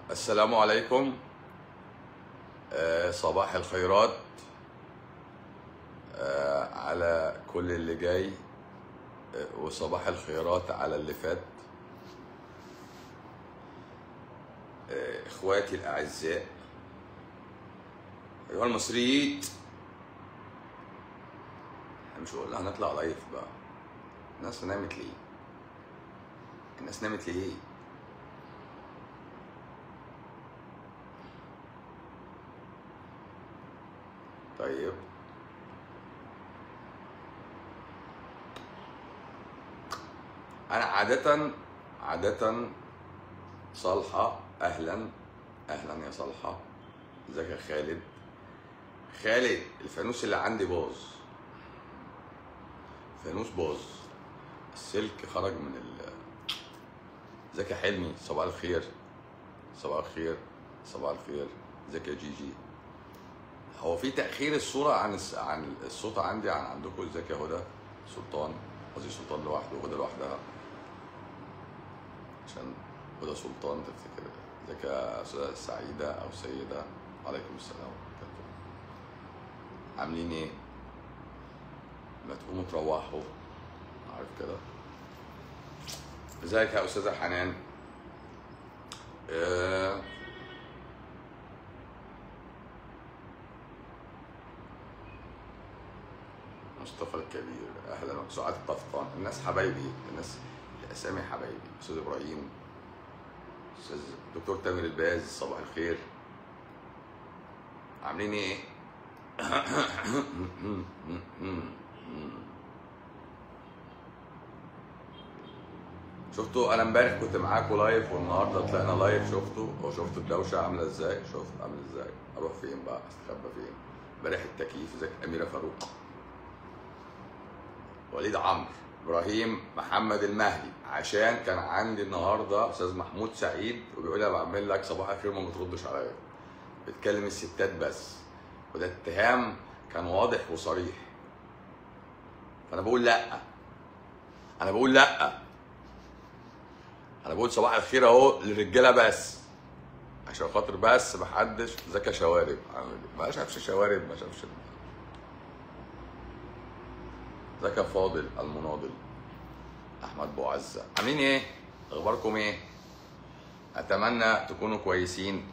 السلام عليكم آه، صباح الخيرات آه، على كل اللي جاي آه، وصباح الخيرات على اللي فات آه، اخواتي الاعزاء ايها المصريين احنا مش قلنا هنطلع لايف بقى الناس نامت ليه الناس نامت ليه طيب انا عادة عادة صالحة اهلا اهلا يا صالحة ازيك يا خالد خالد الفانوس اللي عندي باظ فانوس باظ السلك خرج من ال ازيك يا حلمي صباح الخير صباح الخير صباح الخير ازيك يا جيجي هو في تأخير الصورة عن الس... عن الصوت عندي عن عندكم ازيك يا هدى سلطان قصدي سلطان لوحده وهدى لوحدها عشان هدى سلطان تفتكر ازيك يا أستاذة سعيدة أو سيدة وعليكم السلام ورحمة الله عاملين ايه؟ ما تقوموا تروحوا عارف كده ازيك يا أستاذة حنان آه، مصطفى الكبير اهلا سعاد القفطان الناس حبايبي الناس الاسامي حبايبي استاذ ابراهيم استاذ دكتور تامر الباز صباح الخير عاملين ايه شفتوا انا امبارح كنت معاكم لايف والنهارده طلعنا لايف شفتوا هو شفتوا الدوشه عامله ازاي شفت عامله ازاي اروح فين بقى استخبى فين امبارح التكييف ازيك اميره فاروق وليد عمرو ابراهيم محمد المهدي عشان كان عندي النهارده استاذ محمود سعيد وبيقول لي أنا بعمل لك صباح الخير ما بتردش عليا بتكلم الستات بس وده اتهام كان واضح وصريح فانا بقول لا انا بقول لا انا بقول صباح الخير اهو للرجاله بس عشان خاطر بس محدش ذكى شوارب ما شافش شوارب ما شافش ذكى فاضل المناضل احمد بوعزة عاملين ايه اخباركم ايه اتمنى تكونوا كويسين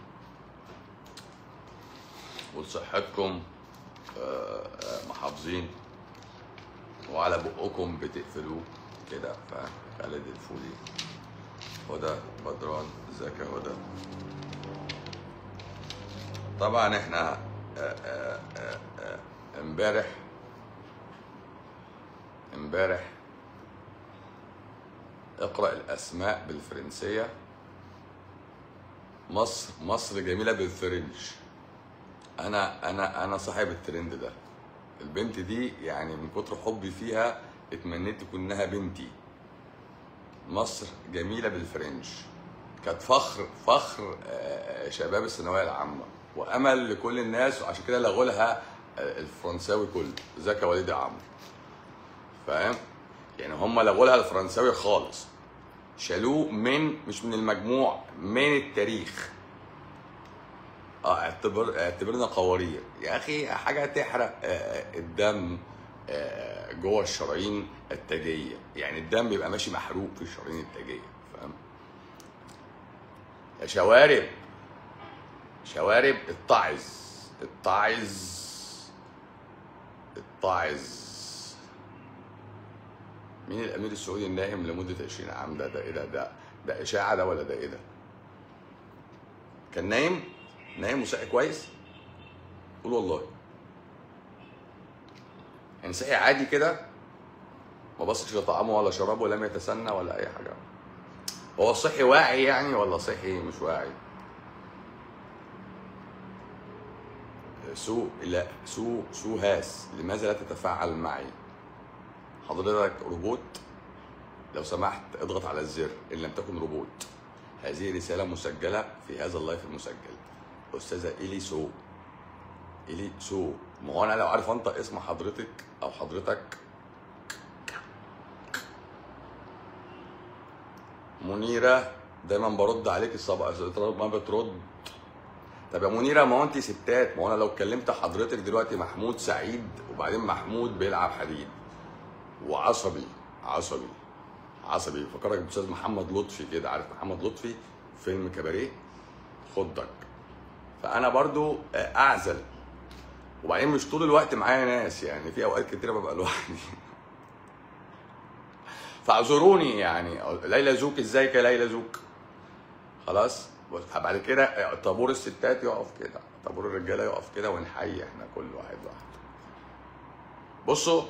وصحتكم آه، آه، محافظين وعلى بقكم بتقفلوه كده فاهم خالد الفولي هدى بدران ازيك يا هدى طبعا احنا آه، آه، آه، آه، امبارح امبارح اقرا الاسماء بالفرنسيه مصر مصر جميله بالفرنش انا انا انا صاحب الترند ده البنت دي يعني من كتر حبي فيها اتمنيت تكونها بنتي مصر جميله بالفرنش كانت فخر فخر آه، شباب الثانويه العامه وامل لكل الناس وعشان كده لغوا لها آه، الفرنساوي كله ذكى وليد عمرو فاهم يعني هم لغوا لها الفرنساوي خالص شالوه من مش من المجموع من التاريخ اه اعتبر اعتبرنا قوارير يا اخي حاجه تحرق آه، الدم آه، جوه الشرايين التاجيه يعني الدم بيبقى ماشي محروق في الشرايين التاجيه فاهم يا شوارب شوارب اتعظ اتعظ اتعظ مين الامير السعودي النائم لمده 20 عام ده ده ايه ده ده ده اشاعه ده ولا ده ايه ده؟ كان نايم نايم وصحي كويس؟ قول والله يعني صحي عادي كده ما بصش لطعامه ولا شرابه ولم يتسنى ولا اي حاجه هو صحي واعي يعني ولا صحي مش واعي؟ سو لا سو سو هاس لماذا لا تتفاعل معي؟ حضرتك روبوت لو سمحت اضغط على الزر ان لم تكن روبوت هذه رساله مسجله في هذا اللايف المسجل استاذه الي سو الي سو ما هو انا لو عارف انطق اسم حضرتك او حضرتك منيره دايما برد عليك الصبح ما بترد طب يا منيره ما هو انت ستات ما هو انا لو كلمت حضرتك دلوقتي محمود سعيد وبعدين محمود بيلعب حديد وعصبي عصبي عصبي فكرك باستاذ محمد لطفي كده عارف محمد لطفي فيلم كباريه خدك فانا برضو اعزل وبعدين مش طول الوقت معايا ناس يعني في اوقات كتيره ببقى لوحدي فاعذروني يعني ليلى زوك ازيك يا ليلى زوك خلاص بعد كده طابور الستات يقف كده طابور الرجاله يقف كده ونحيي احنا كل واحد واحد بصوا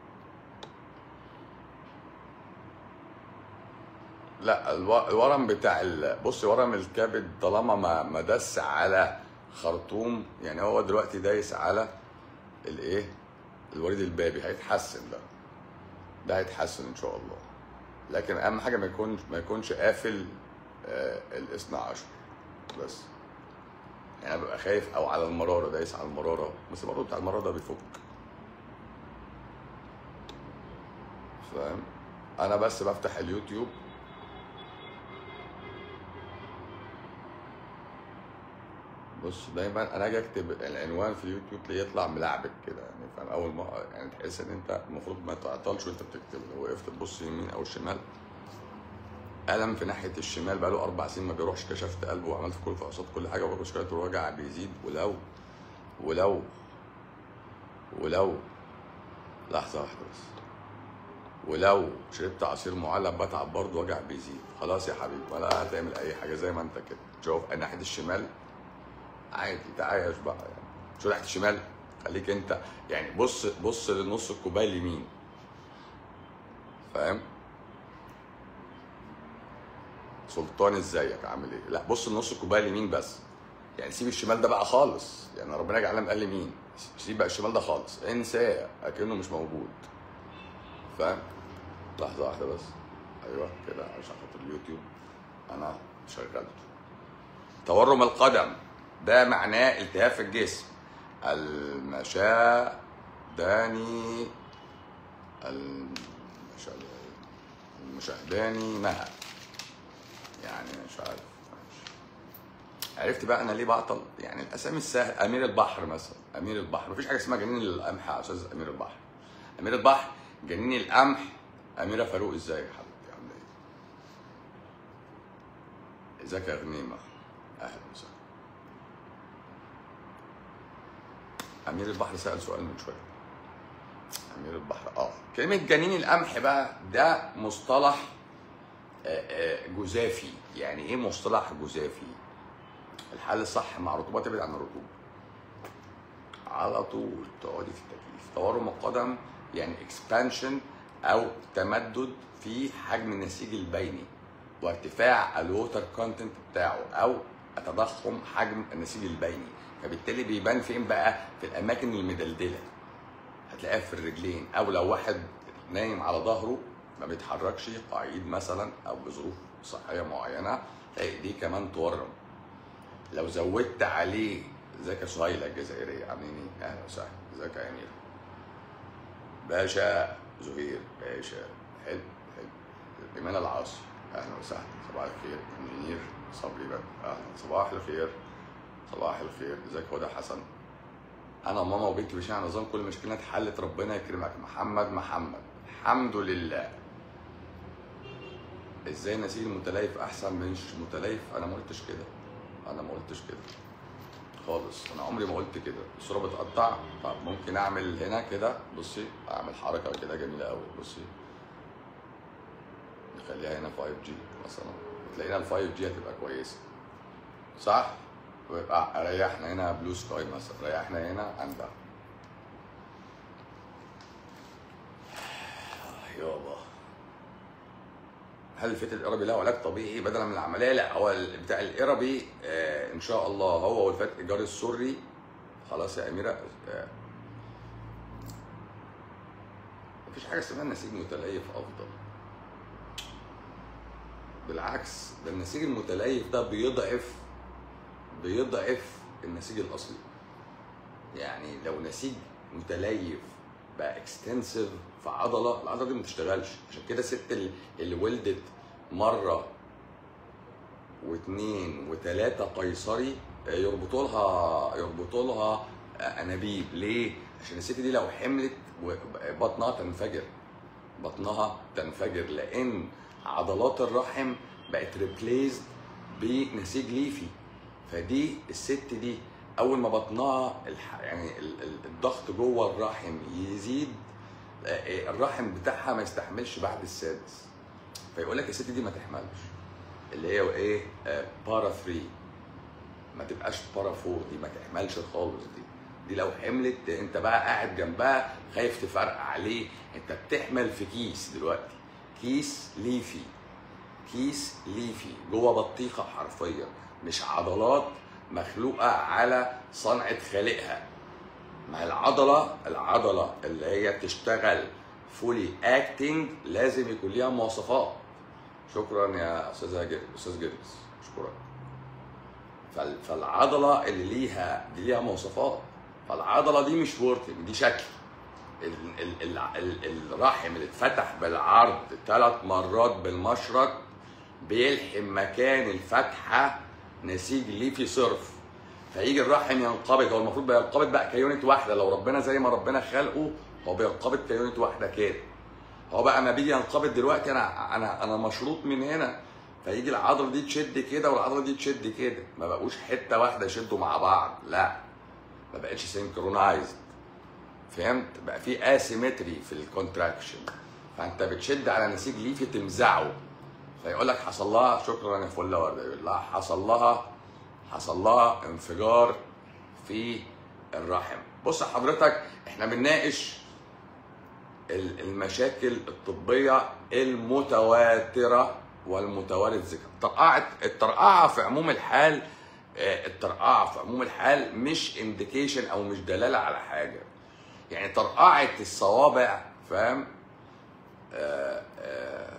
لا الو- الورم بتاع ال... بص ورم الكبد طالما ما ما دس على خرطوم يعني هو دلوقتي دايس على الايه الوريد البابي هيتحسن ده ده هيتحسن ان شاء الله لكن اهم حاجه ما يكونش ما يكونش قافل آه الاثنى عشر بس يعني انا ببقى خايف او على المراره دايس على المراره بس برضه بتاع المراره ده بيفك فاهم انا بس بفتح اليوتيوب بص دايما انا اجي اكتب العنوان في اليوتيوب تلاقيه يطلع ملعبك كده يعني فاهم اول ما يعني تحس ان انت المفروض ما تعطلش وانت بتكتب لو وقفت تبص يمين او شمال الم في ناحيه الشمال بقاله اربع سنين ما بيروحش كشفت قلبه وعملت في كل فحوصات كل حاجه وبرضه شويه الوجع بيزيد ولو ولو ولو لحظه واحده بس ولو شربت عصير معلب بتعب برضه وجع بيزيد خلاص يا حبيبي ولا هتعمل اي حاجه زي ما انت كده شوف ناحيه الشمال عادي تعايش بقى يعني شو ناحيه الشمال خليك انت يعني بص بص لنص الكوبايه اليمين فاهم سلطان ازيك عامل ايه لا بص لنص الكوبايه اليمين بس يعني سيب الشمال ده بقى خالص يعني ربنا يجعلنا قال يمين سيب بقى الشمال ده خالص انساه اكنه مش موجود فاهم لحظه واحده بس ايوه كده عشان خاطر اليوتيوب انا شغلته تورم القدم ده معناه التهاب في الجسم المشاهداني المشا- المشاهداني مها يعني مش عارف عرفت بقى انا ليه بعطل يعني الاسامي السهل امير البحر مثلا امير البحر مفيش حاجه اسمها جنين القمح يا استاذ امير البحر امير البحر جنين القمح اميره فاروق ازيك يا حبيبتي عامله ايه ازيك يا غنيمه اهلا وسهلا امير البحر سال سؤال من شويه امير البحر اه كلمه جنين القمح بقى ده مصطلح آه، آه، جزافي يعني ايه مصطلح جزافي الحل الصح مع رطوبه تبعد عن الرطوبه على طول تقعدي في التكييف تورم القدم يعني اكسبانشن او تمدد في حجم النسيج البيني وارتفاع الووتر كونتنت بتاعه او تضخم حجم النسيج البيني فبالتالي بيبان فين بقى في الاماكن المدلدله هتلاقيها في الرجلين او لو واحد نايم على ظهره ما بيتحركش قعيد مثلا او بظروف صحيه معينه تلاقي ايديه كمان تورم لو زودت عليه ازيك يا سهيلة الجزائرية عاملين ايه؟ اهلا وسهلا ازيك يا امير باشا زهير باشا حلو حلو ايمان العاصي اهلا وسهلا صباح الخير انجينير صبري بقى اهلا صباح الخير صباح الخير ازيك هدى حسن انا وماما وبنتي ماشيين على نظام كل مشكلتنا اتحلت ربنا يكرمك محمد محمد الحمد لله ازاي نسيج المتليف احسن من مش متليف انا ما قلتش كده انا ما قلتش كده خالص انا عمري ما قلت كده الصوره بتقطع طب ممكن اعمل هنا كده بصي اعمل حركه كده جميله قوي بصي نخليها هنا 5 جي مثلا تلاقينا ال 5 جي هتبقى كويسه صح ويبقى ريحنا هنا بلو سكاي مثلا ريحنا هنا عندها يابا هل الفتة القربي له علاج طبيعي بدلا من العمليه؟ لا هو ال- بتاع القربي آه ان شاء الله هو والفتح الجار السري خلاص يا اميره آه مفيش حاجه اسمها النسيج متليف افضل بالعكس ده النسيج المتليف ده بيضعف بيضعف النسيج الاصلي يعني لو نسيج متليف بقى اكستنسيف في عضله العضله دي ما بتشتغلش عشان كده الست اللي- اللي ولدت مره واثنين وثلاثة قيصري آه، يربطوا لها يربطوا لها آه، انابيب ليه؟ عشان الست دي لو حملت و- بطنها تنفجر بطنها تنفجر لان عضلات الرحم بقت ريبليزد بنسيج ليفي فدي الست دي اول ما بطنها الح... يعني ال- ال- الضغط جوه الرحم يزيد آه، آه، الرحم بتاعها ما يستحملش بعد السادس فيقول لك الست دي ما تحملش اللي هي ايه آه، بارا 3 ما تبقاش بارا 4 دي ما تحملش خالص دي دي لو حملت انت بقى قاعد جنبها خايف تفرقع عليه انت بتحمل في كيس دلوقتي كيس ليفي كيس ليفي جوه بطيخه حرفيا مش عضلات مخلوقه على صنعه خالقها ما هي العضله العضله اللي هي بتشتغل فولي اكتنج لازم يكون ليها مواصفات شكرا يا استاذ هاجر استاذ جرجس اشكرك فال- فالعضله اللي ليها دي ليها مواصفات فالعضله دي مش وركينج دي شكل ال- ال- ال- ال- الرحم اللي اتفتح بالعرض ثلاث مرات بالمشرط بيلحم مكان الفتحه نسيج ليفي صرف فيجي الرحم ينقبض هو المفروض بينقبض بقى كيونت واحده لو ربنا زي ما ربنا خلقه هو بينقبض كيونت واحده كده هو بقى ما بيجي ينقبض دلوقتي انا انا انا مشروط من هنا فيجي العضله دي تشد كده والعضله دي تشد كده ما بقوش حته واحده يشدوا مع بعض لا ما بقتش سينكرونايزد فهمت بقى في اسيمتري في الكونتراكشن فانت بتشد على نسيج ليفي تمزعه فيقول لك حصل لها شكرا يا فله ورده يقول لها حصل لها حصل لها انفجار في الرحم بص حضرتك احنا بنناقش ال- المشاكل الطبيه المتواتره والمتوارد ذكر طرقعه الطرقعه في عموم الحال آه، الطرقعه في عموم الحال مش انديكيشن او مش دلاله على حاجه يعني طرقعه الصوابع فاهم آه، آه،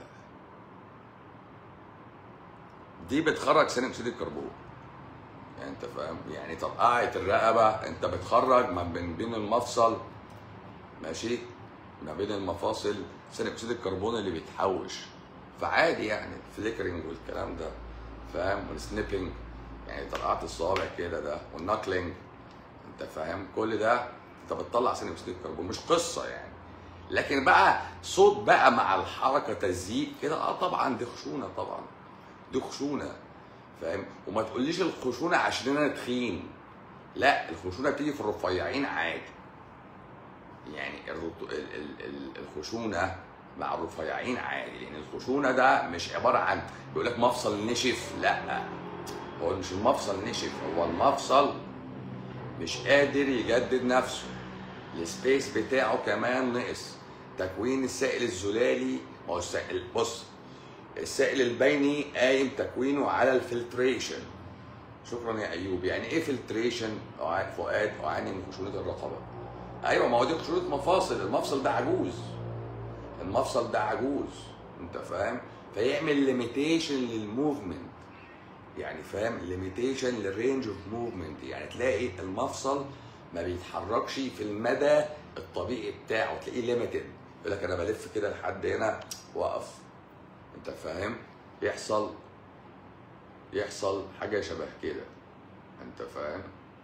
دي بتخرج ثاني اكسيد الكربون يعني انت فاهم يعني طرقعه الرقبه انت بتخرج ما بين بين المفصل ماشي ما بين المفاصل ثاني اكسيد الكربون اللي بيتحوش فعادي يعني الفليكرنج والكلام ده فاهم والسنيبنج يعني طرقعه الصوابع كده ده والنكلينج انت فاهم كل ده انت بتطلع ثاني اكسيد الكربون مش قصه يعني لكن بقى صوت بقى مع الحركه تزييق كده اه طبعا دي خشونه طبعا دي خشونه فاهم وما تقوليش الخشونه عشان انا تخين لا الخشونه بتيجي في الرفيعين عادي يعني الرط... ال... ال... ال... الخشونه مع الرفيعين عادي لان الخشونه ده مش عباره عن يقول لك مفصل نشف لا هو مش المفصل نشف هو المفصل مش قادر يجدد نفسه السبيس بتاعه كمان نقص تكوين السائل الزلالي ما هو السائل بص السائل البيني قايم تكوينه على الفلتريشن شكرا يا ايوب يعني ايه فلتريشن فؤاد اعاني من خشونه الرقبه ايوه ما هو دي خشونه مفاصل المفصل ده عجوز المفصل ده عجوز انت فاهم فيعمل ليميتيشن للموفمنت يعني فاهم ليميتيشن للرينج اوف موفمنت يعني تلاقي المفصل ما بيتحركش في المدى الطبيعي بتاعه تلاقيه ليميتد يقول لك انا بلف كده لحد هنا واقف انت فاهم يحصل يحصل حاجه شبه كده انت فاهم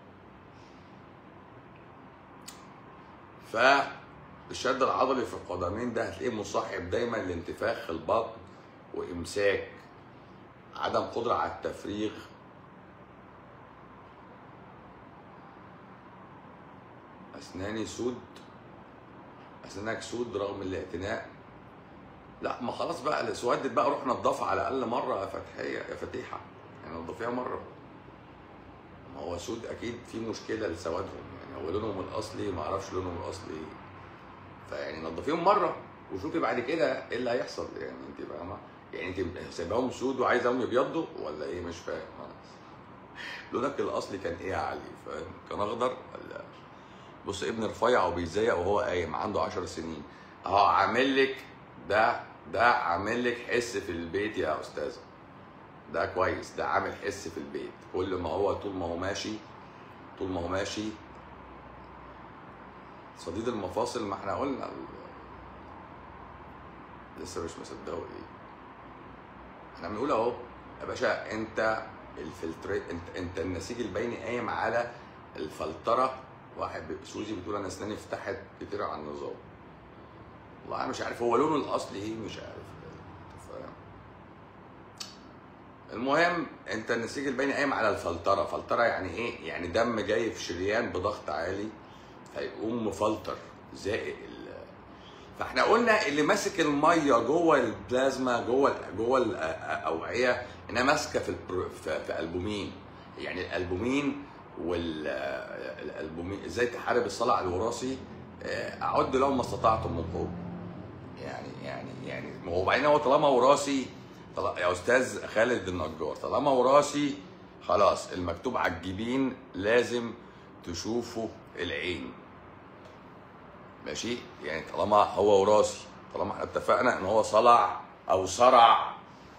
فالشد العضلي في القدمين ده هتلاقيه مصاحب دايما لانتفاخ البطن وامساك عدم قدره على التفريغ اسناني سود اسنانك سود رغم الاعتناء لا ما خلاص بقى الاسودت بقى روح نضفها على الاقل مره يا فتحيه يا فتيحه يعني نضفيها مره ما هو سود اكيد في مشكله لسوادهم يعني هو لونهم الاصلي ما اعرفش لونهم الاصلي ايه فيعني نضفيهم مره وشوفي بعد كده ايه اللي هيحصل يعني انت فاهمه يعني انت سايباهم سود وعايزاهم يبيضوا ولا ايه مش فاهم لونك الاصلي كان ايه يا علي فاهم كان اخضر ولا بص ابن رفيع وبيزيق وهو قايم عنده 10 سنين اهو عامل لك ده ده عامل لك حس في البيت يا استاذه ده كويس ده عامل حس في البيت كل ما هو طول ما هو ماشي طول ما هو ماشي صديد المفاصل ما احنا قلنا لسه مش مصدقه ايه احنا بنقول اهو يا باشا انت الفلتر انت انت النسيج البيني قايم على الفلتره واحد ب- سوزي بتقول انا اسناني فتحت كتير على النظام والله انا مش عارف هو لونه الاصلي ايه مش عارف انت فاهم المهم انت النسيج البيني قايم على الفلتره فلتره يعني ايه يعني دم جاي في شريان بضغط عالي فيقوم مفلتر زائق ال- فاحنا قلنا اللي ماسك الميه جوه البلازما جوه ال- جوه الاوعيه انها ماسكه في البرو- في في البومين يعني الالبومين والالبومين ازاي تحارب الصلع الوراثي آه، اعد لهم ما استطعتم من قوه يعني يعني يعني ما هو بعدين هو طالما وراثي طل- يا استاذ خالد النجار طالما وراثي خلاص المكتوب على الجبين لازم تشوفه العين ماشي يعني طالما هو وراثي طالما احنا اتفقنا ان هو صلع او صرع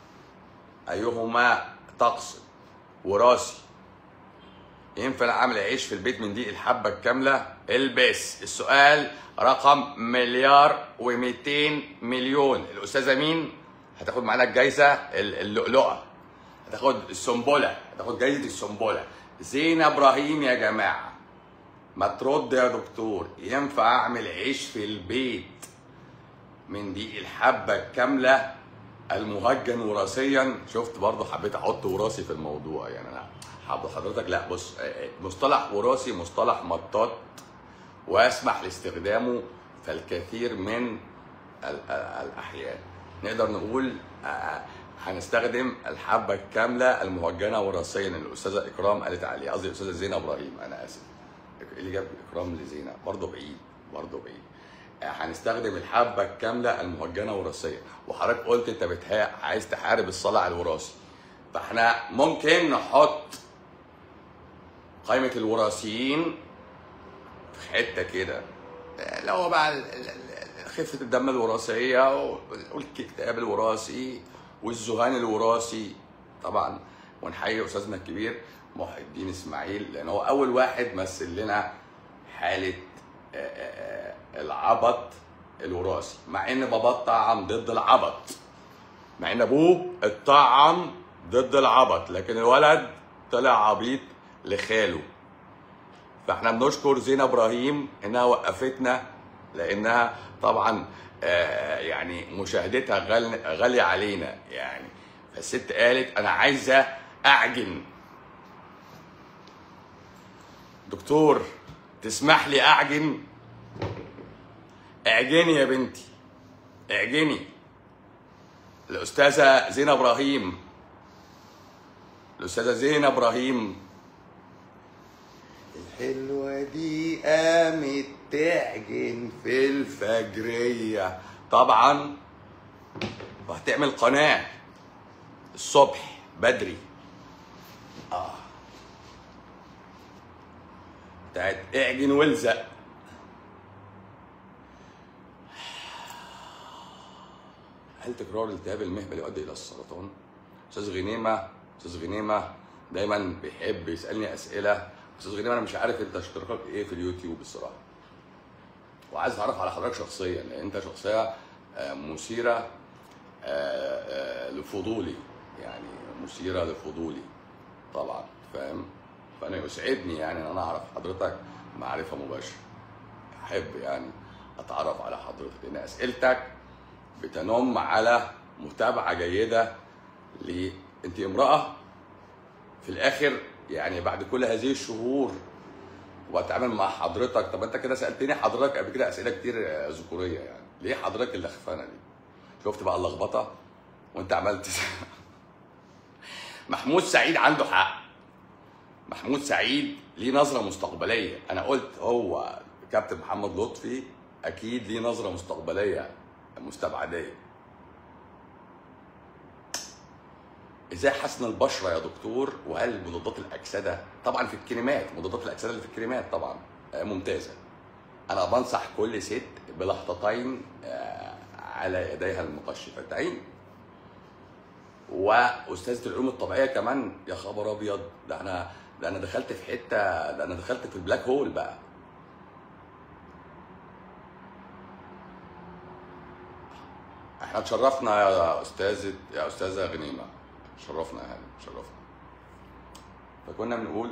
ايهما تقصد وراثي ينفع اعمل عيش في البيت من دي الحبه الكامله البس السؤال رقم مليار و200 مليون الاستاذه مين هتاخد معانا الجايزه ال- اللؤلؤه هتاخد السنبله هتاخد جايزه السنبله زينه ابراهيم يا جماعه ما ترد يا دكتور ينفع اعمل عيش في البيت من دي الحبه الكامله المهجن وراثيا شفت برضه حبيت احط وراثي في الموضوع يعني انا حب- حضرتك لا بص آه، آه، مصطلح وراثي مصطلح مطاط واسمح لاستخدامه في الكثير من ال- ال- الاحيان نقدر نقول آه، هنستخدم الحبه الكامله المهجنه وراثيا اللي الاستاذه اكرام قالت عليه قصدي الاستاذه زينه ابراهيم انا اسف إيه اللي جاب اكرام لزينه برضه بعيد برضه بعيد آه، هنستخدم الحبه الكامله المهجنه وراثيا وحضرتك قلت انت بتها... عايز تحارب الصلع الوراثي فاحنا ممكن نحط قائمه الوراثيين في حته كده آه، اللي هو بقى ال- ال- ال- خفه الدم الوراثيه والاكتئاب الوراثي والذهان الوراثي طبعا ونحيي استاذنا الكبير محي الدين اسماعيل لان هو اول واحد مثل لنا حاله آه، آه، آه، العبط الوراثي مع ان باباه طعم ضد العبط مع ان ابوه اتطعم ضد العبط لكن الولد طلع عبيط لخاله فاحنا بنشكر زينة ابراهيم انها وقفتنا لانها طبعا آه، يعني مشاهدتها غال- غاليه علينا يعني فالست قالت انا عايزه اعجن دكتور تسمح لي اعجن اعجني يا بنتي اعجني الاستاذه زينة ابراهيم الاستاذه زينة ابراهيم الحلوة دي قامت تعجن في الفجرية طبعا وهتعمل قناة الصبح بدري اه بتاعت اعجن والزق هل تكرار التهاب المهبل يؤدي الى السرطان؟ استاذ غنيمه استاذ غنيمه دايما بيحب يسالني اسئله استاذ غنيمه انا مش عارف انت اشتراكك ايه في اليوتيوب الصراحه وعايز اتعرف على حضرتك شخصيا لان انت شخصيه آه، مثيره آه، آه، لفضولي يعني مثيره لفضولي طبعا فاهم فانا يسعدني يعني ان انا اعرف حضرتك معرفه مباشره احب يعني اتعرف على حضرتك لان اسئلتك بتنم على متابعه جيده ل انت امراه في الاخر يعني بعد كل هذه الشهور واتعامل مع حضرتك طب انت كده سالتني حضرتك قبل كده اسئله كتير آه، ذكوريه يعني ليه حضرتك اللي خفانه دي شفت بقى اللخبطه وانت عملت محمود سعيد عنده حق محمود سعيد ليه نظره مستقبليه انا قلت هو كابتن محمد لطفي اكيد ليه نظره مستقبليه مستبعديه ازاي حسن البشره يا دكتور وهل مضادات الاكسده طبعا في الكريمات مضادات الاكسده اللي في الكريمات طبعا آه، ممتازه انا بنصح كل ست بلحظتين آه، على يديها المقشفتين واستاذه العلوم الطبيعيه كمان يا خبر ابيض ده انا ده انا دخلت في حته ده انا دخلت في البلاك هول بقى احنا اتشرفنا يا استاذه يا استاذه غنيمه شرفنا يا هاني شرفنا فكنا بنقول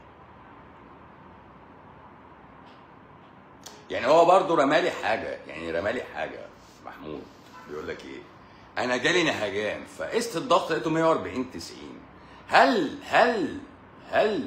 يعني هو برضه رمالي حاجه يعني رمالي حاجه محمود بيقول لك ايه انا جالي نهجان فقست الضغط لقيته 140 90 هل هل هل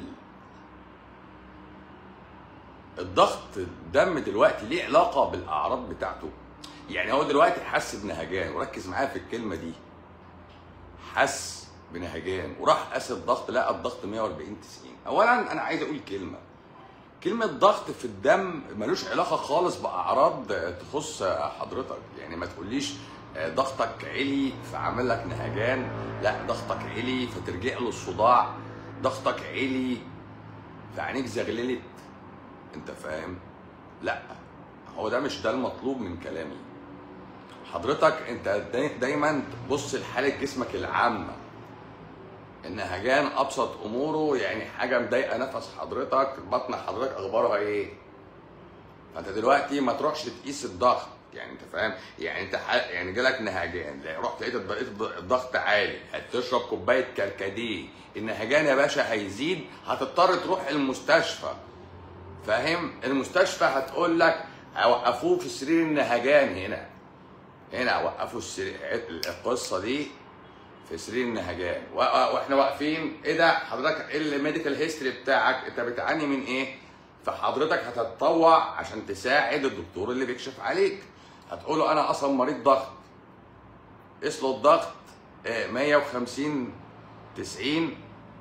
الضغط الدم دلوقتي ليه علاقه بالاعراض بتاعته يعني هو دلوقتي حس بنهجان وركز معايا في الكلمه دي حس بنهجان وراح قاس الضغط لقى الضغط 140 90 اولا انا عايز اقول كلمه كلمة ضغط في الدم ملوش علاقة خالص بأعراض تخص حضرتك يعني ما تقوليش ضغطك عالي فعامل لك نهجان لا ضغطك عالي فترجع له الصداع ضغطك عالي فعينيك زغللت انت فاهم لا هو ده مش ده المطلوب من كلامي حضرتك انت داي- دايما تبص لحالة جسمك العامة النهجان ابسط اموره يعني حاجه مضايقه نفس حضرتك بطن حضرتك اخبارها ايه فانت دلوقتي ما تروحش تقيس الضغط يعني انت فاهم يعني انت ح... يعني جالك نهجان لا، رحت لقيت الض- لقيت الضغط عالي هتشرب كوبايه كركديه النهجان يا باشا هيزيد هتضطر تروح المستشفى فاهم المستشفى هتقول لك وقفوه في سرير النهجان هنا هنا وقفوا السرير القصه دي في سرير النهجان و- واحنا واقفين ايه ده حضرتك ايه الميديكال هيستوري بتاعك انت بتعاني من ايه فحضرتك هتتطوع عشان تساعد الدكتور اللي بيكشف عليك هتقول له انا اصلا مريض ضغط قيس له الضغط آه، 150 90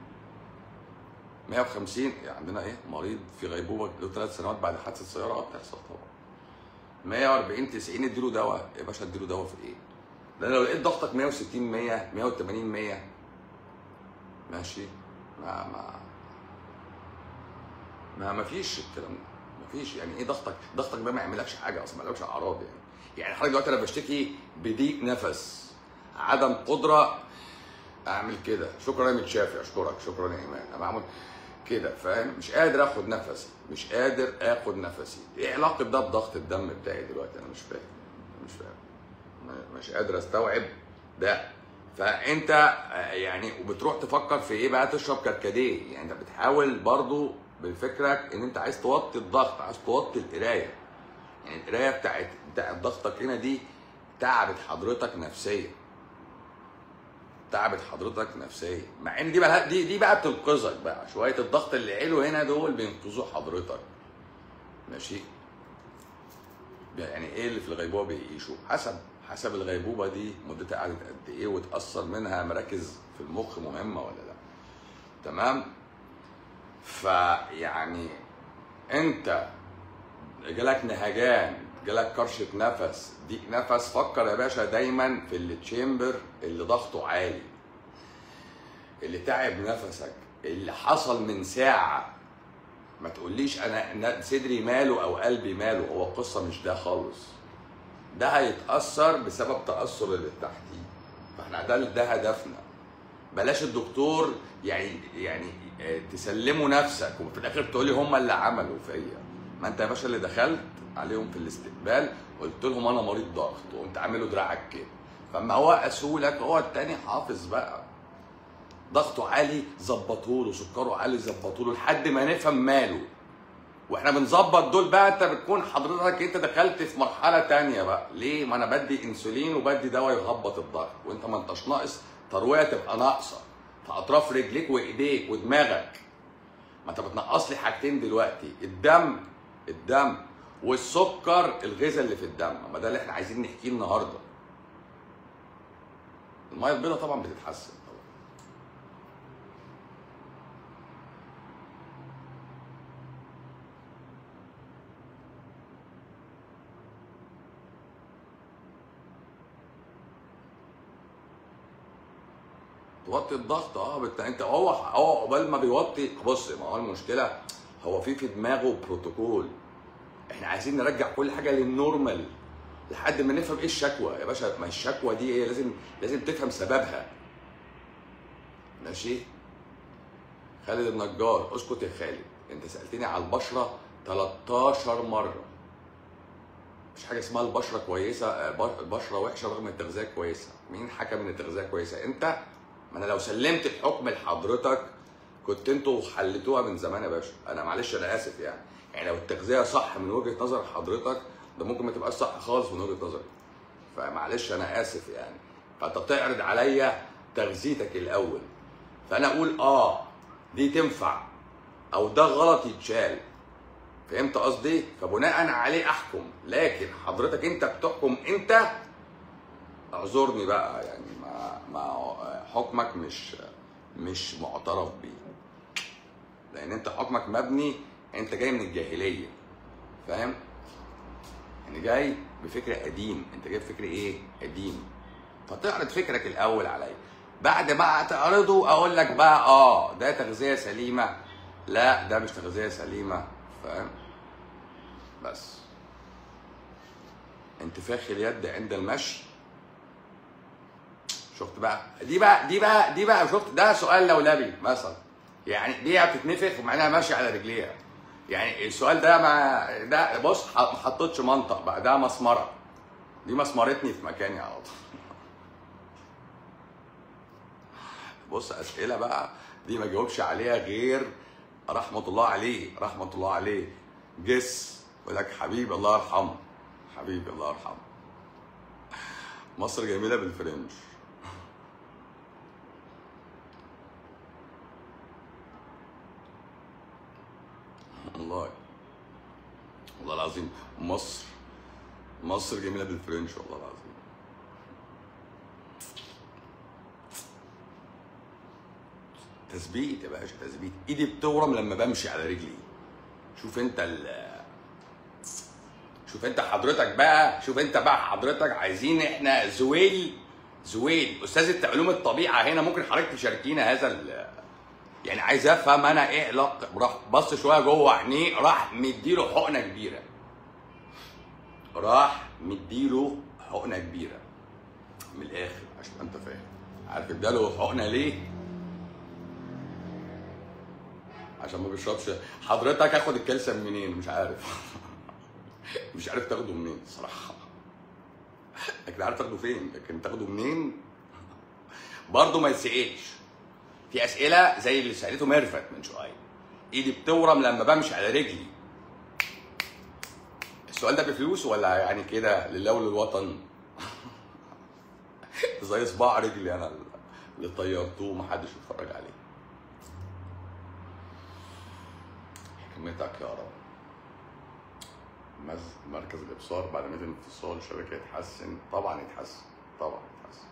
150 يعني عندنا ايه مريض في غيبوبه له ثلاث سنوات بعد حادثه سياره اه بتحصل طبعا 140 90 اديله دواء يا باشا اديله دواء في ايه؟ لان لو لقيت ضغطك 160 100 180 100 ماشي ما ما ما ما فيش الكلام ده ما فيش يعني ايه ضغطك ضغطك ده ما يعملكش حاجه اصلا ما يعملكش اعراض يعني يعني حضرتك دلوقتي انا بشتكي بضيق نفس عدم قدره اعمل كده شكرا يا متشافي اشكرك شكرا يا ايمان انا بعمل كده فاهم مش قادر اخد نفسي مش قادر اخد نفسي ايه علاقه ده بضغط الدم بتاعي دلوقتي انا مش فاهم مش فاهم م- مش قادر استوعب ده فانت آه، يعني وبتروح تفكر في ايه بقى تشرب كركديه يعني انت بتحاول برضو بفكرك ان انت عايز توطي الضغط عايز توطي القرايه يعني القرايه بتاعت بتاعت ضغطك هنا دي تعبت حضرتك نفسيا تعبت حضرتك نفسيا مع ان دي بقى دي دي بقى بتنقذك بقى شويه الضغط اللي علوا هنا دول بينقذوا حضرتك ماشي يعني ايه اللي في الغيبوبه بيعيشوا حسب حسب الغيبوبه دي مدتها قعدت قد ايه وتاثر منها مراكز في المخ مهمه ولا لا تمام فيعني انت جالك نهجان جالك كرشة نفس ضيق نفس فكر يا باشا دايما في التشامبر اللي ضغطه عالي اللي تعب نفسك اللي حصل من ساعة ما تقوليش انا صدري ماله او قلبي ماله هو القصة مش ده خالص ده هيتأثر بسبب تأثر اللي تحتيه فاحنا ده ده هدفنا بلاش الدكتور يعني يعني آه، تسلموا نفسك وفي الاخر تقولي هم اللي عملوا فيا ما انت يا باشا اللي دخلت عليهم في الاستقبال قلت لهم انا مريض ضغط وقمت عامله دراعك كده فما هو قاسولك هو التاني حافظ بقى ضغطه عالي ظبطوا له سكره عالي ظبطوا له لحد ما نفهم ماله واحنا بنظبط دول بقى انت بتكون حضرتك انت دخلت في مرحله تانية بقى ليه ما انا بدي انسولين وبدي دواء يهبط الضغط وانت ما انتش ناقص ترويه تبقى ناقصه في اطراف رجليك وايديك ودماغك ما انت بتنقص لي حاجتين دلوقتي الدم الدم والسكر الغذاء اللي في الدم ما ده اللي احنا عايزين نحكيه النهارده الميه البيضاء طبعا بتتحسن طبعا توطي الضغط اه بت... انت هو هو قبل ما بيوطي بص ما هو المشكله هو في في دماغه بروتوكول احنا عايزين نرجع كل حاجه للنورمال لحد ما نفهم ايه الشكوى يا باشا ما الشكوى دي ايه لازم لازم تفهم سببها ماشي خالد النجار اسكت يا خالد انت سالتني على البشره 13 مره مش حاجه اسمها البشره كويسه آه، ب- البشره وحشه رغم ان التغذيه كويسه مين حكم ان التغذيه كويسه انت ما انا لو سلمت الحكم لحضرتك كنت انتوا حلتوها من زمان يا باشا انا معلش انا اسف يعني يعني لو التغذيه صح من وجهه نظر حضرتك ده ممكن ما تبقاش صح خالص من وجهه نظري فمعلش انا اسف يعني فانت بتعرض عليا تغذيتك الاول فانا اقول اه دي تنفع او ده غلط يتشال فهمت قصدي فبناء عليه احكم لكن حضرتك انت بتحكم انت اعذرني بقى يعني ما ما حكمك مش مش معترف بيه لان انت حكمك مبني انت جاي من الجاهليه فاهم يعني جاي بفكر قديم انت جاي بفكر ايه قديم فتعرض فكرك الاول عليا بعد ما تعرضه اقول لك بقى اه ده تغذيه سليمه لا ده مش تغذيه سليمه فاهم بس انتفاخ اليد عند المشي شفت بقى دي بقى دي بقى دي بقى شفت ده سؤال لولبي مثلا يعني دي بتتنفخ ومع انها ماشيه على رجليها يعني السؤال ده ما ده بص ما حطيتش منطق بقى ده مسمره دي مسمرتني في مكاني على طول بص اسئله بقى دي ما جاوبش عليها غير رحمه الله عليه رحمه الله عليه جس يقول لك حبيبي الله يرحمه حبيبي الله يرحمه مصر جميله بالفرنش والله والله العظيم مصر مصر جميله بالفرنش والله العظيم تثبيت يا باشا تثبيت ايدي بتورم لما بمشي على رجلي شوف انت ال شوف انت حضرتك بقى شوف انت بقى حضرتك عايزين احنا زويل زويل استاذة علوم الطبيعه هنا ممكن حضرتك تشاركينا هذا ال يعني عايز افهم انا ايه علاقه راح بص شويه جوه عينيه راح مديله حقنه كبيره راح مديله حقنه كبيره من الاخر عشان انت فاهم عارف اداله حقنه ليه؟ عشان ما بيشربش حضرتك اخد الكالسيوم منين مش عارف مش عارف تاخده منين الصراحه لكن عارف تاخده فين لكن تاخده منين برضه ما يتسالش في اسئله زي اللي سالته ميرفت من شويه ايدي بتورم لما بمشي على رجلي السؤال ده بفلوس ولا يعني كده لله وللوطن زي صباع رجلي انا اللي طيرتوه محدش يتفرج عليه حكمتك يا رب مز- مركز الابصار بعد ما يتم اتصال الشبكه يتحسن طبعا يتحسن طبعا يتحسن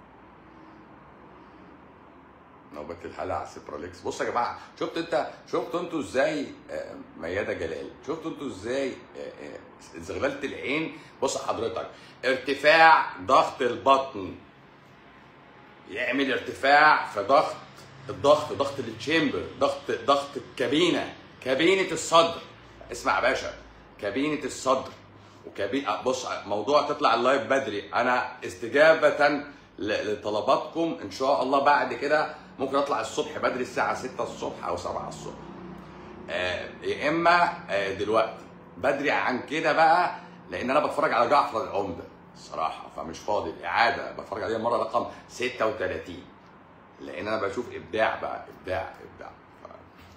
نوبة الحلقة على سيبراليكس بص يا جماعة شفت انت شفتوا انتوا ازاي آه، ميادة جلال شفتوا انتوا ازاي آه، آه، زغللة العين بص حضرتك ارتفاع ضغط البطن يعمل ارتفاع في ضغط الضغط ضغط التشامبر ضغط ضغط الكابينة كابينة الصدر اسمع يا باشا كابينة الصدر وكابين بص موضوع تطلع اللايف بدري انا استجابة ل- لطلباتكم ان شاء الله بعد كده ممكن اطلع الصبح بدري الساعة 6 الصبح او 7 الصبح آه، يا اما آه، دلوقتي بدري عن كده بقى لان انا بتفرج على جعفر العمده الصراحه فمش فاضي الاعاده بتفرج عليها مره رقم 36 لان انا بشوف ابداع بقى ابداع ابداع ف...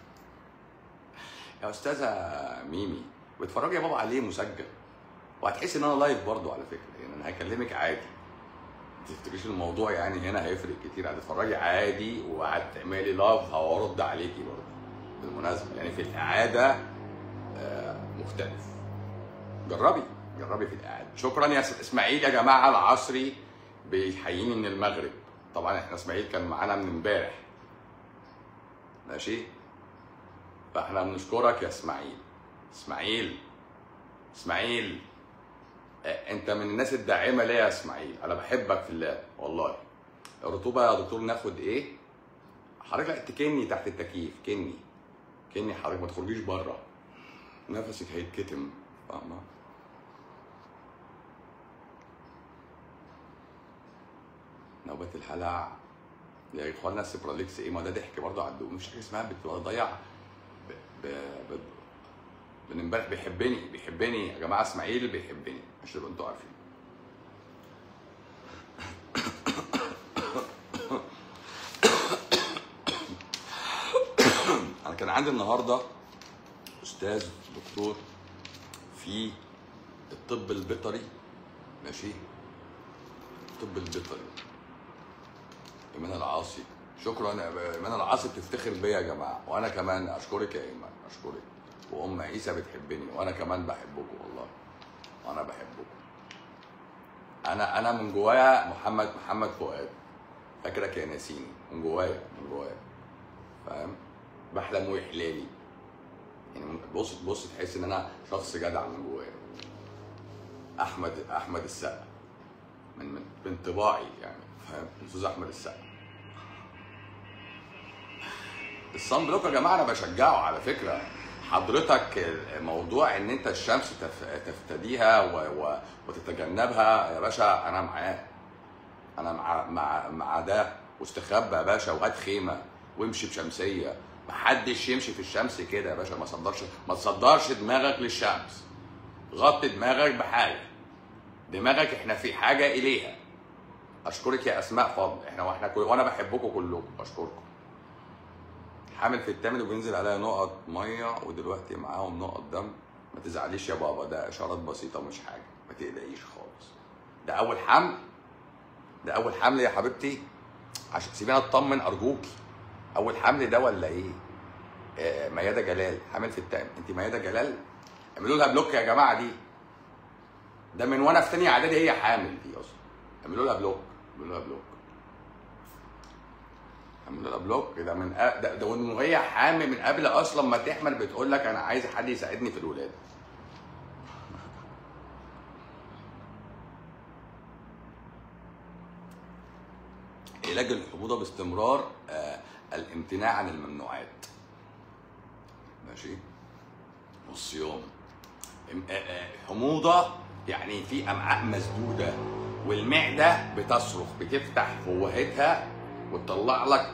يا استاذه ميمي بتفرجي يا بابا عليه مسجل وهتحس ان انا لايف برضو على فكره يعني انا هكلمك عادي ما تفتكريش الموضوع يعني هنا هيفرق كتير هتتفرجي عادي وهتعملي لاف هرد عليكي برضه بالمناسبه يعني في الاعاده آه، مختلف جربي جربي في الاعاده شكرا يا س- اسماعيل يا جماعه العصري بيحييني من المغرب طبعا احنا اسماعيل كان معانا من امبارح ماشي فاحنا بنشكرك يا اسماعيل اسماعيل اسماعيل آه، انت من الناس الداعمه ليا يا اسماعيل انا بحبك في الله والله الرطوبه يا دكتور ناخد ايه حضرتك لا تكني تحت التكييف كني كني حضرتك ما تخرجيش بره نفسك هيتكتم فاهمه نوبة الحلع يا اخوانا السيبراليكس ايه ما ده ضحك برضه على الدوق مش حاجه اسمها بتضيع ب... ب... ب... من امبارح بيحبني بيحبني يا جماعه اسماعيل بيحبني عشان تبقوا انتوا عارفين انا كان عندي النهارده استاذ دكتور في الطب البيطري ماشي الطب البيطري ايمان العاصي شكرا يا ايمان العاصي بتفتخر بيا يا جماعه وانا كمان اشكرك يا ايمان اشكرك وام عيسى بتحبني وانا كمان بحبكم والله وانا بحبكم انا انا من جوايا محمد محمد فؤاد فاكرك يا ناسيني من جوايا من جوايا فاهم بحلم ويحلالي يعني من- بص بص تحس ان انا شخص جدع من جوايا احمد احمد السقا من من بانطباعي يعني فاهم الاستاذ احمد السقا الصن بلوك يا جماعه انا بشجعه على فكره حضرتك موضوع ان انت الشمس تف- تفتديها و... و... وتتجنبها يا باشا انا معاه انا مع مع مع ده واستخبى يا باشا وهات خيمه وامشي بشمسيه محدش يمشي في الشمس كده يا باشا ما تصدرش ما تصدرش دماغك للشمس غطي دماغك بحاجه دماغك احنا في حاجه اليها اشكرك يا اسماء فضل احنا واحنا كل... وانا بحبكم كلكم اشكركم حامل في التامن وبينزل عليها نقط ميه ودلوقتي معاهم نقط دم ما تزعليش يا بابا ده اشارات بسيطه مش حاجه ما تقلقيش خالص ده اول حمل ده اول حمل يا حبيبتي عشان سيبينا اطمن ارجوكي اول حمل ده ولا ايه آه ميادة جلال حامل في التامن انت ميادة جلال اعملوا لها بلوك يا جماعه دي ده من وانا في تانية اعدادي هي حامل دي اصلا اعملوا لها بلوك اعملوا لها بلوك اعملوا لها بلوك ده من أ... ده, ده وهي حامل من قبل اصلا ما تحمل بتقول لك انا عايزه حد يساعدني في الولاده علاج الحموضه باستمرار آه الامتناع عن الممنوعات ماشي والصيام ام- آه، آه، حموضه يعني في امعاء مسدوده والمعده بتصرخ بتفتح فوهتها وتطلع لك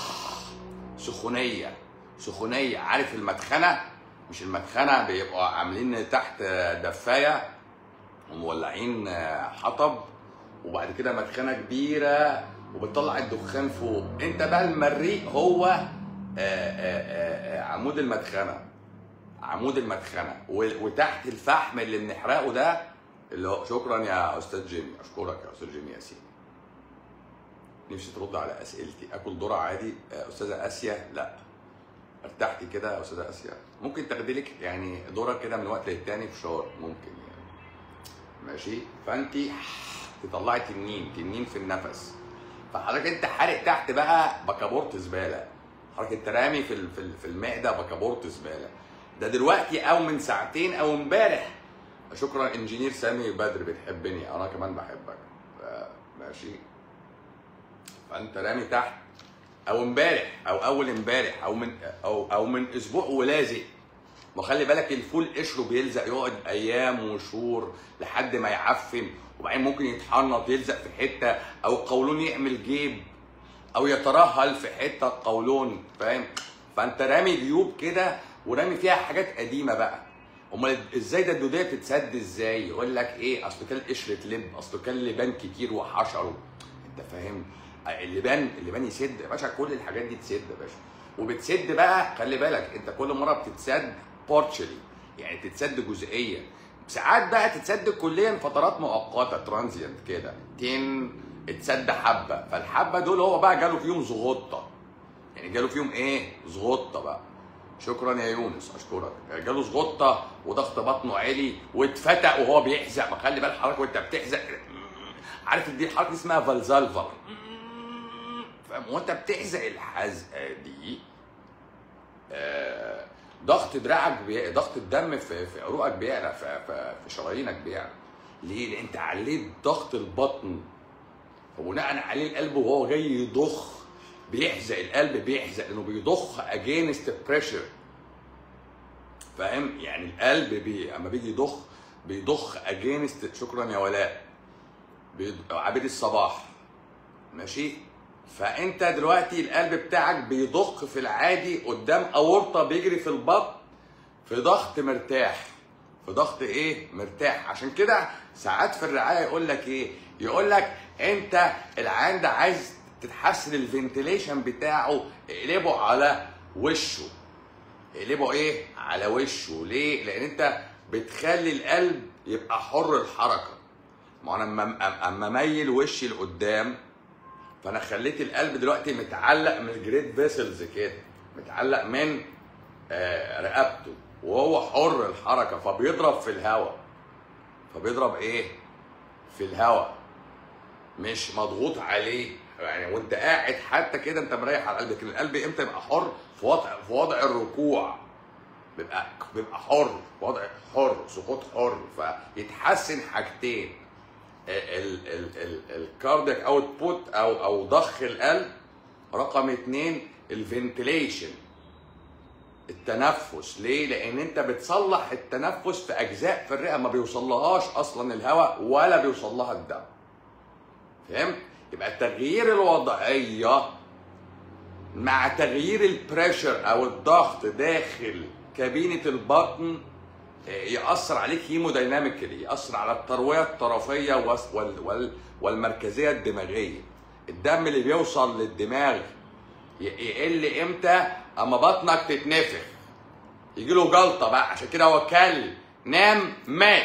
سخونيه سخونيه عارف المدخنه مش المدخنه بيبقوا عاملين تحت دفايه ومولعين حطب وبعد كده مدخنه كبيره وبتطلع الدخان فوق انت بقى المريء هو آه، آه، آه، آه، عمود المدخنه عمود المدخنه و- وتحت الفحم اللي بنحرقه ده اللي هو شكرا يا استاذ جيمي اشكرك يا استاذ جيمي ياسين نفسي ترد على اسئلتي اكل ذره عادي آه، استاذه اسيا لا ارتحتي كده يا استاذه اسيا ممكن تاخدي لك يعني ذره كده من وقت للتاني فشار ممكن يعني ماشي فانت تطلعي تنين تنين في النفس فحضرتك انت حارق تحت بقى بكابورت زباله حضرتك انت رامي في ال- في ال- في المعده بكابورت زباله ده دلوقتي او من ساعتين او امبارح شكرا انجينير سامي بدر بتحبني انا كمان بحبك ف- ماشي فانت رامي تحت او امبارح او اول امبارح او من او او من اسبوع ولازق وخلي بالك الفول قشره بيلزق يقعد ايام وشهور لحد ما يعفن وبعدين ممكن يتحنط يلزق في حته او القولون يعمل جيب او يترهل في حته القولون فاهم فانت رامي جيوب كده ورامي فيها حاجات قديمه بقى امال ازاي ده الدوديه بتتسد ازاي يقول لك ايه اصل كان قشره لب اصل كان لبان كتير وحشره انت فاهم اللبان اللبان يسد يا باشا كل الحاجات دي تسد يا باشا وبتسد بقى خلي بالك انت كل مره بتتسد بارشلي يعني تتسد جزئيا ساعات بقى تتسد كليا فترات مؤقته ترانزيانت كده تين اتسد حبه فالحبه دول هو بقى جاله فيهم زغطه يعني جاله فيهم ايه زغطه بقى شكرا يا يونس اشكرك جاله زغطه وضغط بطنه عالي واتفتق وهو بيحزق ما خلي بال حضرتك وانت بتحزق عارف دي الحركه دي اسمها فالزالفر فاهم وانت بتحزق الحزقه دي آه، ضغط دراعك بي... ضغط الدم في في عروقك بيعلى في, في, في شرايينك بيعلى ليه؟ لان انت عليت ضغط البطن فبناء عليه القلب وهو جاي يضخ بيحزق القلب بيحزق لانه بيضخ اجينست بريشر فاهم يعني القلب بي... اما بيجي يضخ بيضخ اجينست شكرا يا ولاء بيض... عبيد الصباح ماشي فانت دلوقتي القلب بتاعك بيضخ في العادي قدام اورطه بيجري في البطن في ضغط مرتاح في ضغط ايه مرتاح عشان كده ساعات في الرعايه يقول لك ايه يقول لك انت العيان ده عايز تتحسن الفنتليشن بتاعه اقلبه على وشه اقلبه ايه على وشه ليه لان انت بتخلي القلب يبقى حر الحركه ما انا اما اما اميل وشي لقدام فانا خليت القلب دلوقتي متعلق من الجريد فيسلز كده متعلق من آه، رقبته وهو حر الحركه فبيضرب في الهواء فبيضرب ايه في الهواء مش مضغوط عليه يعني وانت قاعد حتى كده انت مريح على قلبك القلب امتى يبقى حر في وضع في وضع الركوع بيبقى بيبقى حر وضع حر سقوط حر فيتحسن حاجتين الكاردياك اوتبوت او او ضخ القلب رقم اتنين الفنتليشن التنفس ليه؟ لان انت بتصلح التنفس في اجزاء في الرئه ما بيوصلهاش اصلا الهواء ولا بيوصل لها الدم فهمت؟ يبقى تغيير الوضعيه مع تغيير البريشر او الضغط داخل كابينه البطن ياثر عليك هيمودايناميكلي ياثر على الترويه الطرفيه وال- وال- وال- والمركزيه الدماغيه الدم اللي بيوصل للدماغ ي- يقل امتى اما بطنك تتنفخ يجي له جلطه بقى عشان كده هو كل نام مات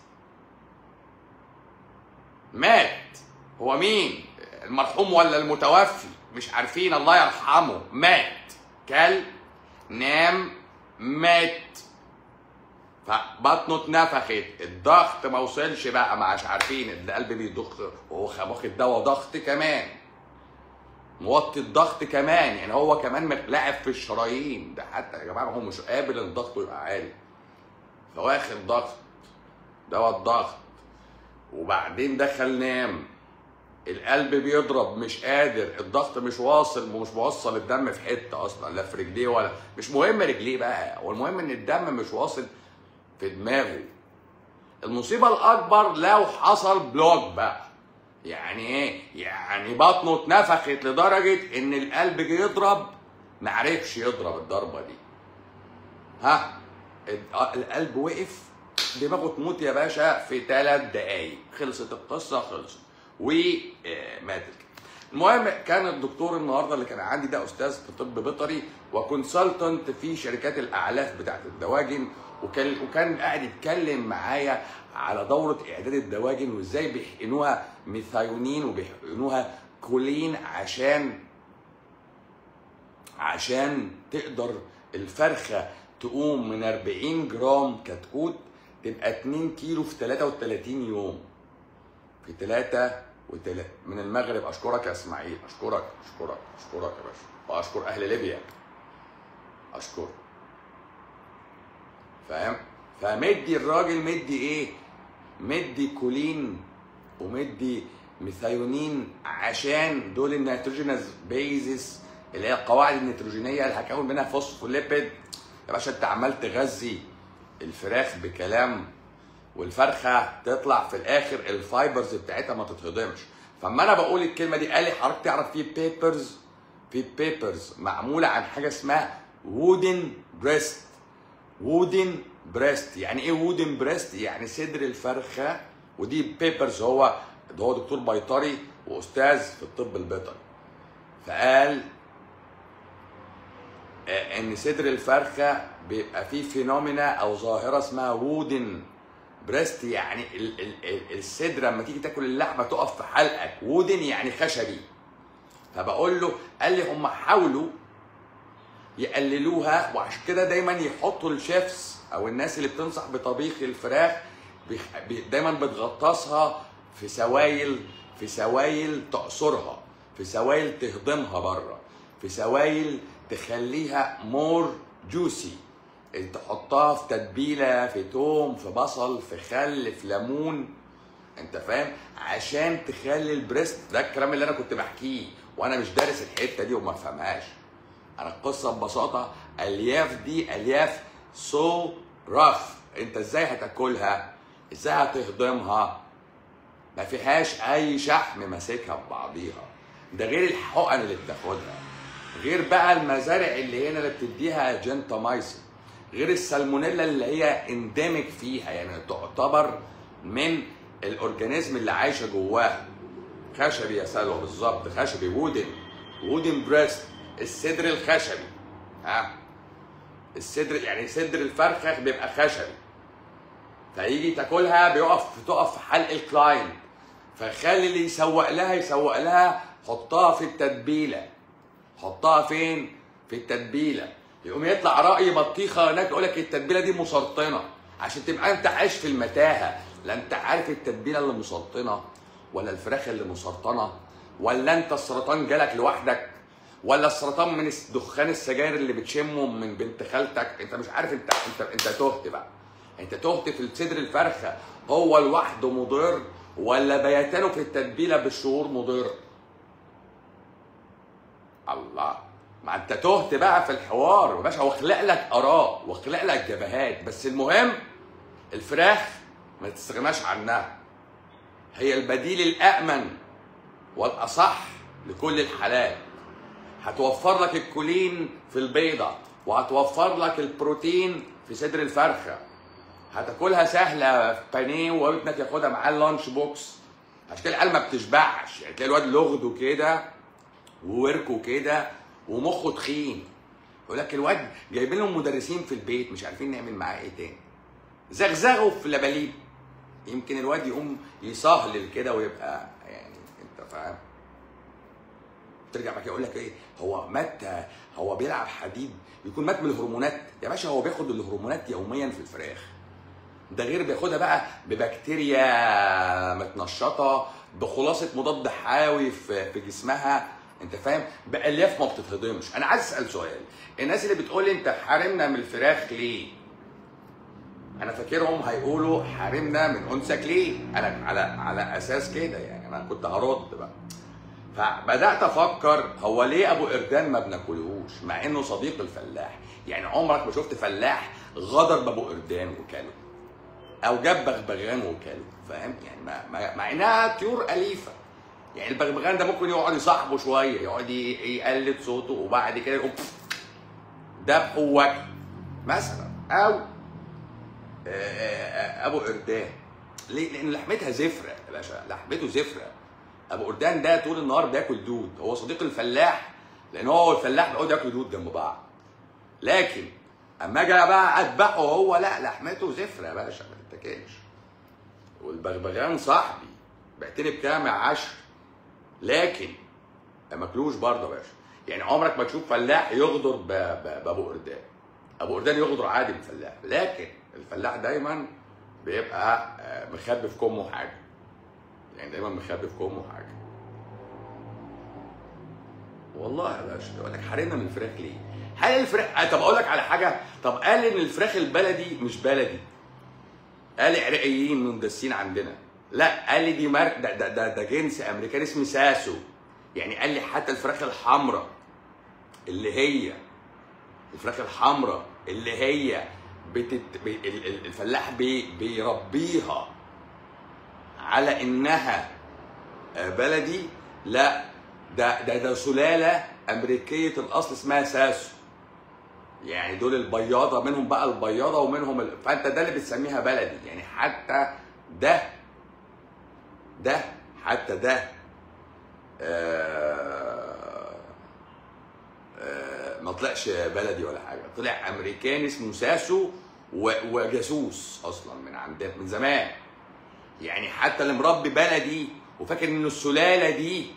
مات هو مين المرحوم ولا المتوفي مش عارفين الله يرحمه مات كل نام مات فبطنه اتنفخت الضغط ما وصلش بقى ما مش عارفين القلب بيضخ وهو خ- واخد دواء ضغط كمان موطي الضغط كمان يعني هو كمان لاعب في الشرايين ده حتى يا جماعه هو مش قابل ان ضغطه يبقى عالي فواخد ضغط دواء الضغط وبعدين دخل نام القلب بيضرب مش قادر الضغط مش واصل ومش موصل الدم في حته اصلا لا في رجليه ولا مش مهم رجليه بقى هو المهم ان الدم مش واصل في دماغه المصيبه الاكبر لو حصل بلوك بقى يعني ايه يعني بطنه اتنفخت لدرجه ان القلب جه يضرب معرفش يضرب الضربه دي ها القلب وقف دماغه تموت يا باشا في ثلاث دقايق خلصت القصه خلصت ومات المهم كان الدكتور النهارده اللي كان عندي ده استاذ في طب بيطري وكونسلتنت في شركات الاعلاف بتاعت الدواجن وكان وكان قاعد يتكلم معايا على دوره اعداد الدواجن وازاي بيحقنوها ميثايونين وبيحقنوها كولين عشان عشان تقدر الفرخه تقوم من 40 جرام كتكوت تبقى 2 كيلو في 33 يوم في 3 وتل... من المغرب اشكرك يا اسماعيل اشكرك اشكرك اشكرك يا باشا واشكر اهل ليبيا اشكر فاهم فمدي الراجل مدي ايه مدي كولين ومدي ميثايونين عشان دول النيتروجينز بيزس اللي هي القواعد النيتروجينيه اللي هكون منها فوسفوليبيد يا باشا انت عمال تغذي الفراخ بكلام والفرخه تطلع في الاخر الفايبرز بتاعتها ما تتهضمش فاما انا بقول الكلمه دي قال لي حضرتك تعرف في بيبرز في بيبرز معموله عن حاجه اسمها وودن بريست وودن بريست يعني ايه وودن بريست يعني صدر الفرخه ودي بيبرز هو ده هو دكتور بيطري واستاذ في الطب البيطري فقال آه، ان صدر الفرخه بيبقى فيه فينومينا او ظاهره اسمها وودن بريست يعني ال- ال- ال- الصدر لما تيجي تاكل اللحمه تقف في حلقك وودن يعني خشبي فبقول له قال لي هم حاولوا يقللوها وعشان كده دايما يحطوا الشيفs او الناس اللي بتنصح بطبيخ الفراخ بيخ- بي- دايما بتغطسها في سوائل في سوائل تعصرها في سوائل تهضمها بره في سوائل تخليها مور جوسي تحطها في تتبيله في توم في بصل في خل في ليمون انت فاهم عشان تخلي البريست ده الكلام اللي انا كنت بحكيه وانا مش دارس الحته دي وما فهمهاش انا القصه ببساطه الياف دي الياف سو رف انت ازاي هتاكلها ازاي هتهضمها ما فيهاش اي شحم ماسكها ببعضيها ده غير الحقن اللي بتاخدها غير بقى المزارع اللي هنا اللي بتديها جنتامايسين غير السالمونيلا اللي هي اندمج فيها يعني تعتبر من الاورجانيزم اللي عايشه جواها خشبي يا سلوى بالظبط خشبي وودن وودن بريست الصدر الخشبي ها الصدر يعني صدر الفرخه بيبقى خشبي فيجي تاكلها بيقف تقف في حلق الكلاينت فخلي اللي يسوق لها يسوق لها حطها في التتبيله حطها فين في التتبيله يقوم يطلع راي بطيخه هناك يقول لك التتبيله دي مسرطنه عشان تبقى انت عايش في المتاهه لا انت عارف التتبيله اللي مسرطنه ولا الفراخ اللي مسرطنه ولا انت السرطان جالك لوحدك ولا السرطان من الس- دخان السجاير اللي بتشمه من بنت خالتك انت مش عارف انت انت انت تهت بقى انت تهت في صدر الفرخه هو لوحده مضر ولا بيتانه في التتبيله بالشهور مضر الله ما انت تهت بقى في الحوار يا باشا هو خلق لك اراء وخلق لك جبهات بس المهم الفراخ ما تستغناش عنها هي البديل الامن والاصح لكل الحالات هتوفر لك الكولين في البيضه وهتوفر لك البروتين في صدر الفرخه هتاكلها سهله في بانيه وابنك ياخدها معاه اللانش بوكس عشان كده العيال ما بتشبعش يعني تلاقي الواد لغده كده ووركه كده ومخه تخين يقول لك الواد جايبين لهم مدرسين في البيت مش عارفين نعمل معاه ايه تاني زغزغوا في لباليب يمكن الواد يقوم يصهلل كده ويبقى يعني انت فاهم ترجع بعد كده يقول لك ايه هو مات هو بيلعب حديد يكون مات من الهرمونات يا باشا هو بياخد الهرمونات يوميا في الفراخ ده غير بياخدها بقى ببكتيريا متنشطه بخلاصه مضاد حيوي في في جسمها انت فاهم بالياف ما بتتهضمش انا عايز اسال سؤال الناس اللي بتقول لي انت حارمنا من الفراخ ليه انا فاكرهم هيقولوا حارمنا من انثك ليه انا على على اساس كده يعني انا كنت هرد بقى فبدات افكر هو ليه ابو قردان ما بناكلهوش مع انه صديق الفلاح يعني عمرك ما شفت فلاح غدر بابو قردان وكله او جاب بغبغان وكله فاهم يعني ما ما مع انها طيور اليفه يعني البغبغان ده ممكن يقعد يصاحبه شويه يقعد ي- يقلد صوته وبعد كده يقوم ذبحه ووكل مثلا او آه، آه، ابو قردان ليه؟ لان لحمتها زفره يا باشا لحمته زفره ابو قردان ده طول النهار بياكل دود هو صديق الفلاح لان هو والفلاح بيقعدوا ياكلوا دود جنب بعض لكن اما اجي بقى اذبحه هو لا لحمته زفره يا باشا ما تتاكلش والبغبغان صاحبي بعتني بكام يا عشر لكن ما ماكلوش برضه يا باشا يعني عمرك ما تشوف فلاح يغدر ب- ب- بابو قردان ابو قردان يغدر عادي بالفلاح لكن الفلاح دايما بيبقى آه، مخبي في كمه حاجه يعني دايما مخبي في كمه حاجه والله يا باشا يقول لك حرمنا من الفراخ ليه؟ هل الفراخ آه، طب اقول لك على حاجه طب قال ان الفراخ البلدي مش بلدي قال عراقيين مندسين عندنا لا قال لي دي مارك ده ده ده, ده جنس امريكاني اسمه ساسو يعني قال لي حتى الفراخ الحمراء اللي هي الفراخ الحمراء اللي هي بتت... ب... ال- ال- الفلاح بي... بيربيها على انها آه، بلدي لا ده ده ده سلاله امريكيه الاصل اسمها ساسو يعني دول البياضه منهم بقى البياضه ومنهم ال... فانت ده اللي بتسميها بلدي يعني حتى ده ده حتى ده آه آه ما طلعش بلدي ولا حاجه طلع امريكاني اسمه ساسو و- وجاسوس اصلا من عندنا من زمان يعني حتى اللي مربي بلدي وفاكر ان السلاله دي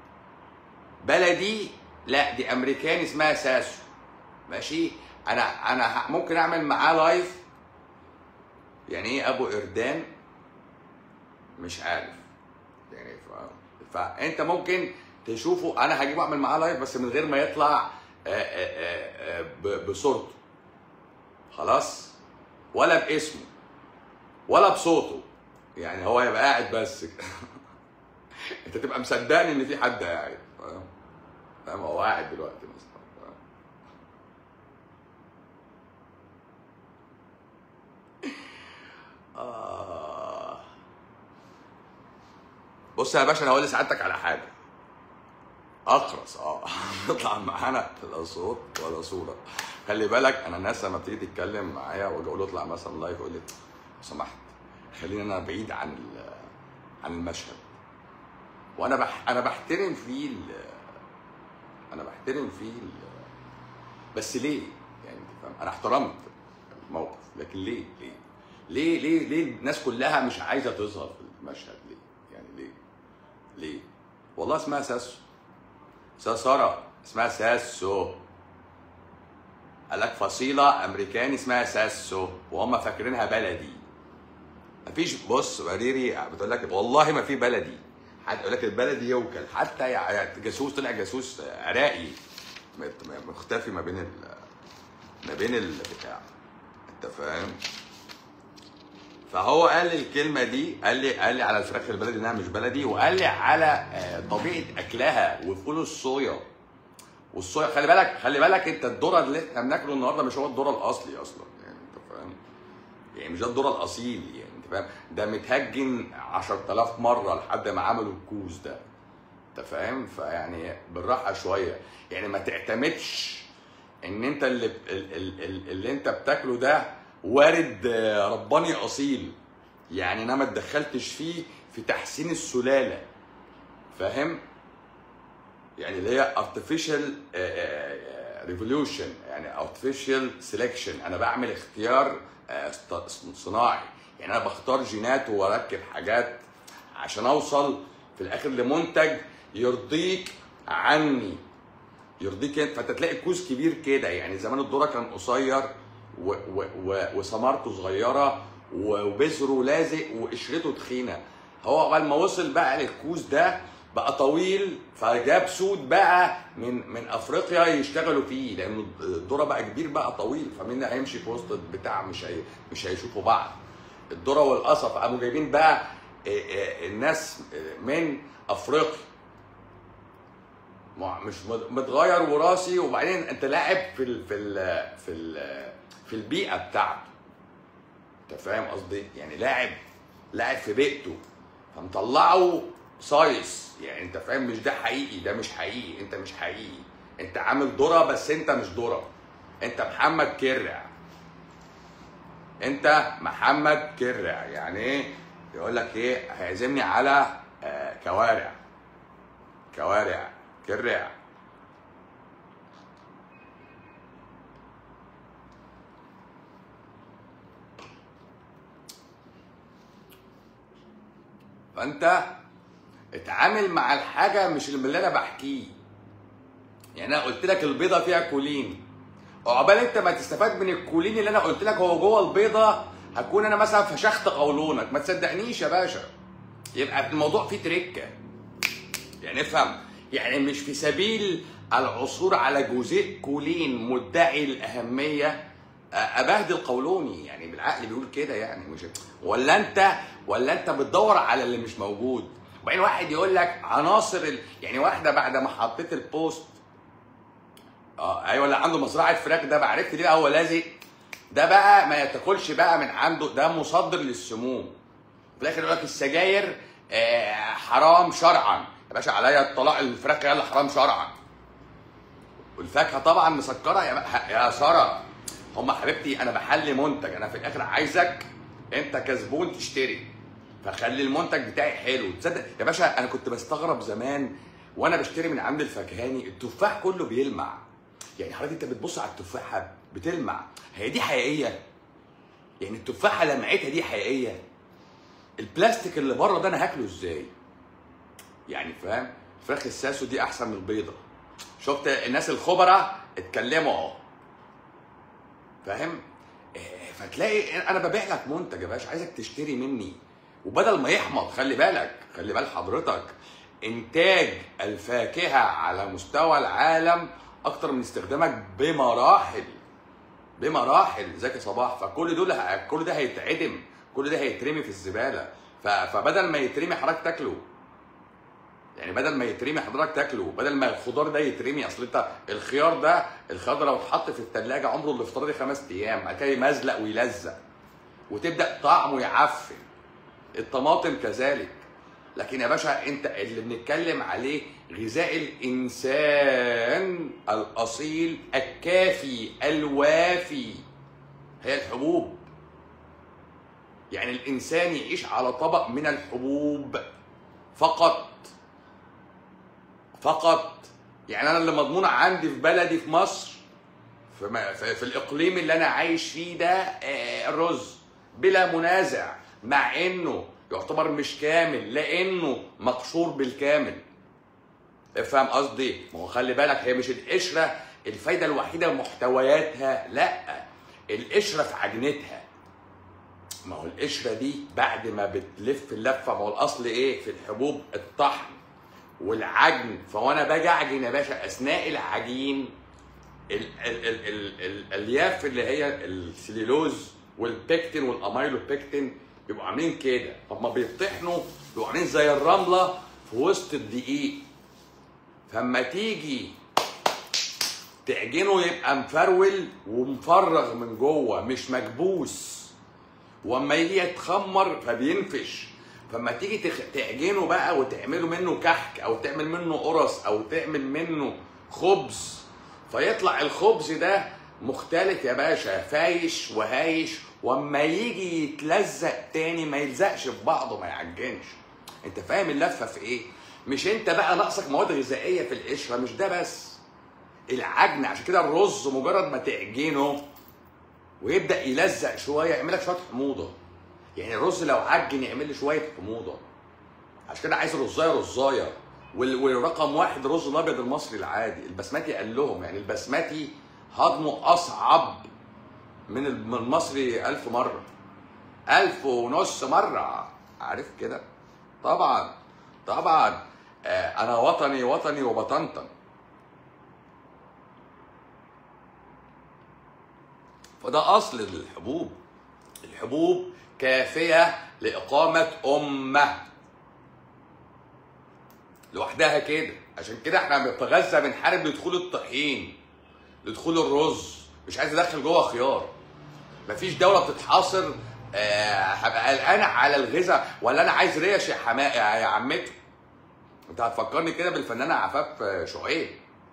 بلدي لا دي امريكاني اسمها ساسو ماشي انا انا ه- ممكن اعمل معاه لايف يعني ايه ابو قردان مش عارف يعني ف... فانت ممكن تشوفه انا هجيبه اعمل معاه لايف بس من غير ما يطلع آه، آه، آه، آه، ب- بصورته خلاص ولا باسمه ولا بصوته يعني هو يبقى قاعد بس كده. انت تبقى مصدقني ان في حد قاعد فاهم فاهم هو قاعد دلوقتي مثلا فاهم؟ آه. بص يا باشا انا هقول لسعادتك على حاجه اقرص اه يطلع معانا لا صوت ولا صوره خلي بالك انا الناس لما بتيجي تتكلم معايا واجي اقول له اطلع مثلا لايف يقول لي لو سمحت خليني انا بعيد عن ال- عن المشهد وانا بح انا بحترم فيه ال- انا بحترم فيه ال- بس ليه يعني انت فاهم انا احترمت الموقف لكن ليه ليه ليه ليه ليه الناس كلها مش عايزه تظهر في المشهد ليه يعني ليه ليه والله اسمها ساسو استاذ ساره اسمها ساسو قال لك فصيله امريكاني اسمها ساسو وهم فاكرينها بلدي مفيش بص وريري بتقول لك والله ما في بلدي حد يقول لك البلدي يوكل حتى يع- جاسوس طلع جاسوس عراقي مت- مختفي ما بين ال ما بين البتاع انت فاهم فهو قال لي الكلمه دي قال لي قال لي على الفراخ البلدي انها مش بلدي وقال لي على آه، طبيعه اكلها وفول الصويا والصويا خلي بالك خلي بالك انت الذره اللي احنا بناكله النهارده مش هو الذره الاصلي اصلا يعني انت فاهم يعني مش ده الذره الاصيل يعني انت فاهم ده متهجن 10000 مره لحد ما عملوا الكوز ده انت فاهم فيعني بالراحه شويه يعني ما تعتمدش ان انت اللي ال- ال- ال- اللي انت بتاكله ده وارد آه، رباني اصيل يعني انا ما اتدخلتش فيه في تحسين السلاله فاهم يعني اللي هي artificial ريفوليوشن يعني artificial selection انا بعمل اختيار آه، است- صناعي يعني انا بختار جينات واركب حاجات عشان اوصل في الاخر لمنتج يرضيك عني يرضيك انت فانت تلاقي كوز كبير كده يعني زمان الذره كان قصير و- و- و- وثمرته صغيره وبذره لازق وقشرته تخينه هو عقبال ما وصل بقى للكوز ده بقى طويل فجاب سود بقى من من افريقيا يشتغلوا فيه لان الذره بقى كبير بقى طويل فمين هيمشي في وسط البتاع مش هي مش هيشوفوا بعض الذره والقصب قاموا جايبين بقى آه، آه، الناس آه، من افريقيا مع- مش مت- متغير وراثي وبعدين انت لاعب في ال في ال في ال في البيئه بتاعته انت فاهم قصدي يعني لاعب لاعب في بيئته فمطلعه صايص يعني انت فاهم مش ده حقيقي ده مش حقيقي انت مش حقيقي انت عامل ذره بس انت مش ذره انت محمد كرع انت محمد كرع يعني ايه يقول لك ايه هيعزمني على آه كوارع كوارع كرع فانت اتعامل مع الحاجه مش اللي انا بحكيه يعني انا قلت لك البيضه فيها كولين عقبال انت ما تستفاد من الكولين اللي انا قلت لك هو جوه البيضه هكون انا مثلا فشخت قولونك ما تصدقنيش يا باشا يبقى الموضوع فيه تركه يعني افهم يعني مش في سبيل العثور على جزيء كولين مدعي الاهميه أ- ابهدل قولوني يعني بالعقل بيقول كده يعني مش ولا انت ولا انت بتدور على اللي مش موجود وبعدين واحد يقول لك عناصر ال... يعني واحده بعد ما حطيت البوست اه ايوه اللي عنده مزرعه فراخ ده بقى عرفت ليه بقى هو لازق ده بقى ما يتاكلش بقى من عنده ده مصدر للسموم في الاخر يقول لك السجاير آه، حرام شرعا يا باشا عليا الطلاق الفراخ يلا حرام شرعا والفاكهه طبعا مسكره يا يا ساره هم حبيبتي انا بحل منتج انا في الاخر عايزك انت كسبون تشتري فخلي المنتج بتاعي حلو تصدق يا باشا انا كنت بستغرب زمان وانا بشتري من عند الفكهاني التفاح كله بيلمع يعني حضرتك انت بتبص على التفاحه بتلمع هي دي حقيقيه يعني التفاحه لمعتها دي حقيقيه البلاستيك اللي بره ده انا هاكله ازاي يعني فاهم فراخ الساسو دي احسن من البيضه شفت الناس الخبراء اتكلموا اهو فاهم إيه، فتلاقي انا ببيع لك منتج يا باشا عايزك تشتري مني وبدل ما يحمض خلي بالك خلي بال حضرتك انتاج الفاكهه على مستوى العالم اكتر من استخدامك بمراحل بمراحل ازيك يا صباح فكل دول ه- كل ده هيتعدم كل ده هيترمي في الزباله ف- فبدل ما يترمي حضرتك تاكله يعني بدل ما يترمي حضرتك تاكله بدل ما الخضار ده يترمي اصل انت الخيار ده الخيار ده لو اتحط في الثلاجه عمره الافتراضي خمس ايام بعد كده يمزلق ويلزق وتبدا طعمه يعفن الطماطم كذلك لكن يا باشا انت اللي بنتكلم عليه غذاء الانسان الاصيل الكافي الوافي هي الحبوب يعني الانسان يعيش على طبق من الحبوب فقط فقط يعني انا اللي مضمون عندي في بلدي في مصر في, م- في, في الاقليم اللي انا عايش فيه ده آه، الرز بلا منازع مع انه يعتبر مش كامل لانه مقشور بالكامل افهم قصدي ما هو خلي بالك هي مش القشره الفايده الوحيده محتوياتها لا القشره في عجنتها ما هو القشره دي بعد ما بتلف اللفه ما هو الاصل ايه في الحبوب الطحن والعجن فوانا باجي اعجن يا باشا اثناء العجين ال ال ال ال ال الالياف اللي هي السليلوز والبكتين والاميلوبكتين بيبقوا عاملين كده طب ما بيطحنوا بيبقوا عاملين زي الرمله في وسط الدقيق فاما تيجي تعجنه يبقى مفرول ومفرغ من جوه مش مكبوس واما يجي يتخمر فبينفش فما تيجي تخ... تعجنه بقى وتعمله منه كحك او تعمل منه قرص او تعمل منه خبز فيطلع الخبز ده مختلف يا باشا فايش وهايش واما يجي يتلزق تاني ما يلزقش في بعضه ما يعجنش انت فاهم اللفه في ايه مش انت بقى ناقصك مواد غذائيه في القشره مش ده بس العجن عشان كده الرز مجرد ما تعجنه ويبدا يلزق شويه يعمل لك شويه حموضه يعني الرز لو عجن يعمل لي شويه حموضه عشان كده عايز رزايه رزايه وال- والرقم واحد الرز الابيض المصري العادي البسمتي قال لهم يعني البسمتي هضمه اصعب من ال- من المصري ألف مرة ألف ونص مرة عارف كده طبعا طبعا آه أنا وطني وطني وبطنطن فده أصل الحبوب الحبوب كافية لإقامة أمة لوحدها كده عشان كده احنا في غزة بنحارب لدخول الطحين لدخول الرز مش عايز ادخل جوه خيار مفيش دوله بتتحاصر آه، هبقى قلقان على الغذاء ولا انا عايز ريش يا حماء يا يا عمتي انت هتفكرني كده بالفنانه عفاف آه، شعيب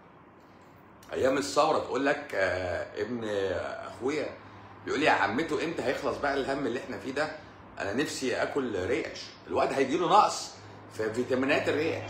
ايام الثوره تقول لك آه، ابن اخويا بيقول لي يا عمته امتى هيخلص بقى الهم اللي احنا فيه ده انا نفسي اكل ريش الواد هيجي له نقص في فيتامينات الريش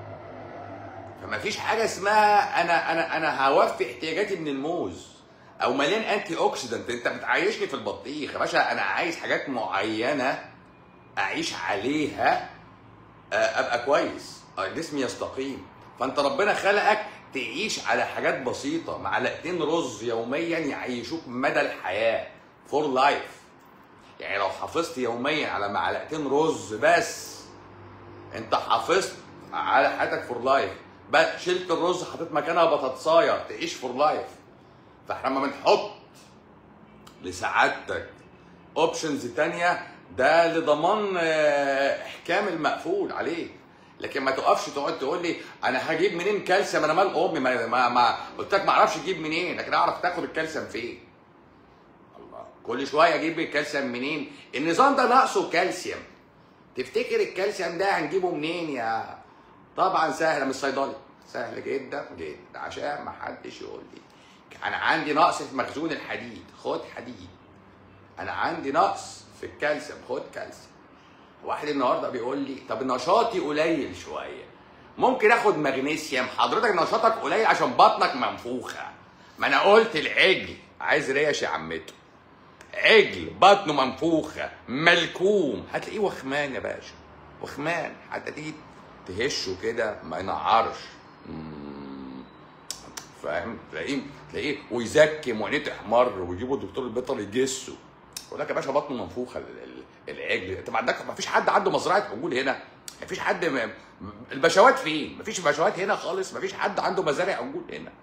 فما فيش حاجه اسمها انا انا انا هوفي احتياجاتي من الموز او مليان انتي اوكسيدنت انت بتعيشني في البطيخ يا باشا انا عايز حاجات معينه اعيش عليها آه، ابقى كويس آه، جسمي يستقيم فانت ربنا خلقك تعيش على حاجات بسيطه معلقتين رز يوميا يعيشوك مدى الحياه فور لايف يعني لو حافظت يوميا على معلقتين رز بس انت حافظت على حياتك فور لايف بقى شلت الرز حطيت مكانها بطاطسايه تعيش فور لايف فاحنا لما بنحط لسعادتك اوبشنز تانية ده لضمان آه، احكام المقفول عليك لكن ما تقفش تقعد تقول لي انا هجيب منين كالسيوم انا مال امي ما, ما, ما قلت لك ما اعرفش اجيب منين لكن اعرف تاخد الكالسيوم فين الله كل شويه اجيب الكالسيوم منين النظام ده ناقصه كالسيوم تفتكر الكالسيوم ده هنجيبه منين يا طبعا سهل من الصيدلي سهل جدا جدا عشان ما حدش يقول لي انا عندي نقص في مخزون الحديد خد حديد انا عندي نقص في الكالسيوم خد كالسيوم واحد النهارده بيقول لي طب نشاطي قليل شويه ممكن اخد مغنيسيوم حضرتك نشاطك قليل عشان بطنك منفوخه ما انا قلت العجل عايز ريش يا عمته عجل بطنه منفوخه ملكوم هتلاقيه وخمان يا باشا وخمان حتى تيجي تهشه كده ما ينعرش مم. فاهم تلاقيه تلاقيه ويزكم وعينيه تحمر ويجيبوا الدكتور البيطري يجسه يقول لك يا باشا بطنه منفوخه ال- ال- العجل انت ما عندك ما فيش حد عنده مزرعه عجول هنا ما فيش حد م... م- البشوات فين ما فيش بشوات هنا خالص ما فيش حد عنده مزارع عجول هنا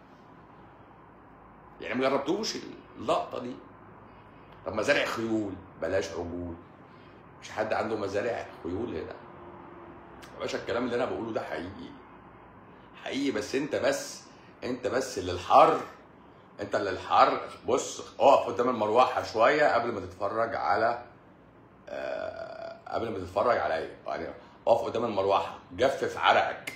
يعني ما جربتوش اللقطه دي طب مزارع خيول بلاش عجول مش حد عنده مزارع خيول هنا يا باشا الكلام اللي انا بقوله ده حقيقي حقيقي بس انت بس انت بس اللي الحر انت اللي الحر بص اقف قدام المروحه شويه قبل ما تتفرج على آه قبل ما تتفرج عليا يعني اقف قدام المروحه جفف عرقك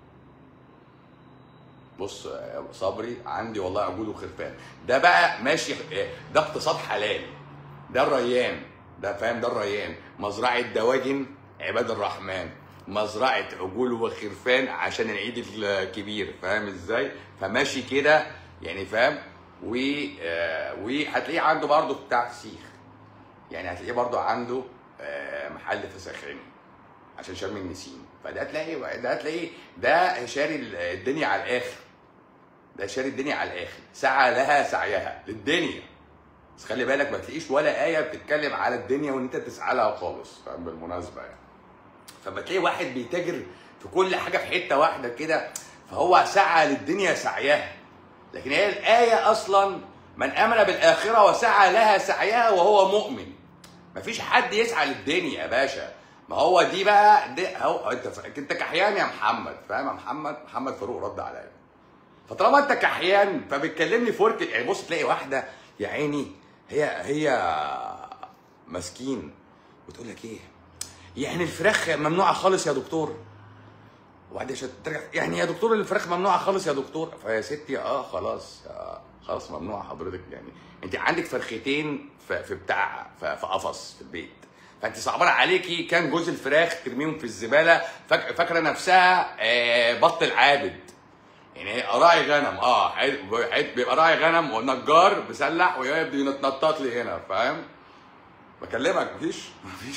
بص يا صبري عندي والله عجول وخرفان ده بقى ماشي ده اقتصاد حلال ده الريان ده فاهم ده الريان مزرعه دواجن عباد الرحمن مزرعه عجول وخرفان عشان العيد الكبير فاهم ازاي فماشي كده يعني فاهم و آه، وهتلاقيه عنده برضه بتاع فسيخ يعني هتلاقيه برضه عنده آه، محل فسخاني عشان شم النسيم فده هتلاقي ده هتلاقيه ده شاري الدنيا على الاخر ده شاري الدنيا على الاخر سعى لها سعيها للدنيا بس خلي بالك ما تلاقيش ولا ايه بتتكلم على الدنيا وان انت تسعى لها خالص فاهم بالمناسبه يعني فما تلاقي واحد بيتاجر في كل حاجه في حته واحده كده فهو سعى للدنيا سعيها لكن هي الايه اصلا من امن بالاخره وسعى لها سعيها وهو مؤمن مفيش حد يسعى للدنيا يا باشا ما هو دي بقى دي هو انت ف... انت كحيان يا محمد فاهم يا محمد محمد فاروق رد عليا فطالما انت كحيان فبتكلمني فورك يعني بص تلاقي واحده يا عيني هي هي مسكين وتقول لك ايه يعني الفراخ ممنوعه خالص يا دكتور وبعدين عشان ترجع يعني يا دكتور الفراخ ممنوعه خالص يا دكتور فيا ستي اه خلاص آه خلاص ممنوعه حضرتك يعني انت عندك فرختين في, في بتاع في في قفص في البيت فانت صعبان عليكي كام جوز الفراخ ترميهم في الزباله فاك- فاكره نفسها آه بط العابد يعني هي راعي غنم اه حي- حي- بيبقى راعي غنم ونجار بيسلح ويبدا يتنطط لي هنا فاهم بكلمك مفيش مفيش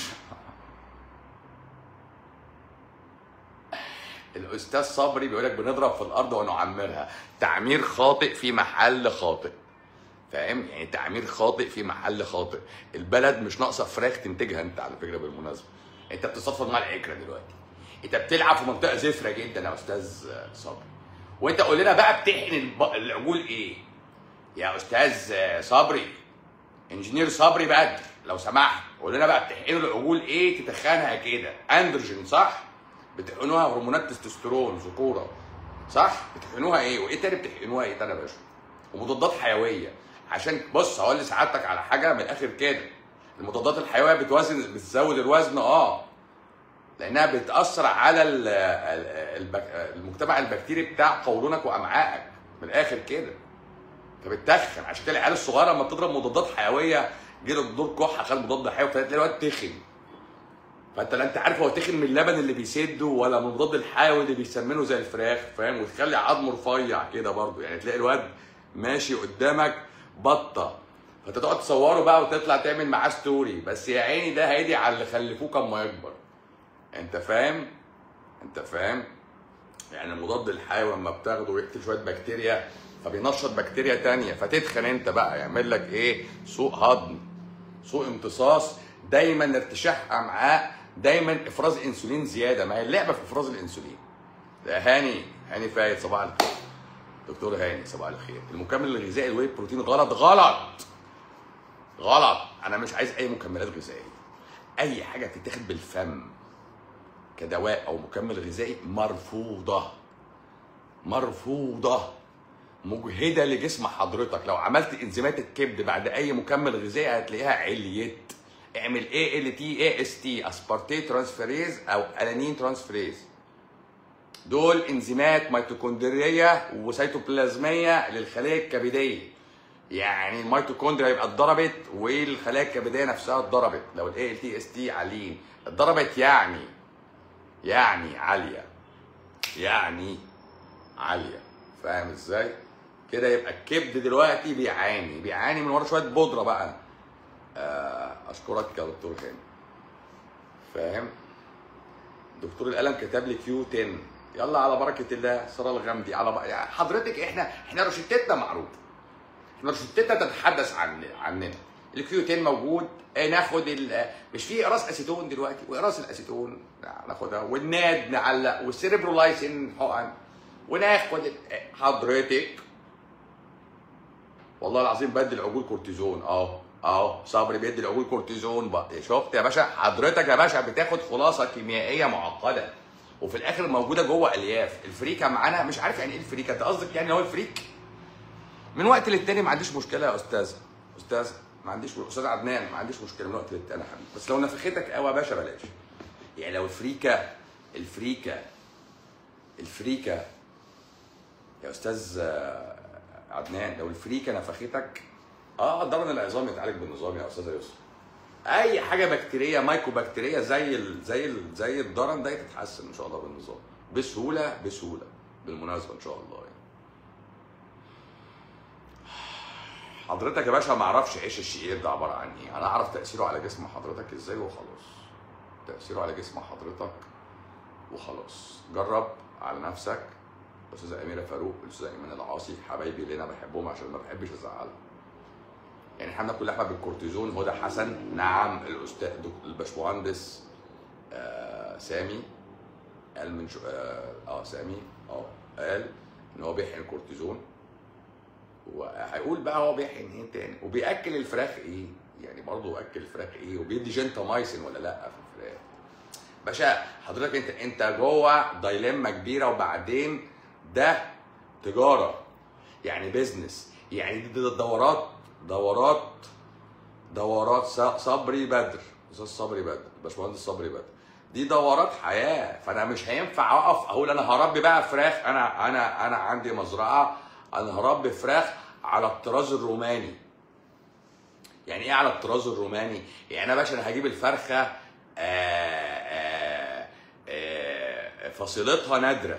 الاستاذ صبري بيقول لك بنضرب في الارض ونعمرها تعمير خاطئ في محل خاطئ فاهم يعني تعمير خاطئ في محل خاطئ البلد مش ناقصه فراخ تنتجها انت على فكره بالمناسبه انت بتصفد مع العكره دلوقتي انت بتلعب في منطقه زفره جدا يا استاذ صبري وانت قول لنا بقى بتحقن الب- العجول ايه يا استاذ صبري انجينير صبري بدر لو سمحت قول لنا بقى بتحقنوا العجول ايه تتخنها كده اندروجين صح بتحقنوها هرمونات تستوستيرون ذكوره صح بتحقنوها ايه وايه تاني بتحقنوها ايه تاني يا باشا ومضادات حيويه عشان بص هقول لسعادتك على حاجه من الاخر كده المضادات الحيويه بتوزن بتزود الوزن اه لانها بتاثر على ال- ال- البك- المجتمع البكتيري بتاع قولونك وامعائك من الاخر كده فبتتخن عشان كده العيال الصغيره لما بتضرب مضادات حيويه جه دور كحه خد مضاد حيوي فتلاقي الواد تخن فانت لا انت عارف هو تخن من اللبن اللي بيسده ولا من المضاد الحيوي اللي بيسمنه زي الفراخ فاهم وتخلي عظمه رفيع كده برضه يعني تلاقي الواد ماشي قدامك بطه فانت تقعد تصوره بقى وتطلع تعمل معاه ستوري بس يا عيني ده هيدي على اللي خلفوه اما يكبر انت فاهم انت فاهم يعني المضاد الحيوي لما بتاخده ويقتل شويه بكتيريا فبينشط بكتيريا تانية فتتخن انت بقى يعمل لك ايه سوء هضم سوء امتصاص دايما ارتشاح امعاء دايما افراز انسولين زياده ما هي اللعبه في افراز الانسولين ده هاني هاني فايد صباح الخير دكتور هاني صباح الخير المكمل الغذائي الواي بروتين غلط غلط غلط انا مش عايز اي مكملات غذائيه اي حاجه تتاخد بالفم كدواء او مكمل غذائي مرفوضه مرفوضه مجهده لجسم حضرتك لو عملت انزيمات الكبد بعد اي مكمل غذائي هتلاقيها عليت اعمل اي ال تي اي اس تي اسبارتي ترانسفيريز او الانين ترانسفيريز دول انزيمات ميتوكوندريه وسيتوبلازميه للخلايا الكبديه يعني الميتوكوندريا يبقى اتضربت والخلايا الكبديه نفسها اتضربت لو الاي ال تي اس تي عاليين اتضربت يعني يعني عاليه يعني عاليه فاهم ازاي كده يبقى الكبد دلوقتي بيعاني بيعاني من ورا شويه بودره بقى آه، اشكرك يا دكتور هاني فاهم دكتور القلم كتب لي كيو 10 يلا على بركه الله ساره الغامدي على بق... يعني حضرتك احنا احنا روشتتنا معروفه احنا روشتتنا تتحدث عن عننا الكيو 10 موجود آه، ناخد ال... مش في اقراص اسيتون دلوقتي واقراص الاسيتون ناخدها والناد نعلق والسيربرولايسين حقن وناخد ال- حضرتك والله العظيم بدي العجول كورتيزون اهو اهو صبري بيدي العجول كورتيزون بقى شفت يا باشا حضرتك يا باشا بتاخد خلاصه كيميائيه معقده وفي الاخر موجوده جوه الياف الفريكه معانا مش عارف يعني ايه الفريكه انت قصدك يعني هو الفريك من وقت للتاني ما عنديش مشكله يا استاذ استاذ ما عنديش استاذ عدنان ما عنديش مشكله من وقت للتاني يا حبيبي بس لو نفختك قوي يا باشا بلاش يعني لو الفريكه الفريكه الفريكه يا استاذ آه، عدنان لو الفريكه نفختك اه ضرن العظام يتعالج بالنظام يا استاذه يسرا اي حاجه بكتيريه مايكرو بكتيريه زي ال زي ال زي الضرن ده تتحسن ان شاء الله بالنظام بسهوله بسهوله بالمناسبه ان شاء الله يعني. حضرتك يا باشا ما اعرفش عيش الشعير ده عباره عن ايه انا اعرف تاثيره على جسم حضرتك ازاي وخلاص تاثيره على جسم حضرتك وخلاص جرب على نفسك الاستاذه اميره فاروق الاستاذه ايمان العاصي حبايبي اللي انا بحبهم عشان ما بحبش ازعلهم يعني احنا بناكل لحمه بالكورتيزون هدى حسن نعم الاستاذ دك- الباشمهندس آه سامي قال من شو اه, آه سامي اه قال ان هو بيحقن الكورتيزون وهيقول بقى هو بيحقن ايه تاني وبياكل الفراخ ايه يعني برضه اكل الفراخ ايه وبيدي جنتامايسين ولا لا في الفراخ باشا حضرتك انت انت جوه دايلما كبيره وبعدين ده تجاره يعني بيزنس يعني دي دي دورات دورات دورات ص- صبري بدر استاذ صبري بدر باشمهندس صبري بدر دي دورات حياه فانا مش هينفع اقف اقول انا هربي بقى فراخ انا انا انا عندي مزرعه انا هربي فراخ على الطراز الروماني يعني ايه على الطراز الروماني يعني انا باشا انا هجيب الفرخه آه، آه، آه، فصيلتها نادره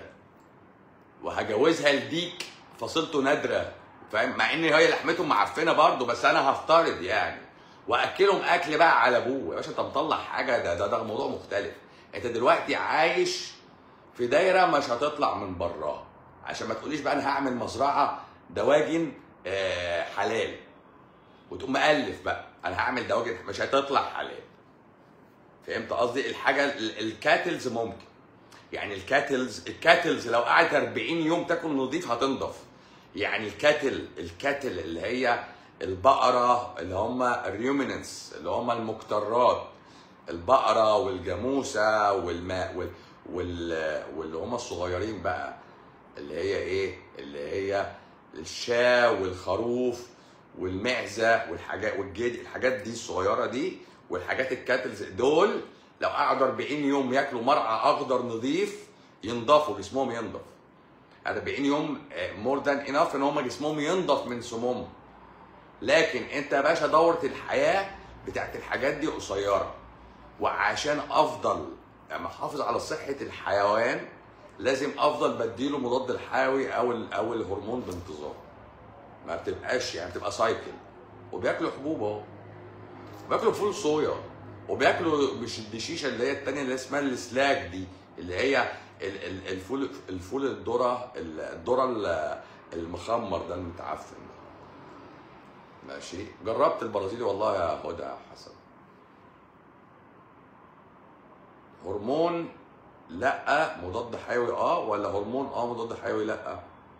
وهجوزها لديك فصيلته نادره فاهم مع ان هي لحمته معفنه برضه بس انا هفترض يعني واكلهم اكل بقى على ابوه يا باشا انت مطلع حاجه ده ده, ده موضوع مختلف انت دلوقتي عايش في دايره مش هتطلع من براها عشان ما تقوليش بقى انا هعمل مزرعه دواجن آه، حلال وتقوم مألف بقى انا هعمل دواجن مش هتطلع حلال فهمت قصدي الحاجه ال- الكاتلز ممكن يعني الكاتلز الكاتلز لو قعدت 40 يوم تاكل نظيف هتنضف يعني الكاتل الكاتل اللي هي البقره اللي هم الريوميننس اللي هم المكترات البقره والجاموسه والماء وال وال واللي هم الصغيرين بقى اللي هي ايه اللي هي الشاة والخروف والمعزه والحاجات والجدي الحاجات دي الصغيره دي والحاجات الكاتلز دول لو قعدوا 40 يوم ياكلوا مرعى اخضر نظيف ينضفوا جسمهم ينضف 40 يوم مور ذان انف ان هم جسمهم ينضف من سمومهم لكن انت يا باشا دوره الحياه بتاعت الحاجات دي قصيره وعشان افضل يعني احافظ على صحه الحيوان لازم افضل بديله مضاد الحيوي او ال- او الهرمون بانتظام ما بتبقاش يعني بتبقى سايكل وبياكلوا حبوب اهو بياكلوا فول صويا وبياكلوا مش الدشيشه اللي هي التانية اللي اسمها السلاك دي اللي هي ال- ال- الفول الفول الذره الذره ال- المخمر ده المتعفن ده ماشي جربت البرازيلي والله يا هدى يا حسن هرمون لا مضاد حيوي اه ولا هرمون اه مضاد حيوي لا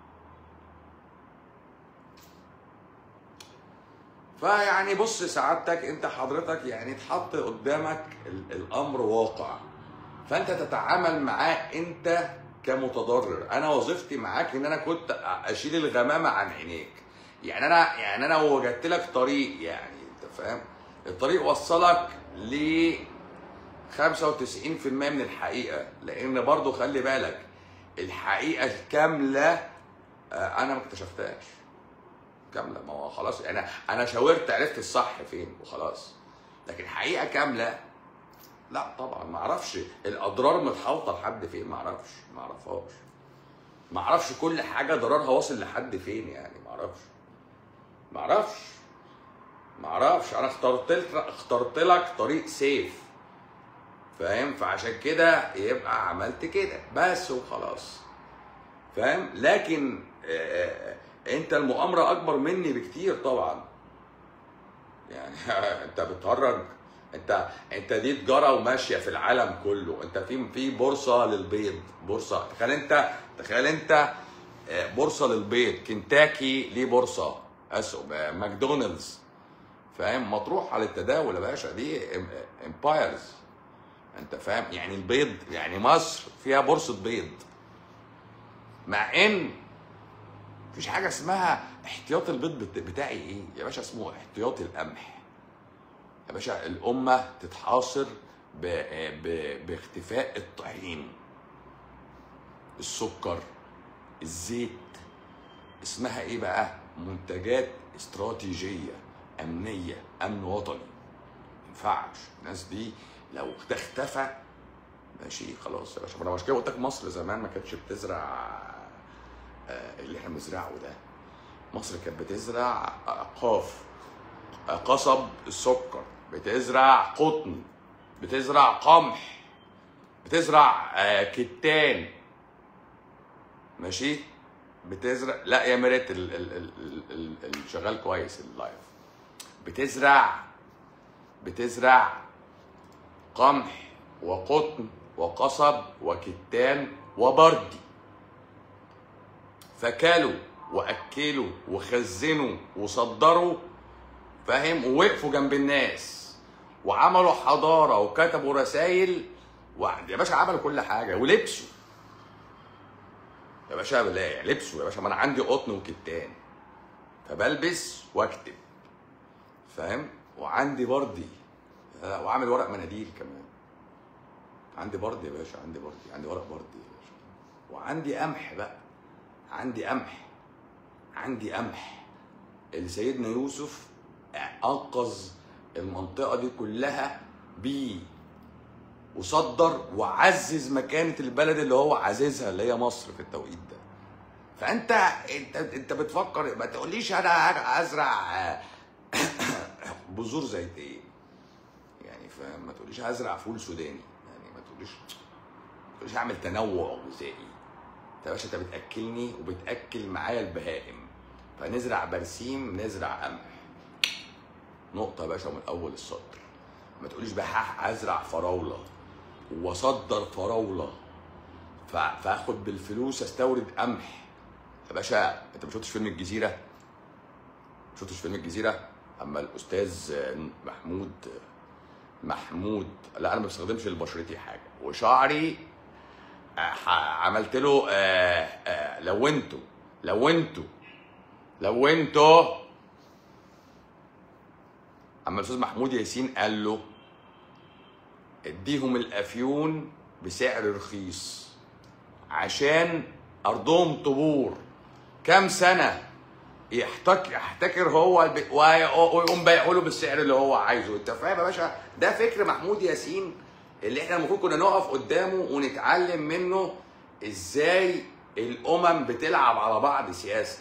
فيعني بص سعادتك انت حضرتك يعني اتحط قدامك ال- الامر واقع فانت تتعامل معاه انت كمتضرر انا وظيفتي معاك ان انا كنت اشيل الغمامه عن عينيك يعني انا يعني انا وجدت لك طريق يعني انت فاهم الطريق وصلك ل 95% من الحقيقه لان برضو خلي بالك الحقيقه الكامله آه، انا ما اكتشفتهاش كامله ما هو خلاص انا انا شاورت عرفت الصح فين وخلاص لكن حقيقه كامله لا طبعا ما اعرفش الاضرار متحوطه لحد فين ما اعرفش ما اعرفهاش ما اعرفش كل حاجه ضررها واصل لحد فين يعني ما اعرفش ما اعرفش ما اعرفش انا اخترت لك اخترت لك طريق سيف فاهم فعشان كده يبقى عملت كده بس وخلاص فاهم لكن آه، آه، انت المؤامره اكبر مني بكتير طبعا يعني انت بتهرج انت انت دي تجاره وماشيه في العالم كله انت في في بورصه للبيض بورصه تخيل انت تخيل انت آه، بورصه للبيض كنتاكي ليه بورصه اسهم آه، ماكدونالدز فاهم مطروحه للتداول يا باشا دي امبايرز انت فاهم يعني البيض يعني مصر فيها بورصه بيض مع ان مفيش حاجه اسمها احتياط البيض بت- بتاعي ايه يا باشا اسمه احتياطي القمح يا باشا الامه تتحاصر ب... ب... باختفاء الطحين السكر الزيت اسمها ايه بقى منتجات استراتيجيه امنيه امن وطني ما ينفعش الناس دي لو ده اختفى ماشي خلاص يا باشا ما انا مش كده قلت لك مصر زمان ما كانتش بتزرع آه، اللي احنا بنزرعه ده مصر كانت بتزرع قاف قصب السكر بتزرع قطن بتزرع قمح بتزرع آه، كتان ماشي بتزرع لا يا مريت ال... ال... ال... ال... ال... شغال كويس اللايف بتزرع بتزرع قمح وقطن وقصب وكتان وبردي فكلوا واكلوا وخزنوا وصدروا فاهم ووقفوا جنب الناس وعملوا حضاره وكتبوا رسائل و... يا باشا عملوا كل حاجه ولبسوا يا باشا لا لبسوا يا باشا ما انا عندي قطن وكتان فبلبس واكتب فاهم وعندي بردي آه، واعمل ورق مناديل كمان عندي برد يا باشا عندي بردي عندي ورق بردي يا باشا وعندي قمح بقى عندي قمح عندي قمح اللي سيدنا يوسف انقذ المنطقه دي كلها بيه وصدر وعزز مكانه البلد اللي هو عززها اللي هي مصر في التوقيت ده فانت انت انت بتفكر ما تقوليش انا ازرع بذور زيتيه يعني فما تقوليش هزرع فول سوداني يعني ما تقوليش ما تقوليش اعمل تنوع غذائي انت يا باشا انت بتاكلني وبتاكل معايا البهائم فنزرع برسيم نزرع قمح نقطه يا باشا من اول السطر ما تقوليش بقى ازرع فراوله واصدر فراوله ف- فاخد بالفلوس استورد قمح يا باشا انت ما شفتش فيلم الجزيره ما شفتش فيلم الجزيره اما الاستاذ محمود محمود لا انا ما بستخدمش لبشرتي حاجه وشعري آه، ح- عملت له آه، آه، لونته لونته لونته اما الاستاذ محمود ياسين قال له اديهم الافيون بسعر رخيص عشان ارضهم طبور كام سنه يحتك يحتكر هو الب... وي- ويقوم بايعه له بالسعر اللي هو عايزه انت فاهم يا باشا ده فكر محمود ياسين اللي احنا المفروض كنا نقف قدامه ونتعلم منه ازاي الامم بتلعب على بعض سياسه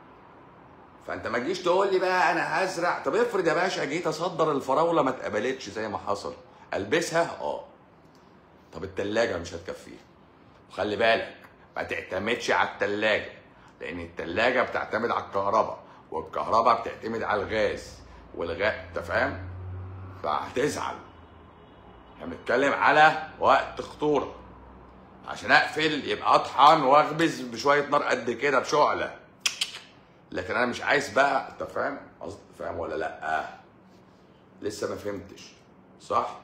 فانت ما تجيش تقول لي بقى انا هزرع طب افرض يا باشا جيت اصدر الفراوله ما اتقبلتش زي ما حصل البسها اه طب التلاجة مش هتكفيها وخلي بالك ما تعتمدش على التلاجة لان التلاجة بتعتمد على الكهرباء والكهرباء بتعتمد على الغاز والغاز انت فاهم فهتزعل احنا بنتكلم على وقت خطوره عشان اقفل يبقى اطحن واخبز بشويه نار قد كده بشعله لكن انا مش عايز بقى انت فاهم قصدي فاهم ولا لا لسه ما فهمتش صح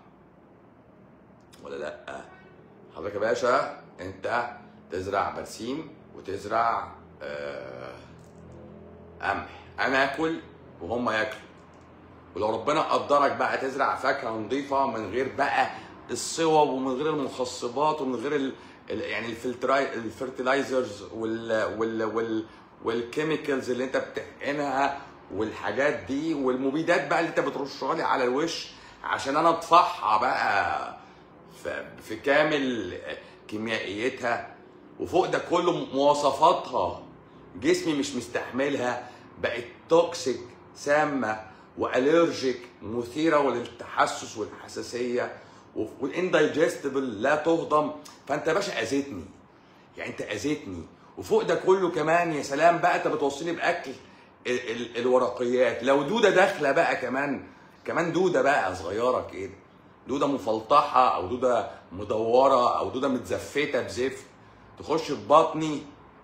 ولا لا حضرتك يا باشا انت تزرع برسيم وتزرع آه، قمح انا اكل وهم ياكلوا ولو ربنا قدرك بقى تزرع فاكهه نظيفه من غير بقى الصوب ومن غير المخصبات ومن غير ال ال- يعني الفلتراي الفرتلايزرز وال وال وال والكيميكالز اللي انت بتحقنها والحاجات دي والمبيدات بقى اللي انت بترشها لي على الوش عشان انا اطفحها بقى في, في كامل كيميائيتها وفوق ده كله مواصفاتها جسمي مش مستحملها بقت توكسيك سامه والرجيك مثيره للتحسس والحساسيه والاندايجستبل لا تهضم فانت يا باشا اذيتني يعني انت اذيتني وفوق ده كله كمان يا سلام بقى انت بتوصيني باكل ال- ال- الورقيات لو دوده داخله بقى كمان كمان دوده بقى صغيره كده دوده مفلطحه او دوده مدوره او دوده متزفته بزفت تخش في بطني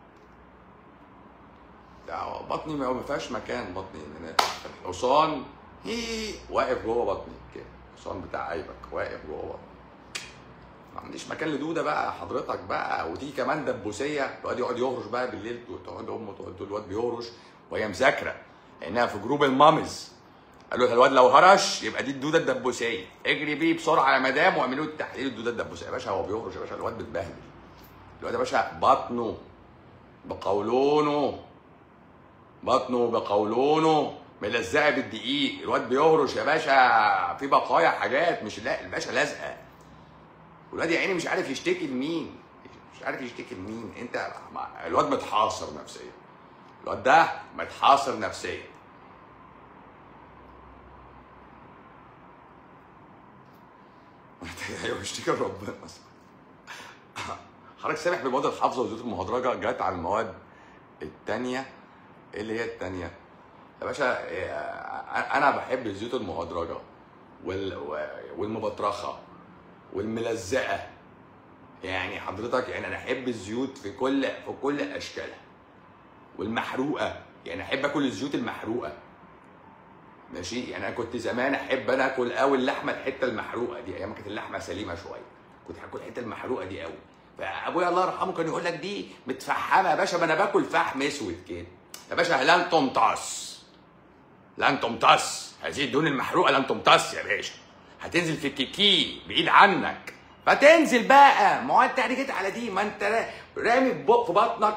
لا بطني ما ما فيهاش مكان بطني ان انا الحصان هي واقف جوه بطني كده الحصان بتاع ايبك واقف جوه بطني ما عنديش مكان لدوده بقى حضرتك بقى ودي كمان دبوسيه الواد يقعد يهرش بقى بالليل تقعد امه تقعد تقول الواد بيهرش وهي مذاكره لانها في جروب المامز قالوا لها الواد لو هرش يبقى دي الدوده الدبوسيه اجري بيه بسرعه يا مدام واعملوا له تحليل الدوده الدبوسيه يا باشا هو بيهرش يا باشا الواد بيتبهدل الواد يا باشا بطنه بقولونه بطنه بقولونه ملزقه بالدقيق الواد بيهرش يا باشا في بقايا حاجات مش لا الباشا لازقه والواد يا عيني مش عارف يشتكي لمين مش عارف يشتكي لمين انت الواد متحاصر نفسيا الواد ده متحاصر نفسيا ايوه اشتكي ربنا حضرتك سامح بالمواد الحافظه والزيوت المهدرجه جت على المواد التانية ايه اللي هي التانية؟ يا باشا إيه، انا بحب الزيوت المهدرجه وال... والمبطرخه والملزقه يعني حضرتك يعني انا احب الزيوت في كل في كل اشكالها والمحروقه يعني احب اكل الزيوت المحروقه ماشي يعني انا كنت زمان احب انا اكل قوي اللحمه الحته المحروقه دي ايام ما كانت اللحمه سليمه شويه كنت هاكل الحته المحروقه دي قوي فابويا الله يرحمه كان يقول لك دي متفحمه يا باشا ما انا باكل فحم اسود كده يا باشا لن تمتص لن تمتص هذه الدهون المحروقه لن تمتص يا باشا هتنزل في الكيكي بعيد عنك فتنزل بقى ما هو انت جيت على دي ما انت رامي في بق- في بطنك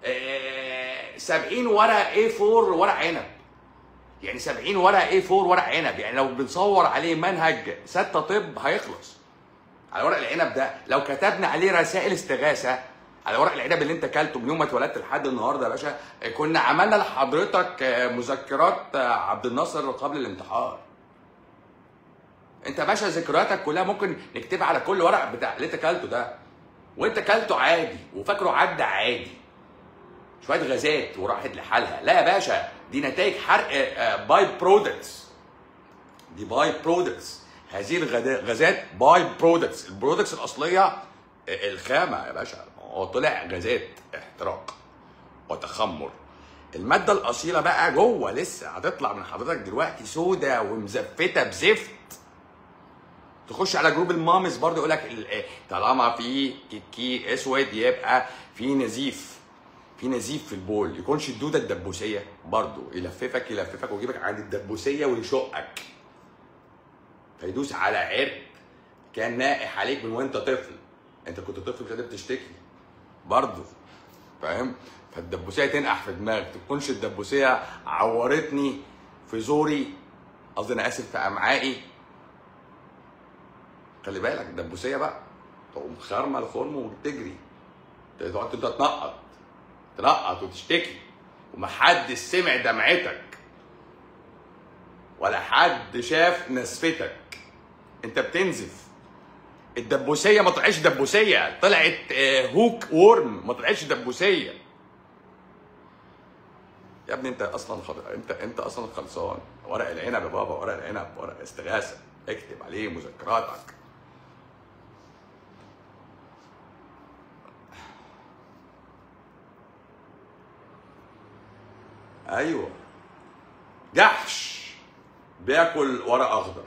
آه، 70 ورقه اي 4 ورق عنب يعني 70 ورقه اي 4 ورق عنب يعني لو بنصور عليه منهج ستة طب هيخلص على ورق العنب ده لو كتبنا عليه رسائل استغاثه على ورق العنب اللي انت كلته من يوم ما اتولدت لحد النهارده يا باشا كنا عملنا لحضرتك آه، مذكرات آه، عبد الناصر قبل الانتحار انت يا باشا ذكرياتك كلها ممكن نكتبها على كل ورق بتاع اللي انت كلته ده وانت كلته عادي وفاكره عدى عادي شويه غازات وراحت لحالها لا يا باشا دي نتائج حرق باي برودكتس دي باي برودكتس هذه الغدا- غازات باي برودكتس البرودكتس الاصليه آه، الخامه يا باشا هو طلع غازات احتراق وتخمر الماده الاصيله بقى جوه لسه هتطلع من حضرتك دلوقتي سودة ومزفته بزفت تخش على جروب المامز برضه يقول لك ال- آه، طالما في كيكي اسود يبقى في نزيف في نزيف في البول يكونش الدوده الدبوسيه برضه يلففك يلففك ويجيبك عند الدبوسيه ويشقك فيدوس على عرق كان نائح عليك من وانت طفل انت كنت طفل مش قادر تشتكي برضه فاهم فالدبوسيه تنقح في دماغك تكونش الدبوسيه عورتني في زوري قصدي انا اسف في امعائي خلي بالك الدبوسيه بقى تقوم خارمه الخرم وتجري تقعد انت تنقط تنقط وتشتكي ومحدش سمع دمعتك ولا حد شاف نسفتك انت بتنزف الدبوسيه ما طلعتش دبوسيه طلعت آه، هوك وورم ما طلعتش دبوسيه يا ابني انت اصلا خد... انت انت اصلا خلصان ورق العنب يا بابا ورق العنب ورق استغاثه اكتب عليه مذكراتك ايوه جحش بياكل ورق اخضر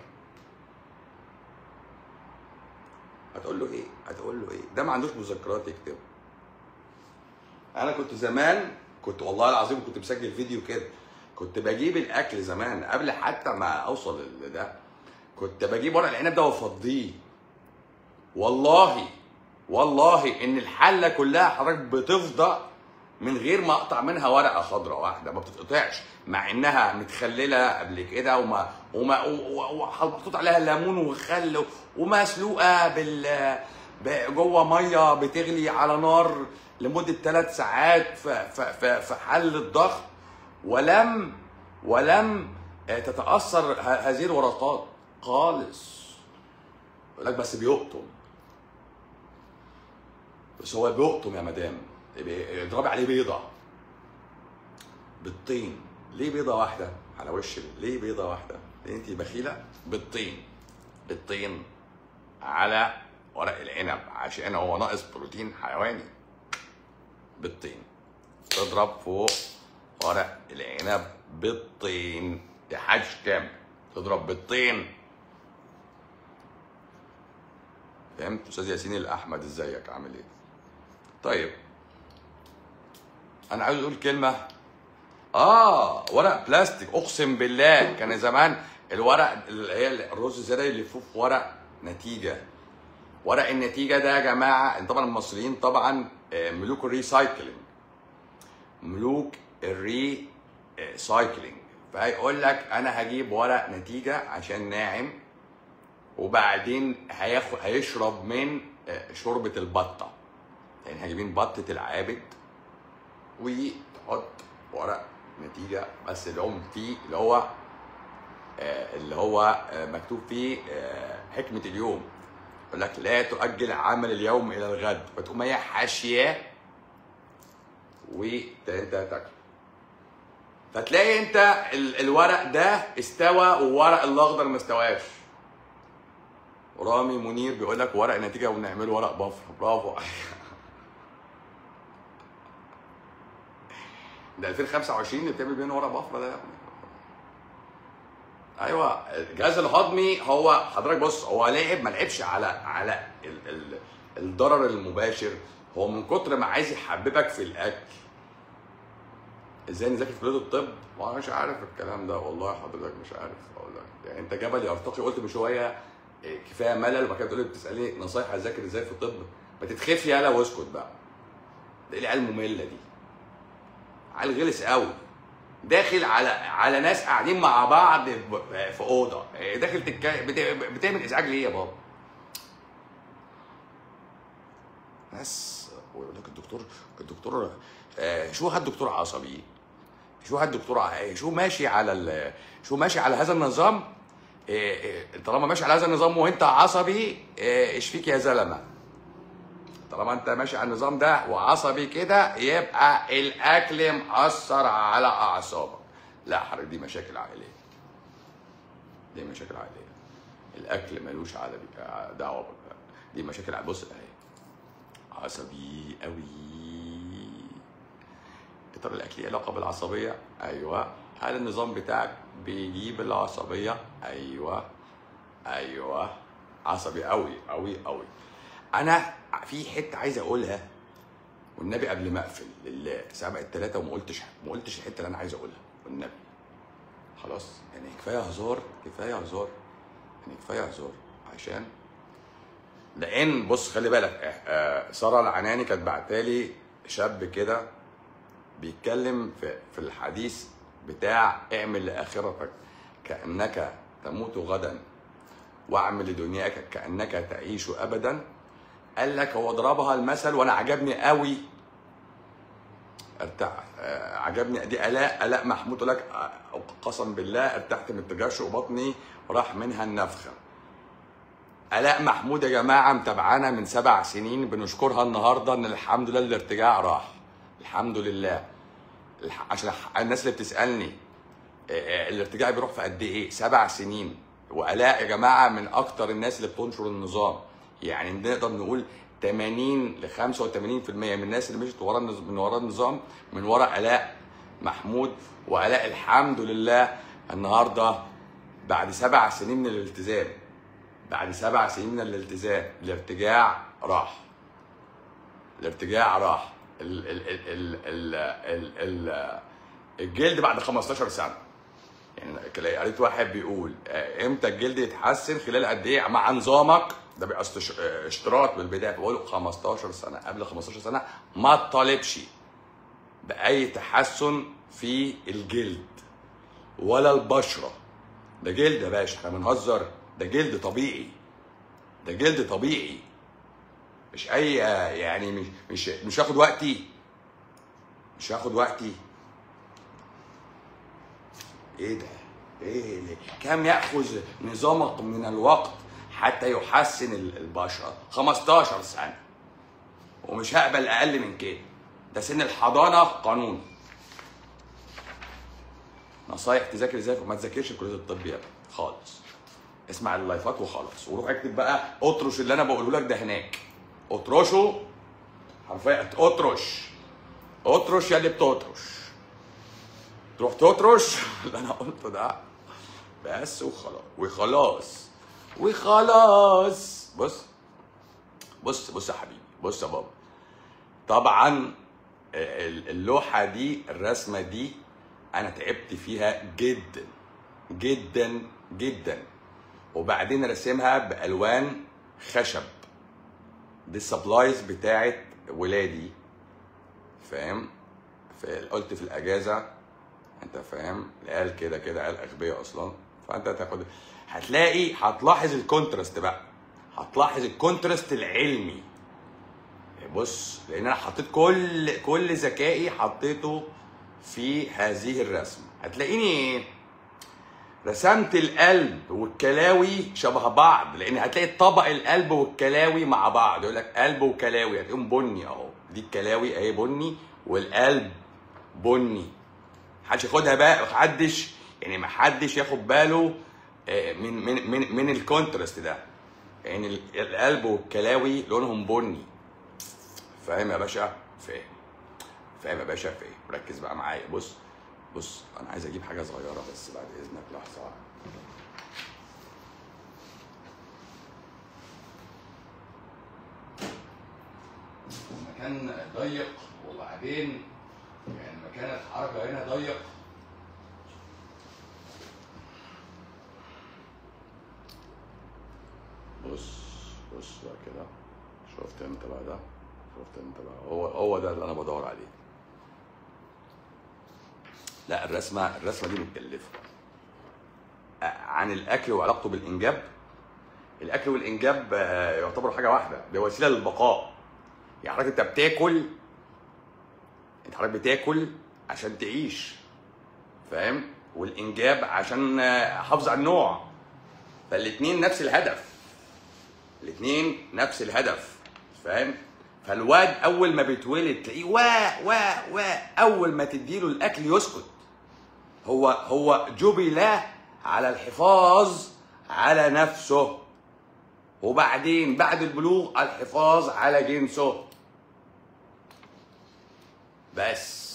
هتقول له ايه هتقول له ايه ده ما عندوش مذكرات يكتب انا كنت زمان كنت والله العظيم كنت مسجل فيديو كده كنت بجيب الاكل زمان قبل حتى ما اوصل لده كنت بجيب ورق العنب ده وافضيه والله والله ان الحله كلها حضرتك بتفضى من غير ما اقطع منها ورقه خضراء واحده ما بتتقطعش مع انها متخلله قبل كده وما وما و- و- ومحطوط عليها ليمون وخل ومسلوقه بال ب- جوه ميه بتغلي على نار لمده ثلاث ساعات ف- ف- ف- في حل الضغط ولم ولم آه، تتاثر ه- هذه الورقات خالص يقول لك بس بيقطم بس هو بيقطم يا مدام يبقى اضربي عليه بيضه بالطين ليه بيضه واحده على وش ال- ليه بيضه واحده ليه انت بخيله بالطين بالطين على ورق العنب عشان هو ناقص بروتين حيواني بالطين تضرب فوق ورق العنب بالطين تحاج كام تضرب بالطين فهمت استاذ ياسين الاحمد ازيك عامل ايه طيب انا عاوز اقول كلمه اه ورق بلاستيك اقسم بالله كان زمان الورق اللي هي الرز الزرقاء اللي يلفوه في ورق نتيجه ورق النتيجه ده يا جماعه طبعا المصريين طبعا آه، ملوك الريسايكلينج ملوك الري سايكلينج فهيقول لك انا هجيب ورق نتيجه عشان ناعم وبعدين هياخد هيشرب من آه، شوربه البطه يعني هجيبين بطه العابد وتحط ورق نتيجه بس اللي هو فيه اللي هو آه، اللي هو آه، مكتوب فيه آه، حكمه اليوم يقول لك لا تؤجل عمل اليوم الى الغد فتقوم هي حاشياه وانت تاكل فتلاقي انت ال- الورق ده استوى والورق الاخضر ما استواش رامي منير بيقول لك ورق نتيجه ونعمله ورق بفر برافو ده 2025 اللي بتعمل بينه ورق بفره ده يا ابني ايوه الجهاز الهضمي هو حضرتك بص هو لعب ما لعبش على على ال ال الضرر المباشر هو من كتر ما عايز يحببك في الاكل ازاي نذاكر في كليه الطب ما مش عارف الكلام ده والله حضرتك مش عارف اقول لك يعني انت جبل يرتقي قلت من شويه إيه، كفايه ملل وبعد كده بتقول لي بتسالني نصايح اذاكر ازاي في الطب ما تتخفي يالا واسكت بقى ده ايه العيال الممله دي عيل غلس قوي داخل على على ناس قاعدين مع بعض في في اوضه إيه، داخل تتك... بت... بتعمل ازعاج ليه يا بابا ناس ويقول لك الدكتور الدكتور آه، شو هالدكتور عصبي شو هالدكتور ع- شو ماشي على ال... شو ماشي على هذا النظام إيه، إيه، طالما ماشي على هذا النظام وانت عصبي إيه، اشفيك يا زلمه طالما انت ماشي على النظام ده وعصبي كده يبقى الاكل مأثر على اعصابك لا حضرتك دي مشاكل عائليه دي مشاكل عائليه الاكل ملوش على دعوه بك. دي مشاكل عائلية. بص اهي عصبي قوي اطار الاكل ليه علاقه بالعصبيه ايوه هل النظام بتاعك بيجيب العصبيه ايوه ايوه عصبي قوي قوي قوي انا في حته عايز اقولها والنبي قبل ما اقفل لله سبق الثلاثه وما قلتش ما قلتش الحته اللي انا عايز اقولها والنبي خلاص يعني كفايه هزار كفايه هزار يعني كفايه هزار عشان لان بص خلي بالك آه، آه، ساره العناني كانت بعتالي شاب كده بيتكلم في في الحديث بتاع اعمل لاخرتك كانك تموت غدا واعمل لدنياك كانك تعيش ابدا قال لك هو ضربها المثل وانا عجبني قوي ارتاح آه، عجبني دي الاء الاء محمود قال لك آه، قسم بالله ارتحت من تجشؤ بطني راح منها النفخه الاء محمود يا جماعه متابعانا من سبع سنين بنشكرها النهارده ان الحمد لله الارتجاع راح الحمد لله الح- عشان الح- الناس اللي بتسالني آه، آه، الارتجاع بيروح في قد ايه؟ سبع سنين والاء يا جماعه من اكتر الناس اللي بتنشر النظام يعني نقدر نقول 80 ل 85% من الناس اللي مشت ورا النظ- من ورا النظام من ورا الاء محمود والاء الحمد لله النهارده بعد سبع سنين من الالتزام بعد سبع سنين من الالتزام الارتجاع راح الارتجاع راح ال ال ال ال ال ال ال الجلد بعد 15 سنه يعني كلا- قريت واحد بيقول آه، امتى الجلد يتحسن خلال قد ايه مع نظامك ده بيبقى استش- آه، اشتراط بالبدايه بقول له 15 سنه قبل 15 سنه ما تطالبش باي تحسن في الجلد ولا البشره ده جلد يا باشا احنا بنهزر ده جلد طبيعي ده جلد طبيعي مش اي آه، يعني مش مش مش هاخد وقتي مش هاخد وقتي ايه ده؟ ايه ده؟ كم ياخذ نظامك من الوقت حتى يحسن ال- البشره؟ 15 سنه ومش هقبل اقل من كده ده سن الحضانه قانون نصايح تذاكر ازاي ما تذاكرش في كليه الطب يا ابني خالص اسمع اللايفات وخلاص وروح اكتب بقى اطرش اللي انا بقوله لك ده هناك اطرشه حرفيا اطرش اطرش يا اللي بتطرش تروح تطرش اللي انا قلته ده بس وخلاص وخلاص وخلاص بص بص بص يا حبيبي بص يا بابا طبعا ال- اللوحه دي الرسمه دي انا تعبت فيها جدا جدا جدا وبعدين راسمها بالوان خشب دي السبلايز بتاعت ولادي فاهم في قلت في الاجازه انت فاهم العيال كده كده عيال اغبياء اصلا فانت هتاخد هتلاقي هتلاحظ الكونتراست بقى هتلاحظ الكونتراست العلمي بص لان انا حطيت كل كل ذكائي حطيته في هذه الرسمه هتلاقيني ايه رسمت القلب والكلاوي شبه بعض لان هتلاقي طبق القلب والكلاوي مع بعض يقول لك قلب وكلاوي هتلاقيهم بني اهو دي الكلاوي اهي بني والقلب بني محدش ياخدها بقى محدش يعني محدش ياخد باله آه، من من من من الكونتراست ده يعني ال- القلب والكلاوي لونهم بني فاهم يا باشا فاهم فاهم يا باشا فاهم ركز بقى معايا بص بص انا عايز اجيب حاجه صغيره بس بعد اذنك لحظه واحدة. المكان ضيق وبعدين يعني مكان الحركه هنا ضيق بص بص بقى كده شفت انت بقى ده شفت انت بقى هو هو ده اللي انا بدور عليه لا الرسمه الرسمه دي متكلفه آه، عن الاكل وعلاقته بالانجاب الاكل والانجاب آه، يعتبروا حاجه واحده دي وسيله للبقاء يعني حضرتك انت بتاكل انت حضرتك بتاكل عشان تعيش فاهم والانجاب عشان آه، حافظ على النوع فالاتنين نفس الهدف الاتنين نفس الهدف فاهم فالواد اول ما بيتولد تلاقيه وا وا وا اول ما تديله الاكل يسكت هو هو جبل على الحفاظ على نفسه وبعدين بعد البلوغ الحفاظ على جنسه بس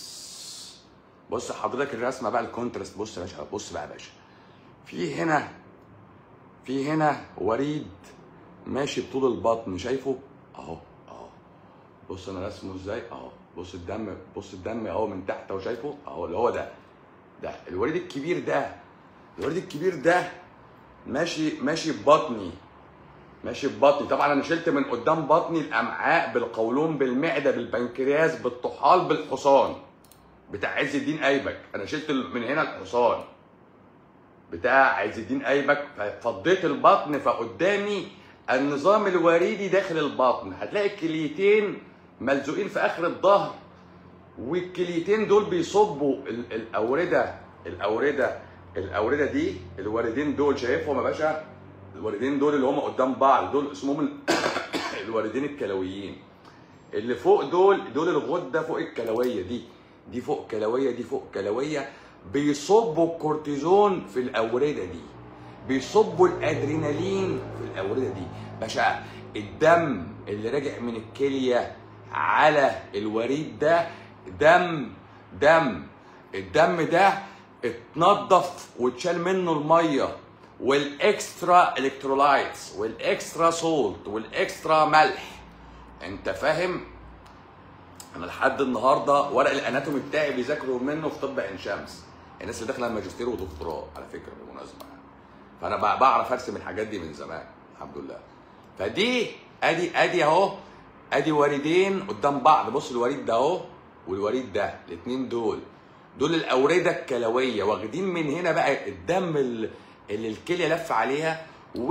بص حضرتك الرسمه بقى الكونتراست بص يا باشا بص بقى يا باشا في هنا في هنا وريد ماشي بطول البطن شايفه اهو اهو بص انا رسمه ازاي اهو بص الدم بص الدم اهو من تحت اهو شايفه اهو اللي هو ده ده الوريد الكبير ده الوريد الكبير ده ماشي ماشي ببطني ماشي ببطني طبعا انا شلت من قدام بطني الامعاء بالقولون بالمعده بالبنكرياس بالطحال بالحصان بتاع عز الدين ايبك انا شلت من هنا الحصان بتاع عز الدين ايبك ففضيت البطن فقدامي النظام الوريدي داخل البطن هتلاقي الكليتين ملزوقين في اخر الظهر والكليتين دول بيصبوا ال- الاورده الاورده الاورده دي الوردين دول شايفهم يا باشا الوردين دول اللي هم قدام بعض دول اسمهم ال- الوردين الكلويين اللي فوق دول دول الغده فوق الكلويه دي دي فوق كلويه دي فوق كلويه بيصبوا الكورتيزون في الاورده دي بيصبوا الادرينالين في الاورده دي باشا الدم اللي راجع من الكليه على الوريد ده دم دم الدم ده اتنضف واتشال منه الميه والاكسترا الكترولايتس والاكسترا سولت والاكسترا ملح انت فاهم انا لحد النهارده ورق الاناتومي بتاعي بيذاكروا منه في طب عين شمس الناس اللي داخله ماجستير ودكتوراه على فكره بالمناسبه يعني. فانا بع- بعرف ارسم الحاجات دي من زمان الحمد لله فدي ادي ادي اهو ادي وردين قدام بعض بص الوريد ده اهو والوريد ده الاثنين دول دول الاورده الكلويه واخدين من هنا بقى الدم ال- اللي الكليه لف عليها و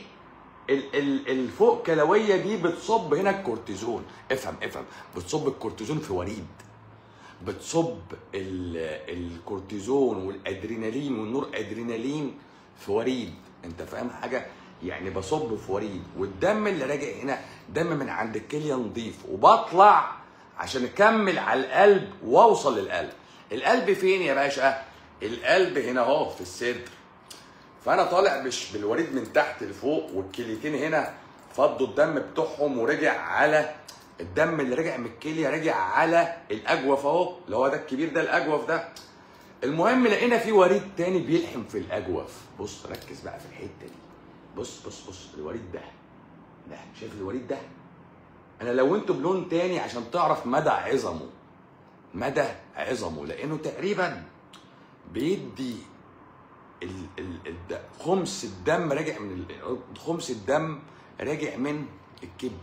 ال- ال- الفوق كلويه دي بتصب هنا الكورتيزون افهم افهم بتصب الكورتيزون في وريد بتصب ال- الكورتيزون والادرينالين والنور ادرينالين في وريد انت فاهم حاجه يعني بصب في وريد والدم اللي راجع هنا دم من عند الكليه نضيف وبطلع عشان اكمل على القلب واوصل للقلب القلب فين يا باشا القلب هنا اهو في الصدر فانا طالع مش بالوريد من تحت لفوق والكليتين هنا فضوا الدم بتوعهم ورجع على الدم اللي رجع من الكليه رجع على الاجوف اهو اللي هو ده الكبير ده الاجوف ده المهم لقينا في وريد تاني بيلحم في الاجوف بص ركز بقى في الحته دي بص بص بص الوريد ده ده شايف الوريد ده انا لونته بلون تاني عشان تعرف مدى عظمه مدى عظمه لانه تقريبا بيدي ال ال الد- خمس الدم راجع من ال- خمس الدم راجع من الكبد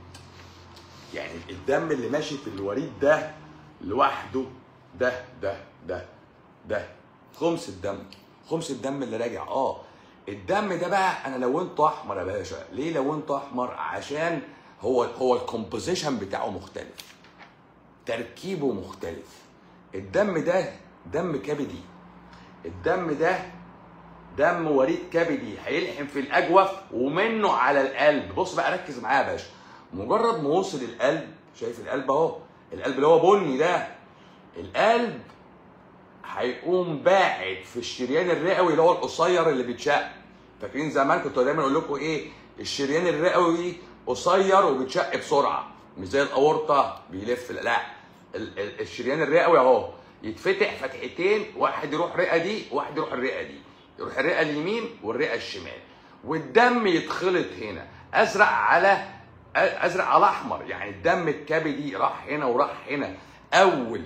يعني الدم اللي ماشي في الوريد ده لوحده ده ده ده ده خمس الدم خمس الدم اللي راجع اه الدم ده بقى انا لونته احمر يا باشا ليه لونته احمر عشان هو هو الكومبوزيشن بتاعه مختلف تركيبه مختلف الدم ده دم كبدي الدم ده دم وريد كبدي هيلحم في الاجوف ومنه على القلب بص بقى ركز معايا يا باشا مجرد ما وصل القلب شايف القلب اهو القلب اللي هو بني ده القلب هيقوم باعت في الشريان الرئوي اللي هو القصير اللي بيتشق فاكرين زمان كنت دايما اقول لكم ايه الشريان الرئوي قصير وبيتشق بسرعه مش زي الاورطه بيلف لا ال- ال- الشريان الرئوي اهو يتفتح فتحتين واحد يروح الرئه دي وواحد يروح الرئه دي يروح الرئه اليمين والرئه الشمال والدم يتخلط هنا ازرق على ازرق على احمر يعني الدم الكبدي راح هنا وراح هنا اول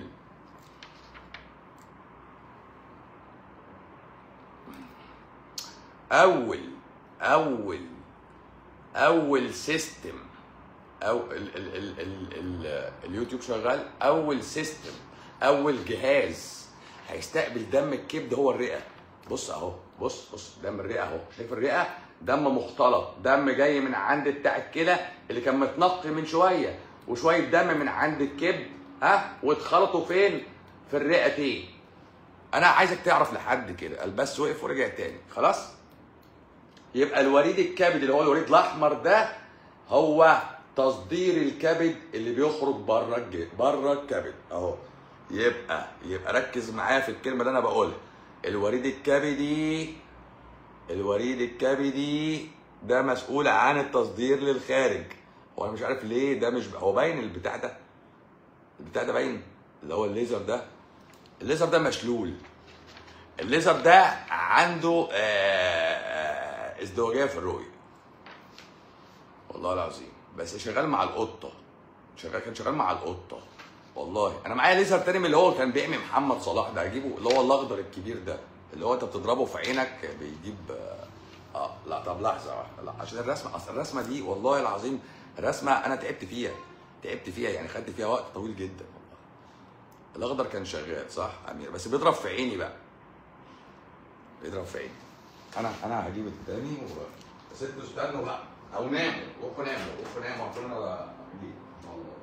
اول اول اول سيستم او ال ال ال ال ال اليوتيوب شغال اول سيستم اول جهاز هيستقبل دم الكبد هو الرئه بص اهو بص بص دم الرئه اهو شايف الرئه دم مختلط دم جاي من عند بتاع الكلى اللي كان متنقي من شويه وشويه دم من عند الكبد ها واتخلطوا فين في الرئتين انا عايزك تعرف لحد كده البس وقف ورجع تاني خلاص يبقى الوريد الكبد اللي هو الوريد الاحمر ده هو تصدير الكبد اللي بيخرج بره الج... بره الكبد اهو يبقى يبقى ركز معايا في الكلمه اللي انا بقولها الوريد الكبدي الوريد الكبدي ده مسؤول عن التصدير للخارج هو انا مش عارف ليه ده مش هو باين البتاع ده البتاع ده باين اللي هو الليزر ده الليزر ده مشلول الليزر ده عنده آه، آه، ازدواجيه في الرؤيه والله العظيم بس شغال مع القطه شغال كان شغال مع القطه والله انا معايا ليزر تاني من اللي هو كان بيعمي محمد صلاح ده هجيبه اللي هو الاخضر الكبير ده اللي هو انت بتضربه في عينك بيجيب اه, آه لا طب لحظه واحده لا عشان الرسمه اصل الرسمه دي والله العظيم رسمه انا تعبت فيها تعبت فيها يعني خدت فيها وقت طويل جدا والله الاخضر كان شغال صح امير بس بيضرب في عيني بقى بيضرب في عيني انا انا هجيب التاني و ست استنوا بقى او ناموا روحوا ناموا روحوا ناموا عشان انا اجيب ان شاء الله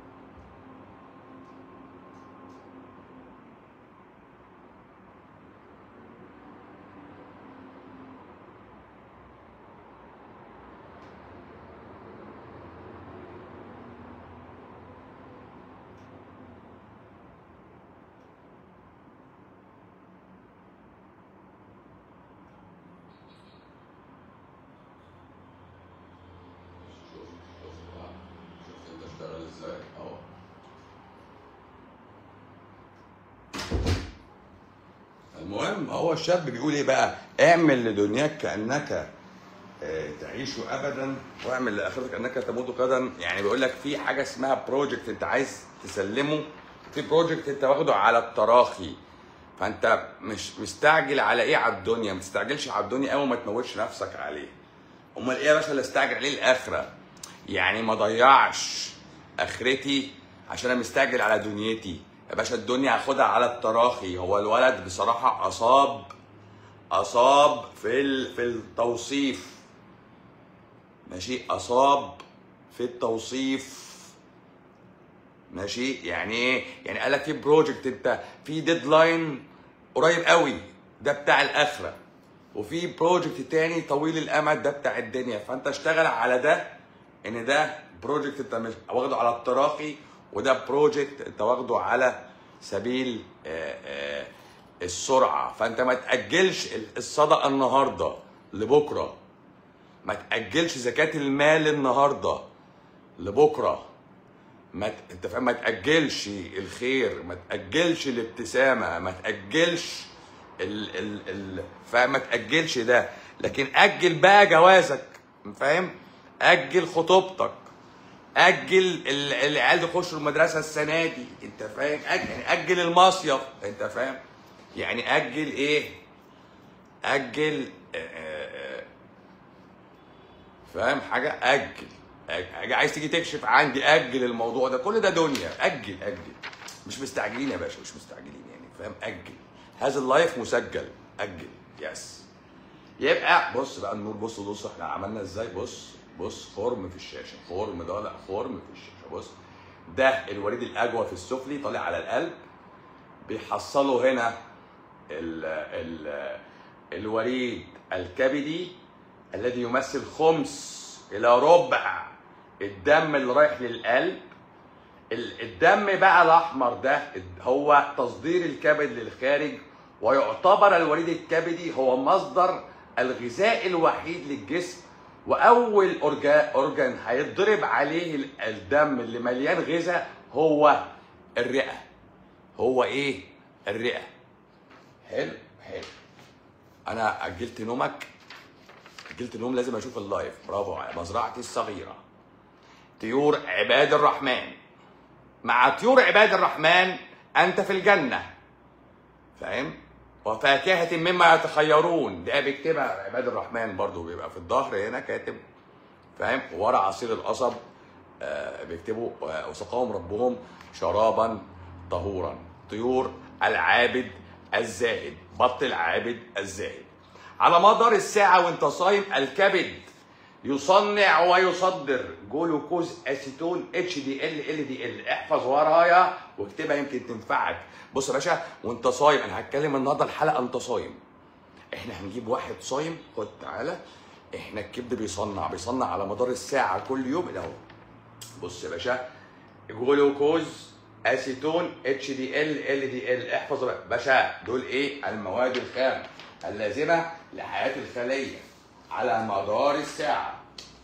شوف شوف بقى شوف انت اشتغل ازاي اهو المهم هو الشاب بيقول ايه بقى اعمل لدنياك كانك آه، تعيش ابدا واعمل لاخرتك كانك تموت غدا يعني بيقول لك في حاجه اسمها بروجكت انت عايز تسلمه في بروجكت انت واخده على التراخي فانت مش مستعجل على ايه على الدنيا ما تستعجلش على الدنيا قوي ما تموتش نفسك عليه امال ايه يا باشا اللي استعجل عليه الاخره يعني ما ضيعش اخرتي عشان انا مستعجل على دنيتي يا باشا الدنيا هاخدها على التراخي هو الولد بصراحه اصاب اصاب في ال- في التوصيف ماشي اصاب في التوصيف ماشي يعني ايه يعني قال لك في بروجكت انت في ديدلاين قريب قوي ده بتاع الاخره وفي بروجكت تاني طويل الامد ده بتاع الدنيا فانت اشتغل على ده ان ده بروجكت انت مش واخده على التراخي وده بروجكت انت واخده على سبيل آه، آه، السرعه فانت ما تاجلش الصدقه النهارده لبكره ما تاجلش زكاه المال النهارده لبكره ما ت... انت فاهم ما تاجلش الخير ما تاجلش الابتسامه ما تاجلش ال ال ال فاهم ما تاجلش ده لكن اجل بقى جوازك فاهم اجل خطوبتك اجل ال- العيال يخشوا المدرسه السنه دي انت فاهم اجل يعني اجل المصيف انت فاهم يعني اجل ايه اجل آه، آه، آه، فاهم حاجه اجل أج- حاجه عايز تيجي تكشف عندي اجل الموضوع ده كل ده دنيا اجل اجل مش مستعجلين يا باشا مش مستعجلين يعني فاهم اجل هذا اللايف مسجل اجل يس يبقى بص بقى النور بص بص احنا عملنا ازاي بص بص خرم في الشاشه خرم ده لا خرم في الشاشه بص ده الوريد الاجوف السفلي طالع على القلب بيحصلوا هنا ال ال الوريد الكبدي الذي يمثل خمس الى ربع الدم اللي رايح للقلب ال- الدم بقى الاحمر ده هو تصدير الكبد للخارج ويعتبر الوريد الكبدي هو مصدر الغذاء الوحيد للجسم واول أورجا- اورجان هيتضرب عليه ال- الدم اللي مليان غذاء هو الرئه هو ايه الرئه حلو حلو انا اجلت نومك اجلت النوم لازم اشوف اللايف برافو على مزرعتي الصغيره طيور عباد الرحمن مع طيور عباد الرحمن انت في الجنه فاهم وفاكهه مما يتخيرون ده بيكتبها عباد الرحمن برضو بيبقى في الظهر هنا كاتب فاهم ورا عصير القصب آه، بيكتبوا آه، وسقاهم ربهم شرابا طهورا طيور العابد الزاهد بط العابد الزاهد على مدار الساعة وانت صايم الكبد يصنع ويصدر جلوكوز اسيتون اتش دي ال ال دي ال احفظ ورايا واكتبها يمكن تنفعك بص يا باشا وانت صايم انا هتكلم النهارده الحلقه انت صايم احنا هنجيب واحد صايم خد تعالى احنا الكبد بيصنع بيصنع على مدار الساعه كل يوم اهو بص يا باشا جلوكوز اسيتون اتش دي ال ال دي ال احفظ بقى باشا دول ايه المواد الخام اللازمه لحياه الخليه على مدار الساعه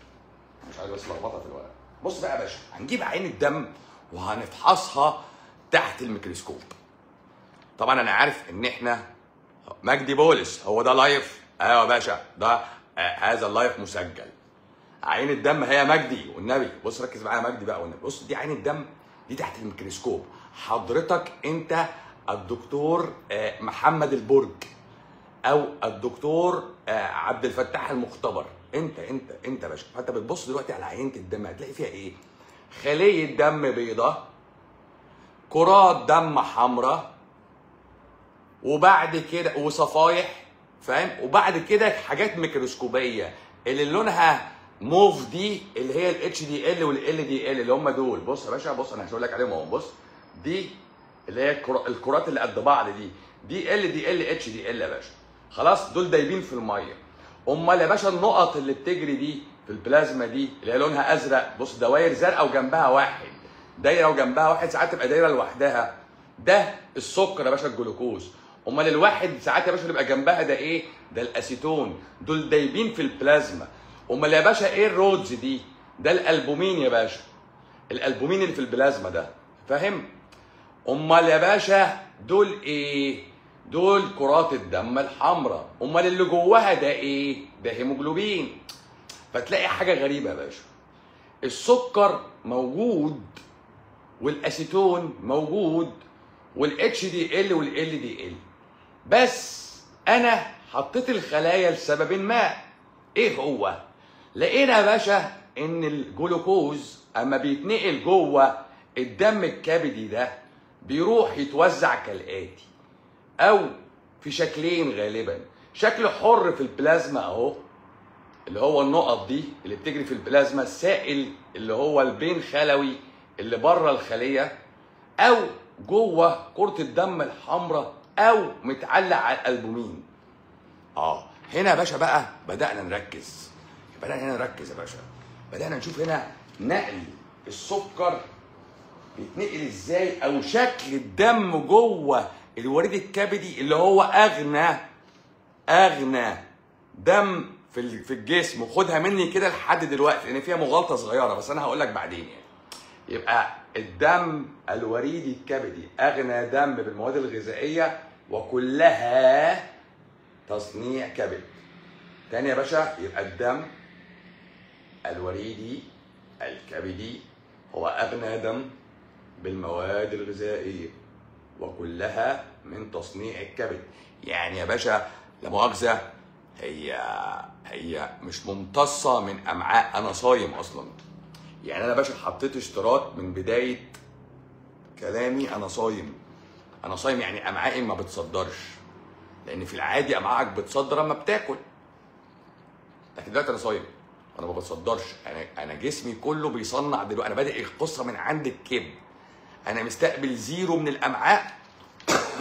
مش عايز بس لخبطه في الورق بص بقى يا باشا هنجيب عين الدم وهنفحصها تحت الميكروسكوب طبعا انا عارف ان احنا مجدي بولس هو ده لايف ايوه يا باشا ده آه هذا اللايف مسجل عين الدم هي مجدي والنبي بص ركز معايا يا مجدي بقى والنبي بص دي عين الدم دي تحت الميكروسكوب حضرتك انت الدكتور آه، محمد البرج او الدكتور آه، عبد الفتاح المختبر انت انت انت يا باشا فانت بتبص دلوقتي على عينه الدم هتلاقي فيها ايه خليه دم بيضة كرات دم حمراء وبعد كده وصفايح فاهم وبعد كده حاجات ميكروسكوبيه اللي لونها موف دي اللي هي الاتش دي ال والال دي ال اللي هم دول بص يا باشا بص انا هقول لك عليهم اهو بص دي اللي هي الكرا- الكرات اللي قد بعض دي دي ال دي ال اتش دي ال يا باشا خلاص دول دايبين في الميه امال يا باشا النقط اللي بتجري دي في البلازما دي اللي هي لونها ازرق بص دواير زرقاء وجنبها واحد دايره وجنبها واحد ساعات تبقى دايره لوحدها ده السكر يا باشا الجلوكوز امال الواحد ساعات يا باشا اللي يبقى جنبها ده ايه ده الاسيتون دول دايبين في البلازما امال يا باشا ايه الرودز دي ده الالبومين يا باشا الالبومين اللي في البلازما ده فاهم امال يا باشا دول ايه دول كرات الدم الحمراء امال اللي جواها ده ايه ده هيموجلوبين فتلاقي حاجه غريبه يا باشا السكر موجود والاسيتون موجود والاتش دي ال والال دي ال بس انا حطيت الخلايا لسبب ما ايه هو لقينا يا باشا ان الجلوكوز اما بيتنقل جوه الدم الكبدي ده بيروح يتوزع كالاتي او في شكلين غالبا شكل حر في البلازما اهو اللي هو النقط دي اللي بتجري في البلازما السائل اللي هو البين خلوي اللي بره الخليه او جوه كره الدم الحمراء او متعلق على الالبومين اه هنا يا باشا بقى بدانا نركز بدانا هنا نركز يا باشا بدانا نشوف هنا نقل السكر بيتنقل ازاي او شكل الدم جوه الوريد الكبدي اللي هو اغنى اغنى دم في ال- في الجسم وخدها مني كده لحد دلوقتي لان فيها مغالطه صغيره بس انا هقول لك بعدين يعني يبقى الدم الوريدي الكبدي اغنى دم بالمواد الغذائيه وكلها تصنيع كبد تاني يا باشا يبقى الدم الوريدي الكبدي هو اغنى دم بالمواد الغذائيه وكلها من تصنيع الكبد يعني يا باشا لا مؤاخذه هي هي مش ممتصه من امعاء انا صايم اصلا يعني انا يا باشا حطيت اشتراط من بدايه كلامي انا صايم انا صايم يعني امعائي ما بتصدرش لان في العادي امعائك بتصدر اما بتاكل لكن دلوقتي انا صايم انا ما بتصدرش انا انا جسمي كله بيصنع دلوقتي انا بادئ القصه من عند الكبد انا مستقبل زيرو من الامعاء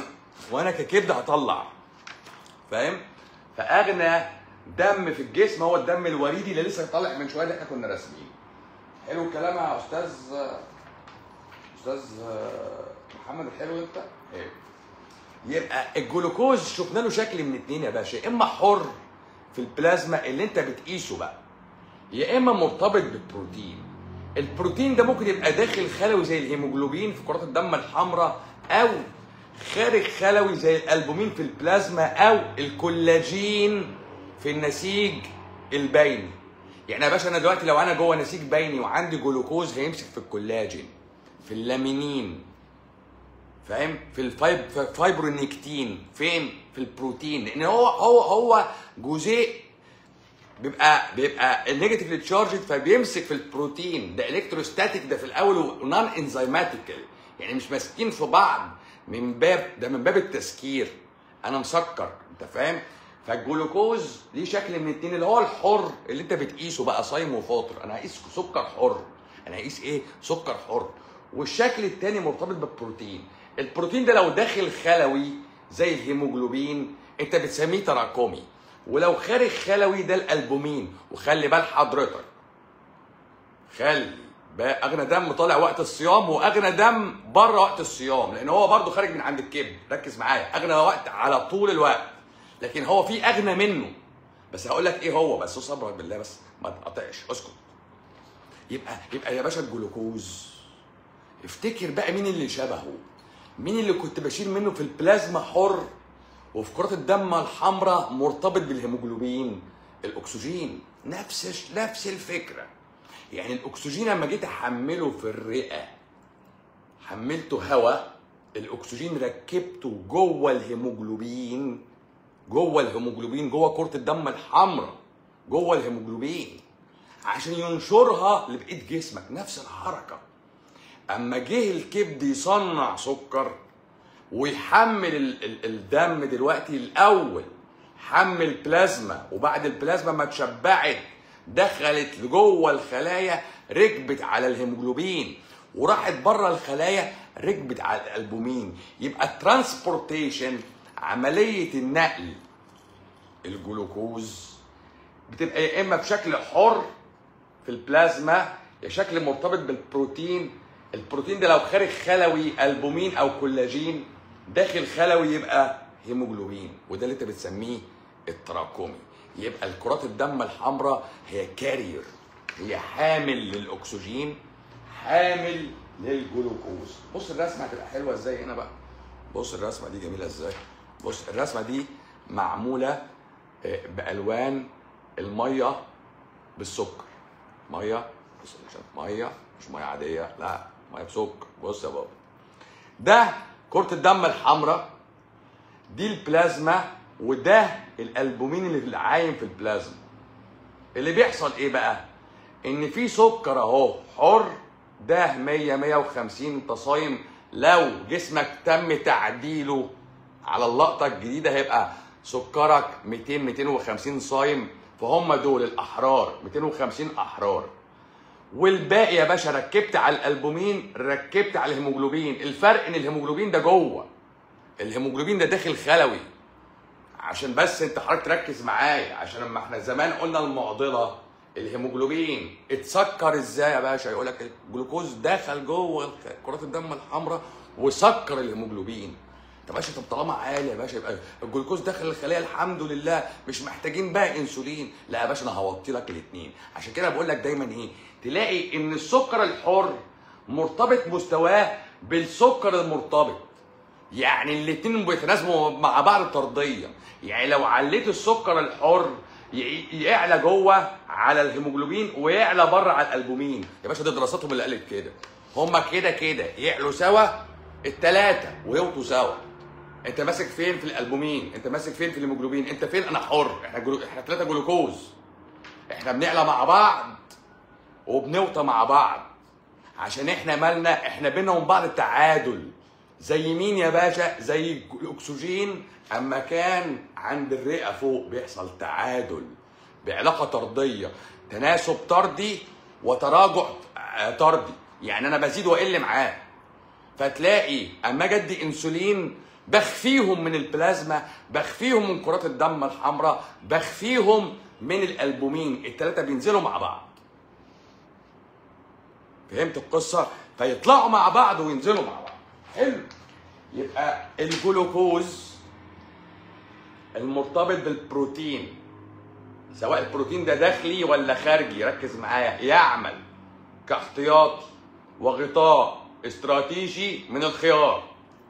وانا ككبد هطلع فاهم فاغنى دم في الجسم هو الدم الوريدي اللي لسه طالع من شويه اللي احنا كنا راسمينه حلو الكلام يا استاذ استاذ محمد الحلو انت حلو يبقى الجلوكوز شفنا له شكل من اتنين يا باشا اما حر في البلازما اللي انت بتقيسه بقى يا اما مرتبط بالبروتين البروتين ده ممكن يبقى داخل خلوي زي الهيموجلوبين في كرات الدم الحمراء او خارج خلوي زي الالبومين في البلازما او الكولاجين في النسيج البيني يعني يا باشا انا دلوقتي لو انا جوه نسيج بيني وعندي جلوكوز هيمسك في الكولاجين في اللامينين فاهم في الفايب في الفايبرونيكتين فين في البروتين لان هو هو هو جزيء بيبقى بيبقى النيجاتيف تشارجد فبيمسك في البروتين ده الكتروستاتيك ده في الاول ونون انزيماتيكال يعني مش ماسكين في بعض من باب ده من باب التسكير انا مسكر انت فاهم فالجلوكوز ليه شكل من اتنين اللي هو الحر اللي انت بتقيسه بقى صايم وفاطر انا هقيس سكر حر انا هقيس ايه سكر حر والشكل التاني مرتبط بالبروتين البروتين ده لو داخل خلوي زي الهيموجلوبين انت بتسميه تراكمي ولو خارج خلوي ده الالبومين وخلي بال حضرتك خلي بقى اغنى دم طالع وقت الصيام واغنى دم بره وقت الصيام لان هو برضه خارج من عند الكبد ركز معايا اغنى وقت على طول الوقت لكن هو في اغنى منه بس هقول لك ايه هو بس صبرك بالله بس ما تقطعش اسكت يبقى يبقى يا باشا الجلوكوز افتكر بقى مين اللي شبهه مين اللي كنت بشيل منه في البلازما حر وفي كرات الدم الحمراء مرتبط بالهيموجلوبين الاكسجين نفس نفس الفكره يعني الاكسجين لما جيت احمله في الرئه حملته هواء الاكسجين ركبته جوه الهيموجلوبين جوه الهيموجلوبين جوه كره الدم الحمراء جوه الهيموجلوبين عشان ينشرها لبقيه جسمك نفس الحركه اما جه الكبد يصنع سكر ويحمل ال ال الدم دلوقتي الاول حمل بلازما وبعد البلازما ما اتشبعت دخلت لجوه الخلايا ركبت على الهيموجلوبين وراحت بره الخلايا ركبت على الالبومين يبقى الترانسبورتيشن عمليه النقل الجلوكوز بتبقى يا اما بشكل حر في البلازما يا شكل مرتبط بالبروتين البروتين ده لو خارج خلوي البومين او كولاجين داخل خلوي يبقى هيموجلوبين وده اللي انت بتسميه التراكمي يبقى الكرات الدم الحمراء هي كارير هي حامل للاكسجين حامل للجلوكوز بص الرسمه هتبقى حلوه ازاي هنا بقى بص الرسمه دي جميله ازاي بص الرسمه دي معموله بالوان الميه بالسكر ميه بص ميه مش ميه عاديه لا ميه بسكر بص يا بابا ده كرة الدم الحمراء دي البلازما وده الالبومين اللي عايم في البلازما اللي بيحصل ايه بقى ان في سكر اهو حر ده 100 150 انت صايم لو جسمك تم تعديله على اللقطه الجديده هيبقى سكرك 200 250 صايم فهم دول الاحرار 250 احرار والباقي يا باشا ركبت على الالبومين ركبت على الهيموجلوبين الفرق ان الهيموجلوبين ده جوه الهيموجلوبين ده داخل خلوي عشان بس انت حضرتك تركز معايا عشان لما احنا زمان قلنا المعضله الهيموجلوبين اتسكر ازاي يا باشا يقول لك الجلوكوز دخل جوه كرات الدم الحمراء وسكر الهيموجلوبين طب باشا طب طالما عالي يا باشا يبقى الجلوكوز داخل الخليه الحمد لله مش محتاجين بقى انسولين لا يا باشا انا هوطي لك الاثنين عشان كده بقول لك دايما ايه تلاقي ان السكر الحر مرتبط مستواه بالسكر المرتبط يعني الاثنين بيتناسبوا مع بعض طرديا يعني لو عليت السكر الحر يعلى جوه على الهيموجلوبين ويعلى بره على الالبومين يا باشا دي دراساتهم اللي قالت كده هما كده كده يعلوا سوا الثلاثه ويوطوا سوا انت ماسك فين في الالبومين انت ماسك فين في الهيموجلوبين انت فين انا حر احنا جلو... احنا ثلاثه جلوكوز احنا بنعلى مع بعض وبنوطى مع بعض عشان احنا مالنا احنا بينا وبين بعض تعادل زي مين يا باشا زي الاكسجين اما كان عند الرئه فوق بيحصل تعادل بعلاقه طرديه تناسب طردي وتراجع طردي يعني انا بزيد واقل معاه فتلاقي اما اجي ادي انسولين بخفيهم من البلازما بخفيهم من كرات الدم الحمراء بخفيهم من الالبومين الثلاثه بينزلوا مع بعض فهمت القصه فيطلعوا مع بعض وينزلوا مع بعض حلو يبقى الجلوكوز المرتبط بالبروتين سواء البروتين ده داخلي ولا خارجي ركز معايا يعمل كاحتياطي وغطاء استراتيجي من الخيار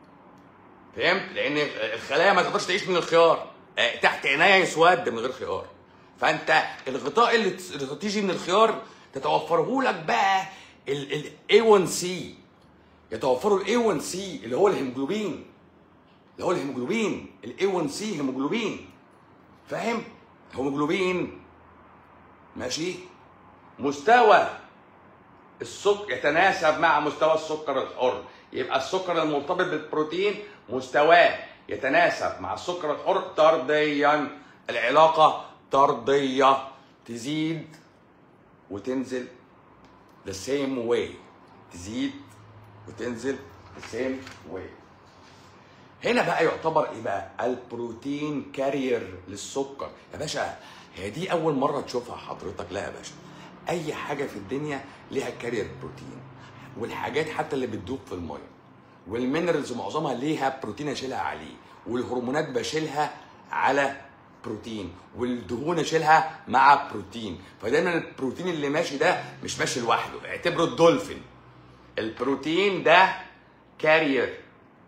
فهمت لان الخلايا ما تقدرش تعيش من الخيار آه، تحت عينيا يسود من غير خيار فانت الغطاء اللي الاستراتيجي من الخيار تتوفره لك بقى ال A1C يتوفروا ال A1C اللي هو الهيموجلوبين اللي هو الهيموجلوبين ال A1C هيموجلوبين فاهم هيموجلوبين ماشي مستوى السكر يتناسب مع مستوى السكر الحر يبقى السكر المرتبط بالبروتين مستواه يتناسب مع السكر الحر طرديا العلاقه طرديه تزيد وتنزل the same way تزيد وتنزل the same way هنا بقى يعتبر ايه بقى البروتين كارير للسكر يا باشا هي دي اول مره تشوفها حضرتك لا يا باشا اي حاجه في الدنيا ليها كارير بروتين والحاجات حتى اللي بتدوب في الميه والمينرالز معظمها ليها بروتين اشيلها عليه والهرمونات بشيلها على بروتين والدهون اشيلها مع بروتين فدايما البروتين اللي ماشي ده مش ماشي لوحده اعتبره الدولفين البروتين ده كارير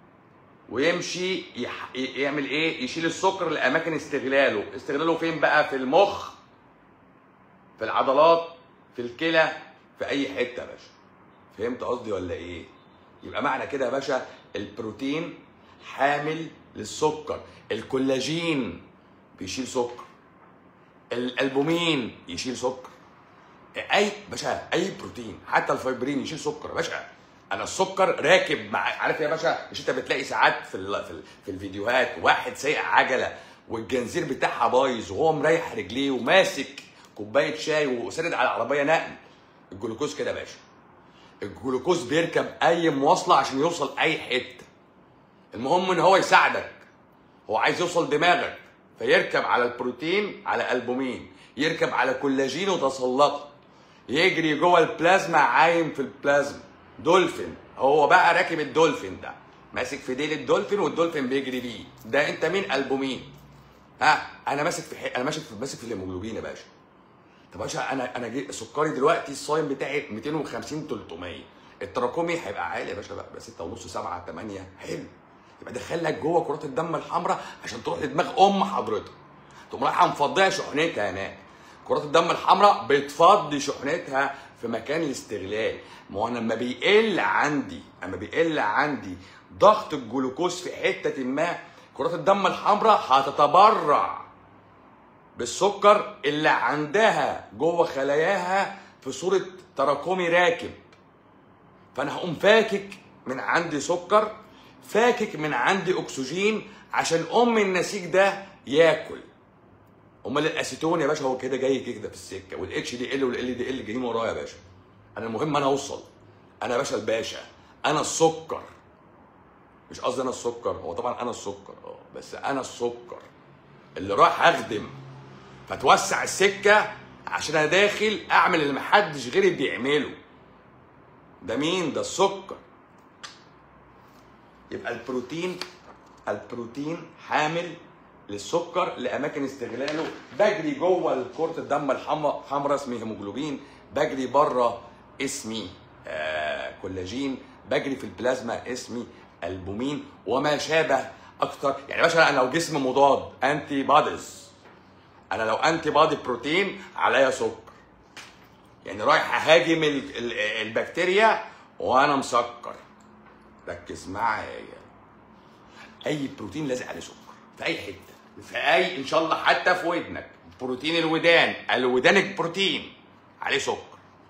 ويمشي يح... يعمل ايه يشيل السكر لاماكن استغلاله استغلاله فين بقى في المخ في العضلات في الكلى في اي حته يا باشا فهمت قصدي ولا ايه يبقى معنى كده يا باشا البروتين حامل للسكر الكولاجين بيشيل سكر الالبومين يشيل سكر اي باشا اي بروتين حتى الفايبرين يشيل سكر يا باشا انا السكر راكب مع عارف يا باشا مش انت بتلاقي ساعات في ال... في, ال... في الفيديوهات واحد سايق عجله والجنزير بتاعها بايظ وهو مريح رجليه وماسك كوبايه شاي وساند على عربيه نقل الجلوكوز كده يا باشا الجلوكوز بيركب اي مواصله عشان يوصل اي حته المهم ان هو يساعدك هو عايز يوصل دماغك فيركب على البروتين على البومين يركب على كولاجين وتسلطه يجري جوه البلازما عايم في البلازما دولفين هو بقى راكب الدولفين ده ماسك في ديل الدولفين والدولفين بيجري بيه ده انت مين البومين ها انا ماسك في حي... انا ماسك في ماسك في الهيموجلوبين يا باشا طب يا باشا انا انا جي... سكري دلوقتي الصايم بتاعي 250 300 التراكمي هيبقى عالي يا باشا بقى 6 ونص 7 8 حلو يبقى دخلك جوه كرات الدم الحمراء عشان تروح لدماغ ام حضرتك تقوم رايحه مفضيه شحنتها هناك كرات الدم الحمراء بتفضي شحنتها في مكان الاستغلال ما هو انا لما بيقل عندي اما بيقل عندي ضغط الجلوكوز في حته ما كرات الدم الحمراء هتتبرع بالسكر اللي عندها جوه خلاياها في صوره تراكمي راكب فانا هقوم فاكك من عندي سكر فاكك من عندي اكسجين عشان ام النسيج ده ياكل امال الاسيتون يا باشا هو كده جاي كده في السكه والاتش دي ال والال دي ال جايين ورايا يا باشا انا المهم انا اوصل انا يا باشا الباشا انا السكر مش قصدي انا السكر هو طبعا انا السكر اه بس انا السكر اللي رايح اخدم فتوسع السكه عشان انا داخل اعمل اللي محدش غيري بيعمله ده مين ده السكر يبقى البروتين البروتين حامل للسكر لاماكن استغلاله بجري جوه كره الدم الحمراء اسمي هيموجلوبين بجري بره اسمي آه كولاجين بجري في البلازما اسمي البومين وما شابه اكتر يعني مثلا انا لو جسم مضاد انتي بوديز انا لو انتي بادي بروتين عليا سكر يعني رايح اهاجم ال- ال- البكتيريا وانا مسكر ركز معايا اي بروتين لازق عليه سكر في اي حته في اي ان شاء الله حتى في ودنك بروتين الودان الودان بروتين عليه سكر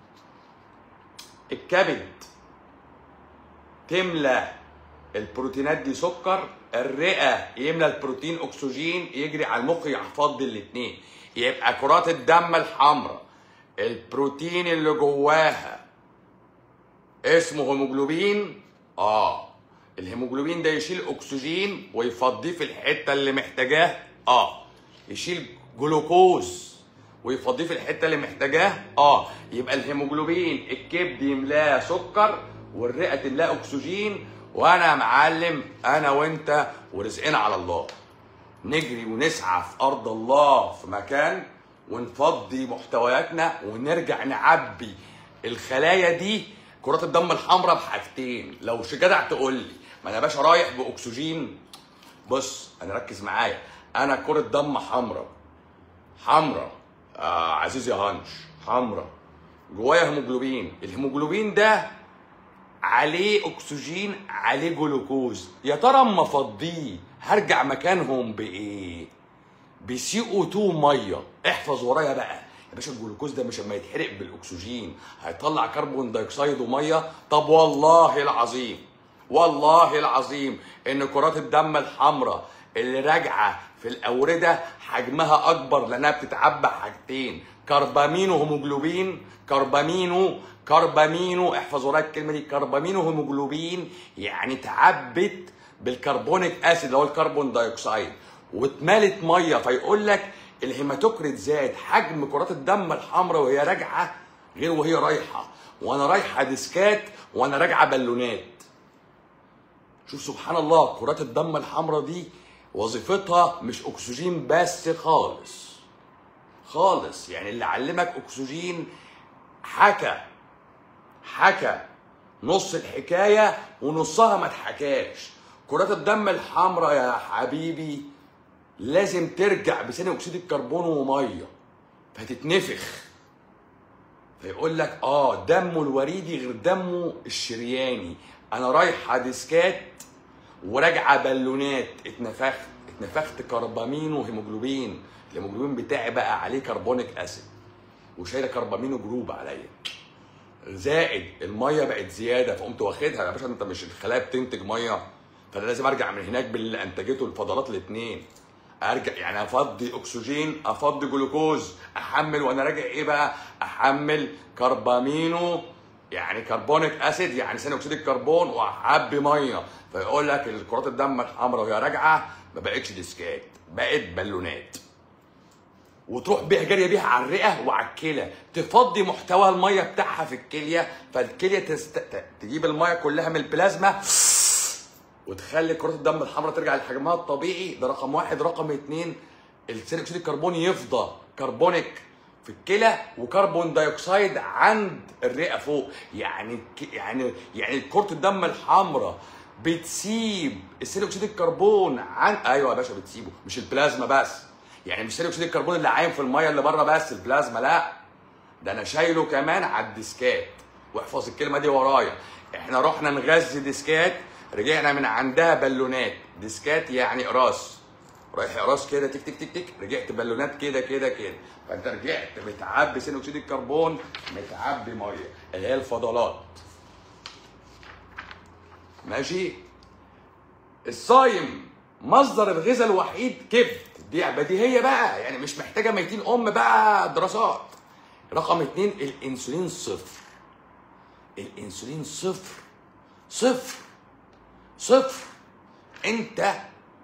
الكبد تملى البروتينات دي سكر الرئه يملى البروتين اكسجين يجري على المخ يحفظ الاثنين يبقى كرات الدم الحمراء البروتين اللي جواها اسمه هيموجلوبين اه الهيموجلوبين ده يشيل اكسجين ويفضيه في الحته اللي محتاجاه اه يشيل جلوكوز ويفضيه في الحته اللي محتاجاه اه يبقى الهيموجلوبين الكبد يملاه سكر والرئه تملاه اكسجين وانا يا معلم انا وانت ورزقنا على الله نجري ونسعى في ارض الله في مكان ونفضي محتوياتنا ونرجع نعبي الخلايا دي كرات الدم الحمراء بحاجتين لو مش جدع تقول لي ما انا يا باشا رايح باكسجين بص انا ركز معايا انا كرة دم حمراء حمراء آه عزيزي هانش حمراء جوايا هيموجلوبين الهيموجلوبين ده عليه اكسجين عليه جلوكوز يا ترى اما افضيه هرجع مكانهم بايه بسي او 2 ميه احفظ ورايا بقى يا باشا الجلوكوز ده مش اما يتحرق بالاكسجين هيطلع كربون دايوكسيد وميه طب والله العظيم والله العظيم ان كرات الدم الحمراء اللي راجعه في الاورده حجمها اكبر لانها بتتعبى حاجتين كربامينو هيموجلوبين كربامينو كربامينو احفظ ورايا الكلمه دي كربامينو هيموجلوبين يعني اتعبت بالكربونيك اسيد اللي هو الكربون دايوكسيد واتملت ميه فيقول لك الهيماتوكريت زاد حجم كرات الدم الحمراء وهي راجعه غير وهي رايحه وانا رايحه ديسكات وانا راجعه بالونات شوف سبحان الله كرات الدم الحمراء دي وظيفتها مش اكسجين بس خالص خالص يعني اللي علمك اكسجين حكى حكى نص الحكايه ونصها ما اتحكاش كرات الدم الحمراء يا حبيبي لازم ترجع بثاني اكسيد الكربون وميه فتتنفخ فيقول لك اه دمه الوريدي غير دمه الشرياني انا رايحه ديسكات وراجعه بالونات اتنفخت اتنفخت كربامين وهيموجلوبين الهيموجلوبين بتاعي بقى عليه كربونيك اسيد وشايله كربامين جروب عليا زائد الميه بقت زياده فقمت واخدها يا باشا انت مش الخلايا بتنتج ميه فانا لازم ارجع من هناك باللي انتجته الفضلات الاثنين ارجع يعني افضي اكسجين افضي جلوكوز احمل وانا راجع ايه بقى احمل كربامينو يعني كربونيك اسيد يعني ثاني اكسيد الكربون واحبي ميه فيقول لك الكرات الدم الحمراء وهي راجعه ما بقتش ديسكات بقت بالونات وتروح بيها جاريه بيها على الرئه وعلى الكلى تفضي محتوى الميه بتاعها في الكليه فالكليه تست... ت- تجيب الميه كلها من البلازما وتخلي كرات الدم الحمراء ترجع لحجمها الطبيعي ده رقم واحد رقم اتنين ثاني اكسيد الكربون يفضى كربونيك في الكلى وكربون دايوكسيد عند الرئه فوق يعني ك- يعني يعني كره الدم الحمراء بتسيب ثاني اكسيد الكربون عن ايوه يا باشا بتسيبه مش البلازما بس يعني مش ثاني اكسيد الكربون اللي عايم في الميه اللي بره بس البلازما لا ده انا شايله كمان على الديسكات واحفظ الكلمه دي ورايا احنا رحنا نغذي ديسكات رجعنا من عندها بالونات ديسكات يعني قراص رايح قراص كده تك تك تك تك رجعت بالونات كده كده كده فانت رجعت متعبي ثاني اكسيد الكربون متعبي ميه اللي هي الفضلات ماشي الصايم مصدر الغذاء الوحيد كبد دي بديهيه بقى يعني مش محتاجه ميتين ام بقى دراسات رقم اتنين الانسولين صفر الانسولين صفر صفر صفر انت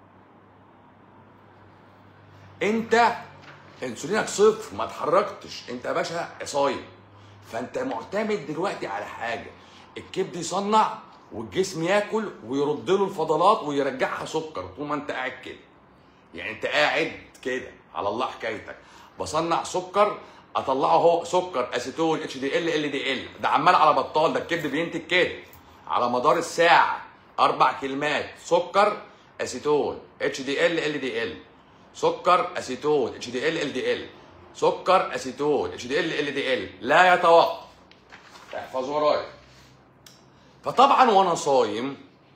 انت انسولينك صفر ما اتحركتش انت يا باشا صايم فانت معتمد دلوقتي على حاجه الكبد يصنع والجسم ياكل ويرد له الفضلات ويرجعها سكر طول ما انت قاعد كده يعني انت قاعد كده على الله حكايتك بصنع سكر اطلعه هو سكر اسيتون اتش دي ال ال دي ال ده عمال على بطال ده الكبد بينتج كده على مدار الساعه اربع كلمات سكر اسيتون اتش دي ال ال دي ال سكر اسيتون اتش دي ال ال دي ال سكر اسيتون اتش دي ال ال دي ال لا يتوقف احفظ ورايا فطبعا وانا صايم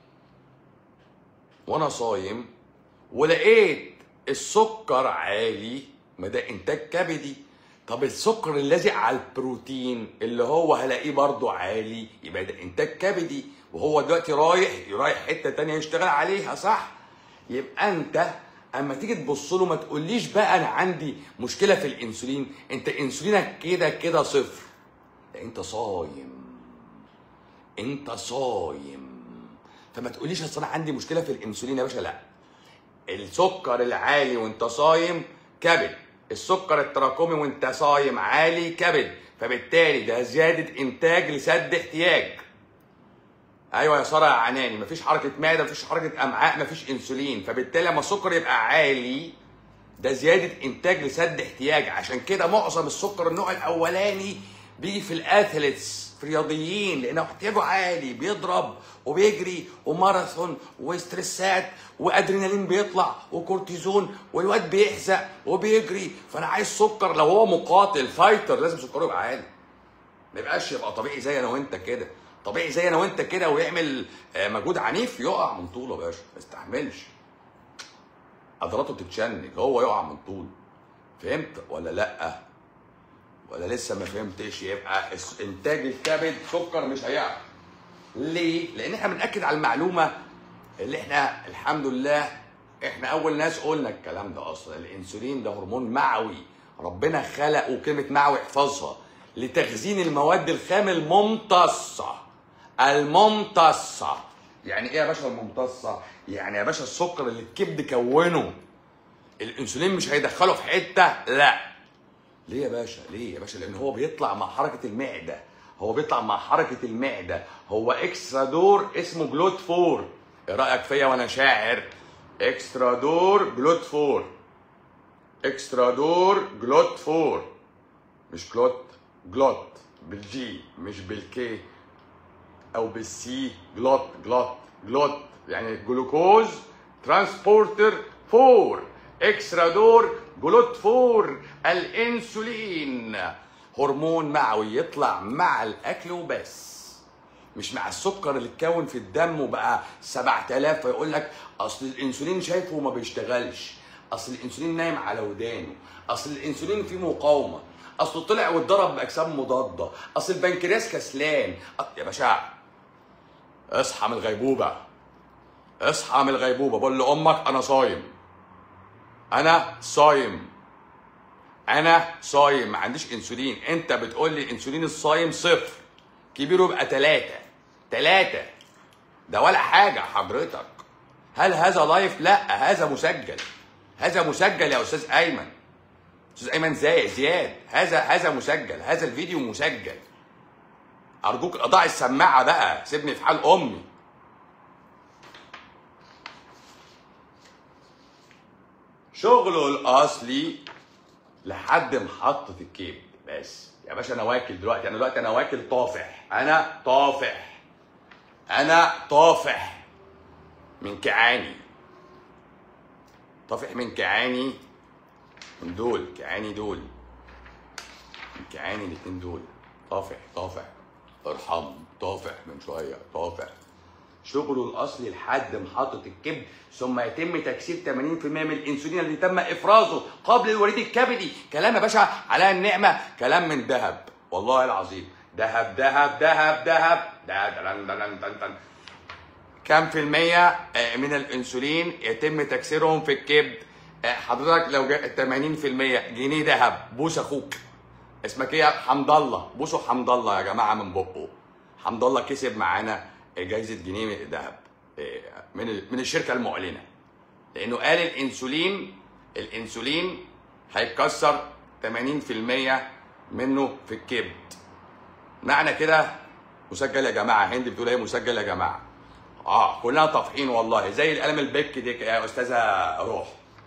وانا صايم ولقيت السكر عالي ما ده انتاج كبدي طب السكر اللازق على البروتين اللي هو هلاقيه برضو عالي يبقى ده انتاج كبدي وهو دلوقتي رايح رايح حته تانية يشتغل عليها صح يبقى انت اما تيجي تبص له ما تقوليش بقى انا عندي مشكله في الانسولين انت انسولينك كده كده صفر ده انت صايم انت صايم فما تقوليش اصل انا عندي مشكله في الانسولين يا باشا لا السكر العالي وانت صايم كبد السكر التراكمي وانت صايم عالي كبد فبالتالي ده زياده انتاج لسد احتياج ايوه يا ساره يا عناني مفيش حركه معده مفيش حركه امعاء مفيش انسولين فبالتالي لما السكر يبقى عالي ده زياده انتاج لسد احتياج عشان كده معظم السكر النوع الاولاني بيجي في الاثليتس في الرياضيين لانه احتياجه عالي بيضرب وبيجري وماراثون وستريسات وادرينالين بيطلع وكورتيزون والواد بيحزق وبيجري فانا عايز سكر لو هو مقاتل فايتر لازم سكره يبقى عالي ما يبقاش يبقى طبيعي زي انا وانت كده طبيعي زي انا وانت كده ويعمل آه، مجهود عنيف يقع من طوله يا باشا ما يستحملش عضلاته تتشنج هو يقع من طول فهمت ولا لا ولا لسه ما فهمتش يبقى الس- انتاج الكبد سكر مش هيعرف ليه لان احنا بناكد على المعلومه اللي احنا الحمد لله احنا اول ناس قلنا الكلام ده اصلا الانسولين ده هرمون معوي ربنا خلقه كلمه معوي احفظها لتخزين المواد الخام الممتصه الممتصه يعني ايه يا باشا الممتصه يعني يا باشا السكر اللي الكبد كونه الانسولين مش هيدخله في حته لا ليه يا باشا ليه يا باشا لان هو بيطلع مع حركه المعده هو بيطلع مع حركه المعده هو اكسترا دور اسمه جلوت فور ايه رايك فيا وانا شاعر اكسترا دور جلوت فور اكسترا دور جلوت فور مش كلوت جلوت بالجي مش بالكي او بالسي جلوت جلوت جلوت يعني جلوكوز ترانسبورتر فور اكسترا دور جلوت فور الانسولين هرمون معوي يطلع مع الاكل وبس مش مع السكر اللي اتكون في الدم وبقى 7000 فيقول لك اصل الانسولين شايفه وما بيشتغلش اصل الانسولين نايم على ودانه اصل الانسولين فيه مقاومه اصل طلع واتضرب باجسام مضاده اصل البنكرياس كسلان أ- يا باشا اصحى من الغيبوبه اصحى من الغيبوبه بقول لامك انا صايم انا صايم انا صايم ما عنديش انسولين انت بتقول لي انسولين الصايم صفر كبيره يبقى ثلاثة ثلاثة ده ولا حاجة حضرتك هل هذا لايف؟ لا هذا مسجل هذا مسجل يا أستاذ أيمن أستاذ أيمن زي زياد هذا هذا مسجل هذا الفيديو مسجل أرجوك أضع السماعة بقى سيبني في حال أمي شغله الأصلي لحد محطة الكيب بس يا باشا انا واكل دلوقتي انا دلوقتي انا واكل طافح انا طافح انا طافح من كعاني طافح من كعاني من دول كعاني دول من كعاني الاتنين دول طافح طافح ارحم طافح من شويه طافح شغله الاصلي لحد محطه الكبد ثم يتم تكسير 80% من الانسولين اللي تم افرازه قبل الوريد الكبدي كلام يا باشا على النعمه كلام من ذهب والله العظيم ذهب ذهب ذهب ذهب ده دلن دلن دلن دلن. كم في المية آه، من الانسولين يتم تكسيرهم في الكبد آه، حضرتك لو جا 80% جنيه ذهب بوس اخوك اسمك ايه يا حمد الله بوسوا حمد الله يا جماعه من بقه حمد الله كسب معانا جايزه جنيه من ذهب إيه، من من الشركه المعلنه لانه قال الانسولين الانسولين هيتكسر 80% منه في الكبد معنى كده مسجل يا جماعه هند بتقول ايه مسجل يا جماعه اه كلنا طافحين والله زي القلم البك دي يا استاذه روح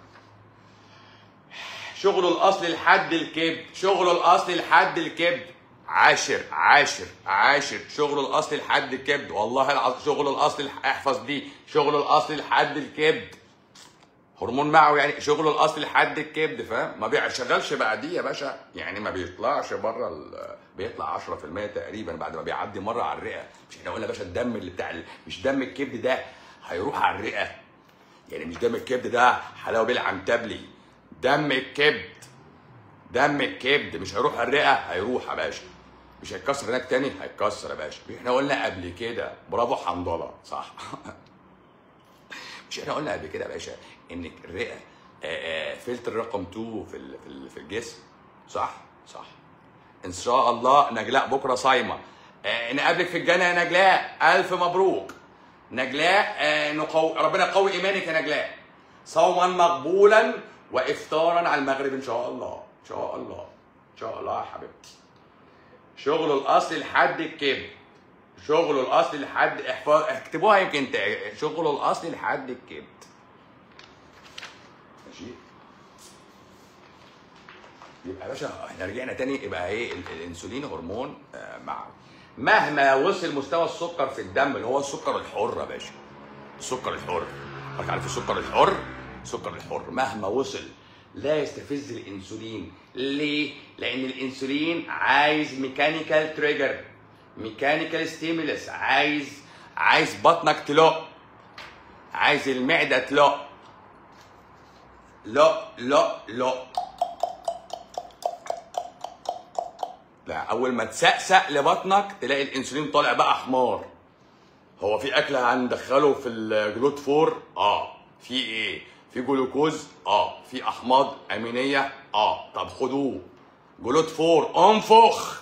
شغله الاصلي لحد الكبد شغله الاصلي لحد الكبد عاشر عاشر عاشر شغله الاصلي لحد الكبد والله العظيم شغله الاصلي لح- احفظ دي شغله الاصلي لحد الكبد هرمون معوي يعني شغله الاصلي لحد الكبد فاهم ما بيشغلش بعديه يا باشا يعني ما بيطلعش بره ال- بيطلع 10% تقريبا بعد ما بيعدي مره على الرئه مش احنا قلنا يا باشا الدم اللي بتاع ال- مش دم الكبد ده هيروح على الرئه يعني مش دم الكبد ده حلاوه بالعنتبلي دم الكبد دم الكبد مش هيروح الرئه هيروح يا باشا مش هيتكسر هناك تاني هيتكسر يا باشا احنا قلنا قبل كده برافو حنظله صح مش احنا قلنا قبل كده يا باشا ان الرئه آه، آه، فلتر رقم 2 في ال- في ال- في الجسم صح صح ان شاء الله نجلاء بكره صايمه آه، نقابلك في الجنه يا نجلاء الف مبروك نجلاء آه نقو... ربنا يقوي ايمانك يا نجلاء صوما مقبولا وافطارا على المغرب ان شاء الله ان شاء الله ان شاء الله يا حبيبتي شغل الاصل لحد الكبد شغل الاصل لحد احفظ اكتبوها يمكن ت- شغل الاصل لحد الكبد ماشي يبقى يا باشا احنا رجعنا تاني يبقى ايه ال- الانسولين هرمون آه، مع مهما وصل مستوى السكر في الدم اللي هو السكر الحر يا باشا السكر الحر حضرتك عارف السكر الحر السكر الحر مهما وصل لا يستفز الانسولين ليه لان الانسولين عايز ميكانيكال تريجر ميكانيكال ستيمولس عايز عايز بطنك تلق عايز المعده تلق لا لا لا لا اول ما تسقسق لبطنك تلاقي الانسولين طالع بقى حمار هو في اكل هندخله في الجلوت فور اه في ايه في جلوكوز اه في احماض امينيه اه طب خدوه جلوت فور انفخ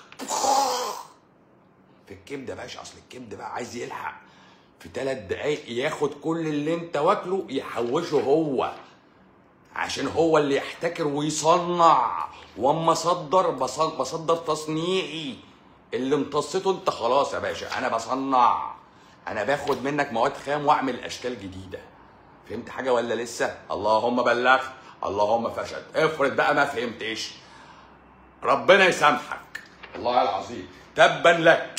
في الكبده يا باشا اصل الكبده بقى عايز يلحق في ثلاث دقايق ياخد كل اللي انت واكله يحوشه هو عشان هو اللي يحتكر ويصنع واما اصدر بص- بصدر تصنيعي اللي امتصته انت خلاص يا باشا انا بصنع انا باخد منك مواد خام واعمل اشكال جديده فهمت حاجه ولا لسه اللهم بلغت اللهم فشل افرض بقى ما فهمتش ربنا يسامحك والله العظيم تبا لك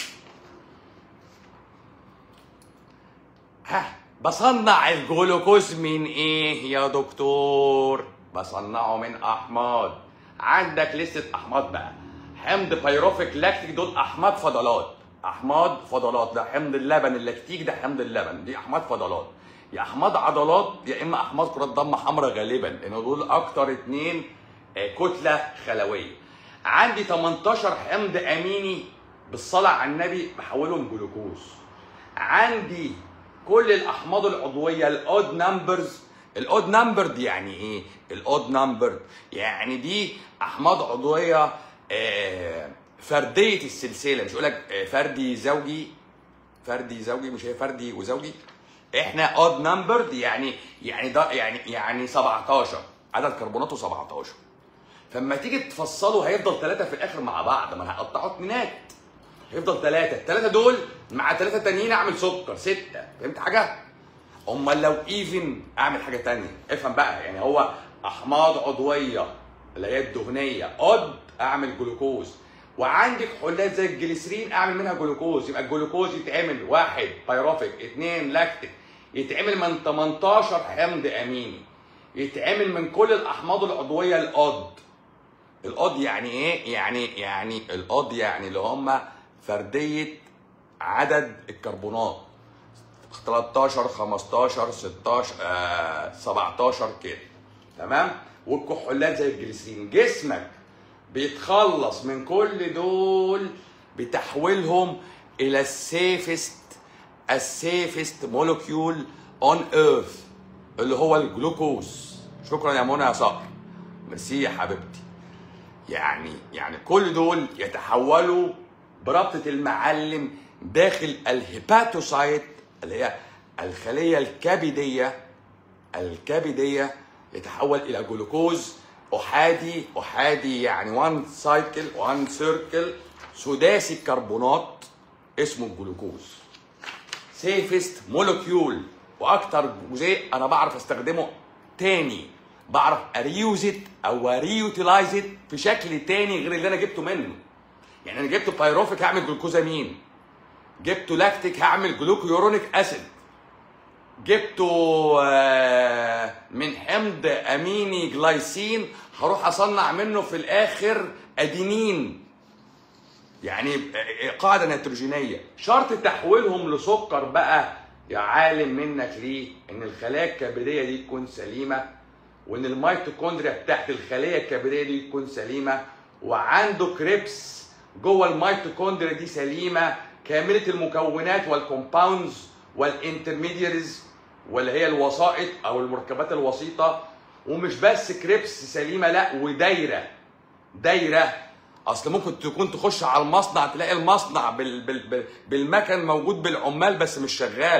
ها بصنع الجلوكوز من ايه يا دكتور بصنعه من احماض عندك لستة احماض بقى حمض بيروفيك لاكتيك دول احماض فضلات احماض فضلات ده حمض اللبن اللاكتيك ده حمض اللبن دي احماض فضلات يا احماض عضلات يا اما احماض كرات دم حمراء غالبا لان دول اكتر اتنين آه، كتله خلويه عندي 18 حمض اميني بالصلاه على النبي بحولهم جلوكوز عندي كل الاحماض العضويه الاود نمبرز الاود نمبرد يعني ايه الاود نمبرد يعني دي احماض عضويه آه، فرديه السلسله مش يقول لك آه، فردي زوجي فردي زوجي مش هي فردي وزوجي احنا اود نمبرد يعني يعني ده يعني يعني 17 عدد كربوناته 17 فلما تيجي تفصله هيفضل ثلاثه في الاخر مع بعض ما انا هقطعه اتنينات هيفضل ثلاثة الثلاثة دول مع ثلاثة تانيين اعمل سكر ستة فهمت حاجة؟ امال لو ايفن اعمل حاجة تانية افهم بقى يعني هو احماض عضوية اللي هي الدهنية اود اعمل جلوكوز وعندك حلات زي الجليسرين اعمل منها جلوكوز يبقى الجلوكوز يتعمل واحد بايروفيك اثنين لاكتيك يتعمل من 18 حمض اميني يتعمل من كل الاحماض العضوية الاود القاض يعني ايه؟ يعني يعني القاض يعني اللي هم فرديه عدد الكربونات 13 15 16 آه 17 كده تمام؟ والكحولات زي الجليسرين جسمك بيتخلص من كل دول بتحويلهم الى السيفست السيفست مولكيول اون ايرث اللي هو الجلوكوز شكرا يا منى يا صقر ميرسي يا حبيبتي يعني يعني كل دول يتحولوا بربطة المعلم داخل الهيباتوسايت اللي هي الخلية الكبدية الكبدية يتحول إلى جلوكوز أحادي أحادي يعني وان سايكل وان سيركل سداسي الكربونات اسمه الجلوكوز سيفست مولكيول واكتر جزيء انا بعرف استخدمه تاني بعرف اريوزت او اريوتلايز في شكل تاني غير اللي انا جبته منه يعني انا جبت بايروفيك هعمل جلوكوزامين جبته لاكتيك هعمل جلوكيورونيك اسيد جبته آه، من حمض اميني جلايسين هروح اصنع منه في الاخر ادينين يعني قاعدة نيتروجينية شرط تحويلهم لسكر بقى يا عالم منك ليه ان الخلايا الكبدية دي تكون سليمة وان الميتوكوندريا بتاعت الخلية الكبدية دي تكون سليمة وعنده كريبس جوه الميتوكوندريا دي سليمة كاملة المكونات والكومباوندز والانترميديريز واللي هي الوسائط او المركبات الوسيطة ومش بس كريبس سليمة لا ودايرة دايره اصل ممكن تكون تخش على المصنع تلاقي المصنع بال بال بال بالمكن موجود بالعمال بس مش شغاله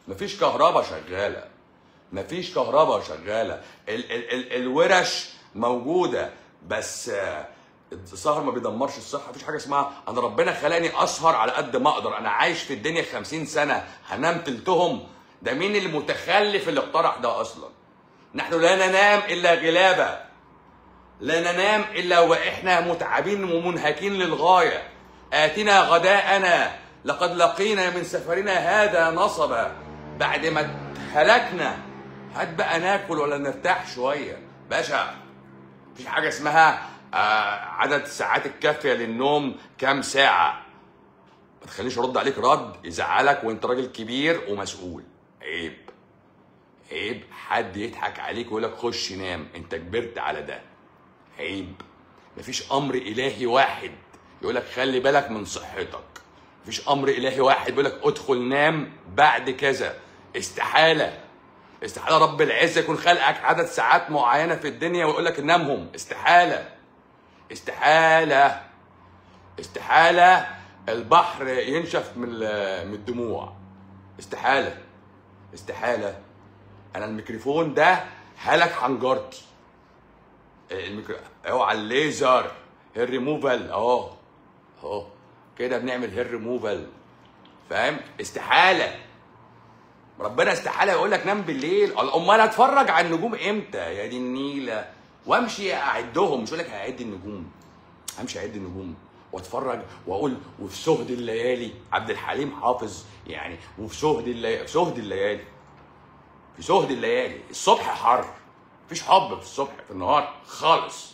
مفيش كهرباء شغاله مفيش كهرباء شغاله ال ال ال الورش موجوده بس آه، السهر ما بيدمرش الصحه مفيش حاجه اسمها انا ربنا خلاني اسهر على قد ما اقدر انا عايش في الدنيا 50 سنه هنام تلتهم ده مين المتخلف اللي اقترح ده اصلا نحن لا ننام الا غلابه لا ننام الا واحنا متعبين ومنهكين للغايه اتنا غداءنا لقد لقينا من سفرنا هذا نصبا بعد ما هلكنا هات بقى ناكل ولا نرتاح شويه باشا مفيش حاجه اسمها آه عدد الساعات الكافيه للنوم كام ساعه ما تخلينيش ارد عليك رد يزعلك وانت راجل كبير ومسؤول عيب عيب حد يضحك عليك ويقول لك خش نام انت كبرت على ده عيب مفيش امر الهي واحد يقول لك خلي بالك من صحتك مفيش امر الهي واحد بيقول لك ادخل نام بعد كذا استحاله استحاله رب العزه يكون خلقك عدد ساعات معينه في الدنيا ويقول لك نامهم استحاله استحاله استحاله البحر ينشف من ال- من الدموع استحاله استحاله انا الميكروفون ده هلك حنجرتي الميكرو اوعى الليزر هير ريموفال اهو اهو كده بنعمل هير ريموفال فاهم استحاله ربنا استحاله يقول لك نام بالليل امال اتفرج على النجوم امتى يا دي النيله وامشي اعدهم مش اقول لك هعد النجوم امشي اعد النجوم واتفرج واقول وفي سهد الليالي عبد الحليم حافظ يعني وفي سهد الليالي في سهد الليالي في سهد الليالي الصبح حر مفيش حب في الصبح في النهار خالص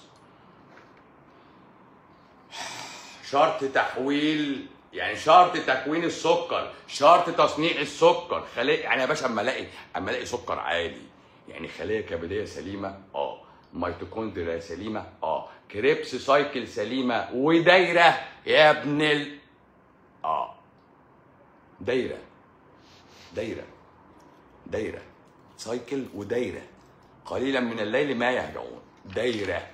شرط تحويل يعني شرط تكوين السكر شرط تصنيع السكر خليه يعني يا باشا اما الاقي اما الاقي سكر عالي يعني خليه كبديه سليمه اه ميتوكوندريا سليمه اه كريبس سايكل سليمه ودايره يا ابن ال اه دايره دايره دايره سايكل ودايره قليلا من الليل ما يهجعون دايره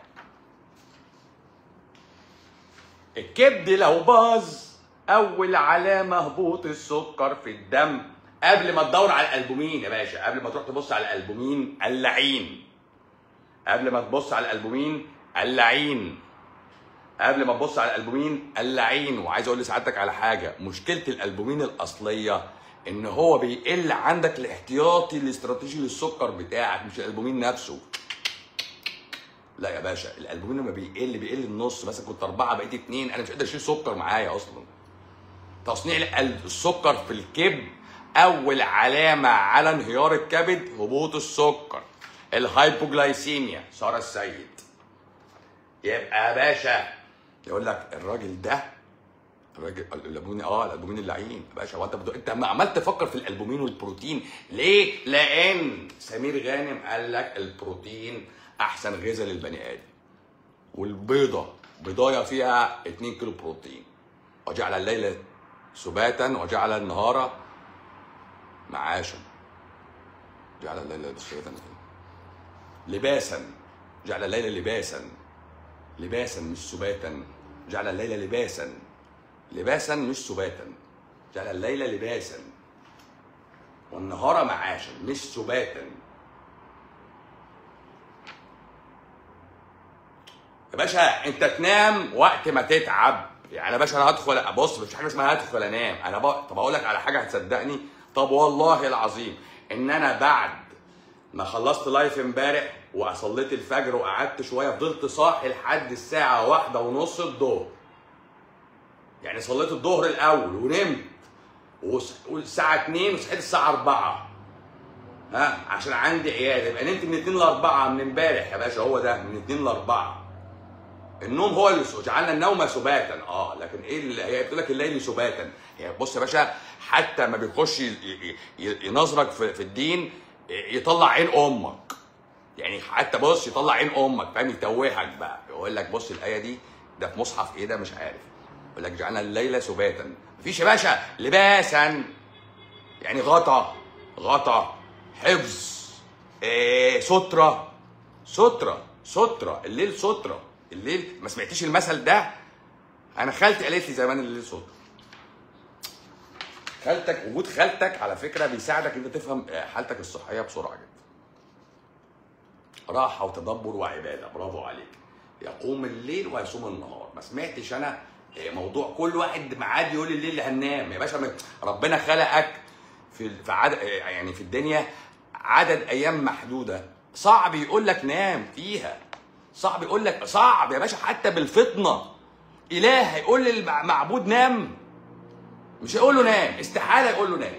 الكبد لو باظ اول علامه هبوط السكر في الدم قبل ما تدور على الالبومين يا باشا قبل ما تروح تبص على الالبومين اللعين قبل ما تبص على الالبومين اللعين قبل ما تبص على الالبومين اللعين وعايز اقول لسعادتك على حاجه مشكله الالبومين الاصليه ان هو بيقل عندك الاحتياطي الاستراتيجي للسكر بتاعك مش الالبومين نفسه لا يا باشا الالبومين لما بيقل بيقل النص مثلا كنت اربعه بقيت اتنين انا مش قادر اشيل سكر معايا اصلا تصنيع القلب السكر في الكبد اول علامه على انهيار الكبد هبوط السكر الهايبوجلايسيميا ساره السيد يبقى يا باشا يقول لك الراجل ده الراجل الالبومين اه الالبومين اللعين يا باشا هو انت بدو... انت عمال تفكر في الالبومين والبروتين ليه؟ لان سمير غانم قال لك البروتين احسن غذاء للبني ادم والبيضه بيضايه فيها 2 كيلو بروتين وجعل الليل سباتا وجعل النهار معاشا جعل الليل سباتا لباسا جعل الليل لباسا لباسا مش سباتا جعل الليل لباسا لباسا مش سباتا جعل الليل لباسا والنهار معاشا مش سباتا يا باشا انت تنام وقت ما تتعب يعني يا باشا انا هدخل بص مفيش حاجه اسمها هدخل انام انا بق... طب اقول لك على حاجه هتصدقني طب والله العظيم ان انا بعد ما خلصت لايف امبارح وصليت الفجر وقعدت شويه فضلت صاحي لحد الساعه واحدة ونص الظهر يعني صليت الظهر الاول ونمت وص- والساعه 2 وصحيت الساعه 4 ها عشان عندي عياده يبقى نمت من 2 ل 4 من امبارح يا باشا هو ده من 2 ل 4 النوم هو اللي جعلنا النوم سباتا اه لكن ايه اللي هي بتقول لك الليل سباتا هي بص يا باشا حتى ما بيخش ي- ي- ي- ينظرك في, في الدين يطلع عين امك يعني حتى بص يطلع عين امك فاهم يتوهك بقى يقول لك بص الايه دي ده في مصحف ايه ده مش عارف يقول لك جعلنا الليل سباتا مفيش يا باشا لباسا يعني غطا غطا حفظ إيه سترة سترة سترة الليل سترة الليل ما سمعتيش المثل ده انا خالتي قالت لي زمان الليل سترة خالتك وجود خالتك على فكره بيساعدك انت تفهم حالتك الصحيه بسرعه جدا راحه وتدبر وعباده برافو عليك يقوم الليل ويصوم النهار ما سمعتش انا موضوع كل واحد معاد يقول الليل هننام يا باشا من- ربنا خلقك في في عد... يعني في الدنيا عدد ايام محدوده صعب يقول لك نام فيها صعب يقول لك صعب يا باشا حتى بالفطنه اله هيقول للمعبود نام مش هيقول له نام استحاله يقول له نام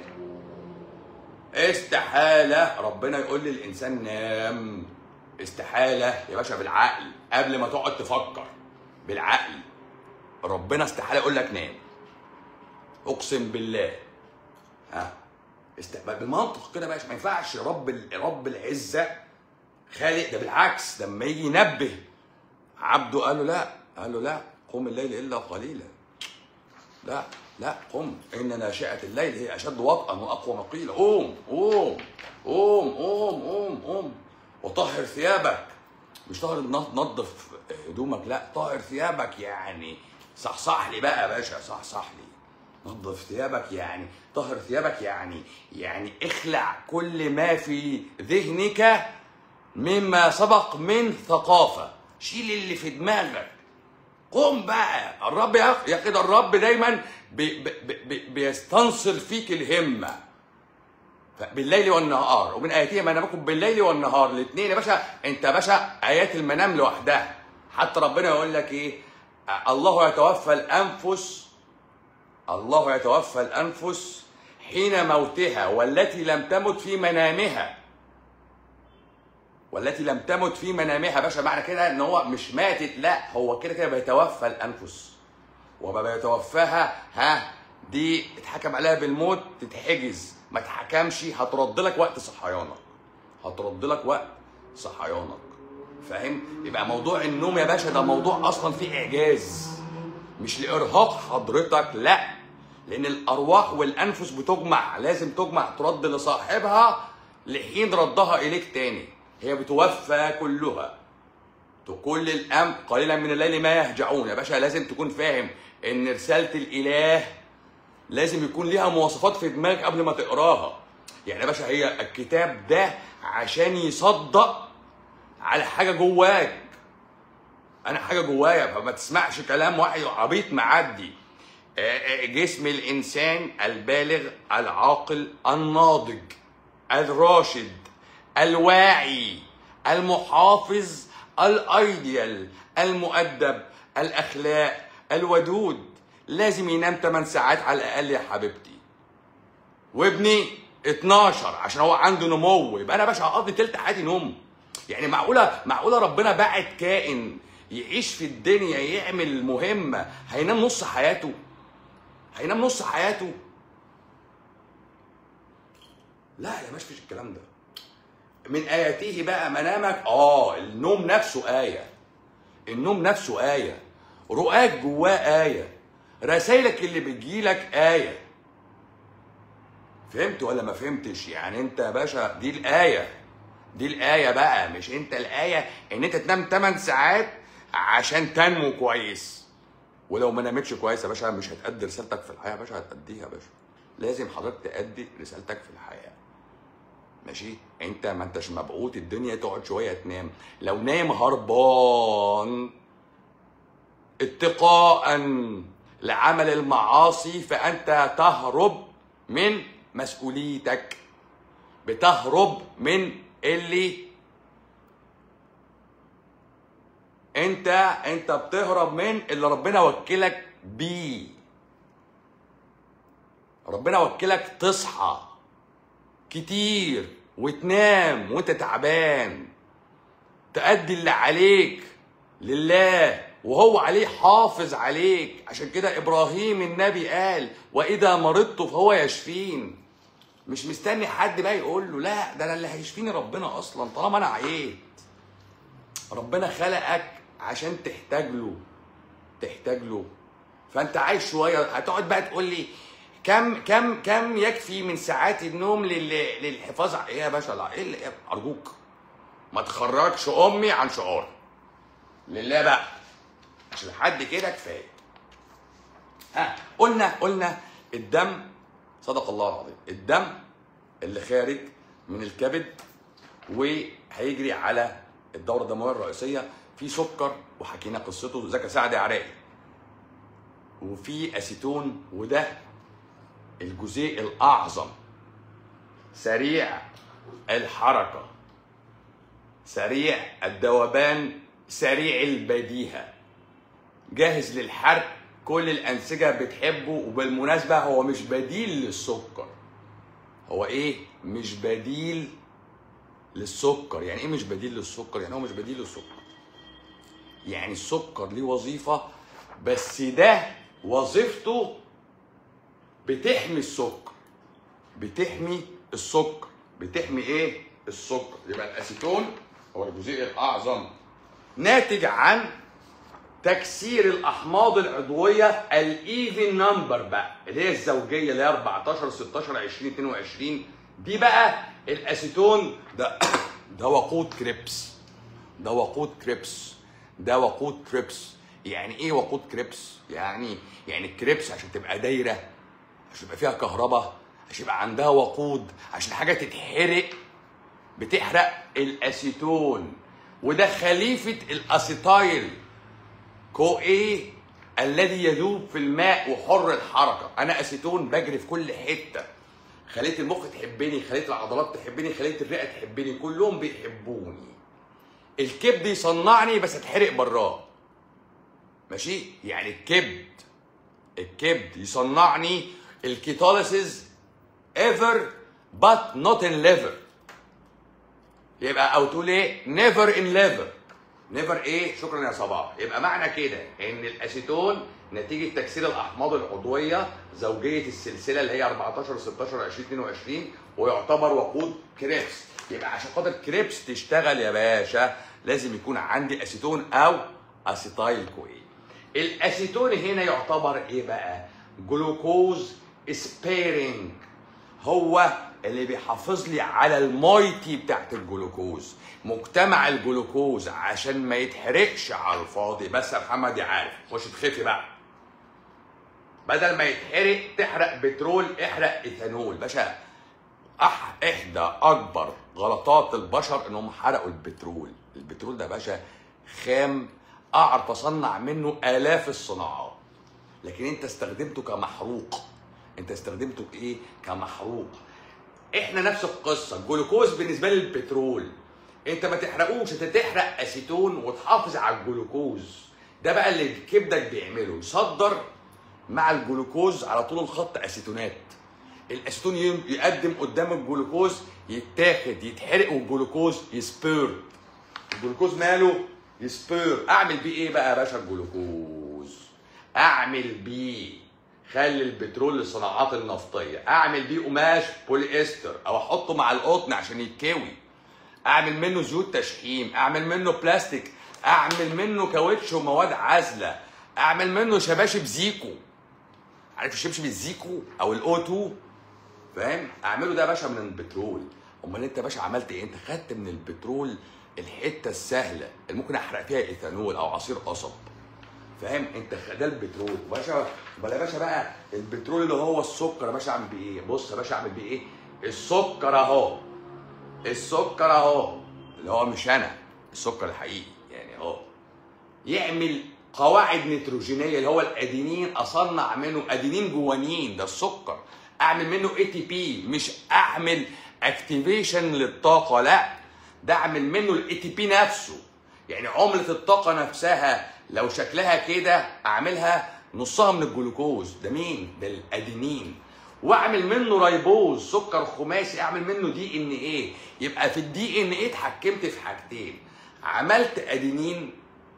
استحاله ربنا يقول للانسان نام استحاله يا باشا بالعقل قبل ما تقعد تفكر بالعقل ربنا استحاله يقول لك نام اقسم بالله ها است... بالمنطق كده يا باشا ما ينفعش رب ال- رب العزه خالق ده بالعكس ده لما يجي ينبه عبده قال له لا قال له لا قم الليل الا قليلا لا لا قم ان ناشئه الليل هي اشد وطئا واقوى مقيلا قوم قوم قوم قوم قوم قوم وطهر ثيابك مش طهر نظ- نظف هدومك لا طهر ثيابك يعني صحصح لي بقى يا باشا صحصح لي نظف ثيابك يعني طهر ثيابك يعني يعني اخلع كل ما في ذهنك مما سبق من ثقافة شيل اللي في دماغك قم بقى الرب يا أخي- يا كده الرب دايما بي بي بي بيستنصر فيك الهمه بالليل والنهار ومن اياته منامكم بالليل والنهار الاثنين يا باشا انت يا باشا ايات المنام لوحدها حتى ربنا يقول لك ايه الله يتوفى الانفس الله يتوفى الانفس حين موتها والتي لم تمت في منامها والتي لم تمت في منامها يا باشا معنى كده ان هو مش ماتت لا هو كده كده بيتوفى الانفس وما بيتوفاها ها دي اتحكم عليها بالموت تتحجز ما اتحكمش هترد لك وقت صحيانك هترد لك وقت صحيانك فاهم يبقى موضوع النوم يا باشا ده موضوع اصلا فيه اعجاز مش لارهاق حضرتك لا لان الارواح والانفس بتجمع لازم تجمع ترد لصاحبها لحين ردها اليك تاني هي بتوفى كلها كل الامر قليلا من الليل ما يهجعون يا باشا لازم تكون فاهم ان رساله الاله لازم يكون ليها مواصفات في دماغك قبل ما تقراها يعني يا باشا هي الكتاب ده عشان يصدق على حاجه جواك انا حاجه جوايا فما تسمعش كلام واحد عبيط معدي آه، آه، جسم الانسان البالغ العاقل الناضج الراشد الواعي المحافظ الايديال المؤدب الاخلاق الودود لازم ينام 8 ساعات على الاقل يا حبيبتي وابني 12 عشان هو عنده نمو يبقى انا يا باشا هقضي تلت حياتي نوم يعني معقوله معقوله ربنا بعت كائن يعيش في الدنيا يعمل مهمه هينام نص حياته هينام نص حياته لا يا مش فيش الكلام ده من اياته بقى منامك اه النوم نفسه ايه النوم نفسه ايه رؤاك جواه ايه رسايلك اللي بتجيلك ايه فهمت ولا ما فهمتش يعني انت يا باشا دي الايه دي الايه بقى مش انت الايه ان انت تنام 8 ساعات عشان تنمو كويس ولو ما نامتش كويس يا باشا مش هتأدي رسالتك في الحياه يا باشا هتأديها يا باشا لازم حضرتك تأدي رسالتك في الحياه ماشي انت ما انتش مبعوث الدنيا تقعد شويه تنام لو نايم هربان اتقاء لعمل المعاصي فانت تهرب من مسؤوليتك بتهرب من اللي انت انت بتهرب من اللي ربنا وكلك بيه ربنا وكلك تصحى كتير وتنام وانت تعبان تأدي اللي عليك لله وهو عليه حافظ عليك عشان كده ابراهيم النبي قال واذا مرضت فهو يشفين مش مستني حد بقى يقول له لا ده انا اللي هيشفيني ربنا اصلا طالما انا عييت ربنا خلقك عشان تحتاج له تحتاج له فانت عايش شويه هتقعد بقى تقول لي كم كم كم يكفي من ساعات النوم لل- للحفاظ على ايه يا باشا لا ايه اللي ارجوك ما تخرجش امي عن شعور لله بقى عشان لحد كده كفايه ها قلنا قلنا الدم صدق الله العظيم الدم اللي خارج من الكبد وهيجري على الدوره الدمويه الرئيسيه في سكر وحكينا قصته زكا سعد عراقي وفي اسيتون وده الجزيء الاعظم سريع الحركه سريع الذوبان سريع البديهه جاهز للحرق كل الانسجه بتحبه وبالمناسبه هو مش بديل للسكر هو ايه مش بديل للسكر يعني ايه مش بديل للسكر يعني هو مش بديل للسكر يعني السكر ليه وظيفه بس ده وظيفته بتحمي السكر بتحمي السكر بتحمي ايه السكر يبقى الاسيتون هو الجزيء الاعظم ناتج عن تكسير الاحماض العضويه الايفن نمبر بقى اللي هي الزوجيه اللي هي 14 16 20 22 دي بقى الاسيتون ده ده وقود كريبس ده وقود كريبس ده وقود كريبس يعني ايه وقود كريبس يعني يعني الكريبس عشان تبقى دايره عشان يبقى فيها كهرباء عشان يبقى عندها وقود عشان حاجه تتحرق بتحرق الاسيتون وده خليفه الاسيتايل كو ايه الذي يذوب في الماء وحر الحركه انا اسيتون بجري في كل حته خليه المخ تحبني خليه العضلات تحبني خليه الرئه تحبني كلهم بيحبوني الكبد يصنعني بس اتحرق براه ماشي يعني الكبد الكبد يصنعني الكيتوليسيس ايفر but not in liver يبقى او تقول ايه never in liver نيفر ايه شكرا يا صباح يبقى معنى كده ان الاسيتون نتيجه تكسير الاحماض العضويه زوجيه السلسله اللي هي 14 16 20 22 ويعتبر وقود كريبس يبقى عشان خاطر كريبس تشتغل يا باشا لازم يكون عندي اسيتون او اسيتايل كوين الاسيتون هنا يعتبر ايه بقى جلوكوز سبيرنج هو اللي بيحافظ لي على المايتي بتاعت الجلوكوز مجتمع الجلوكوز عشان ما يتحرقش على الفاضي بس يا محمد عارف خش تخفي بقى بدل ما يتحرق تحرق بترول احرق ايثانول باشا أح احدى اكبر غلطات البشر انهم حرقوا البترول البترول ده يا باشا خام اعرف اصنع منه الاف الصناعات لكن انت استخدمته كمحروق انت استخدمته كايه كمحروق احنا نفس القصه الجلوكوز بالنسبه لي البترول انت ما تحرقوش انت تحرق اسيتون وتحافظ على الجلوكوز ده بقى اللي كبدك بيعمله يصدر مع الجلوكوز على طول الخط اسيتونات الاسيتون ي- يقدم قدام الجلوكوز يتاخد يتحرق والجلوكوز يسبير الجلوكوز ماله يسبير اعمل بيه ايه بقى يا باشا الجلوكوز اعمل بيه خلي البترول للصناعات النفطيه اعمل بيه قماش بولي استر او احطه مع القطن عشان يتكوي اعمل منه زيوت تشحيم اعمل منه بلاستيك اعمل منه كاوتش ومواد عازله اعمل منه شباشب زيكو عارف الشبشب الزيكو او الاو 2 فاهم اعمله ده يا باشا من البترول امال انت يا باشا عملت ايه انت خدت من البترول الحته السهله اللي ممكن احرق فيها ايثانول او عصير قصب فاهم انت خ- ده البترول باشا بلا يا باشا بقى البترول اللي هو السكر يا باشا اعمل بيه ايه بص يا باشا اعمل بيه ايه السكر اهو السكر اهو اللي هو مش انا السكر الحقيقي يعني اهو يعمل قواعد نيتروجينيه اللي هو الادينين اصنع منه ادينين جوانين ده السكر اعمل منه اي تي بي مش اعمل اكتيفيشن للطاقه لا ده اعمل منه الاي تي بي نفسه يعني عمله الطاقه نفسها لو شكلها كده اعملها نصها من الجلوكوز ده مين ده الادينين واعمل منه رايبوز سكر خماسي اعمل منه دي ان ايه يبقى في الدي ان ايه اتحكمت في حاجتين عملت ادينين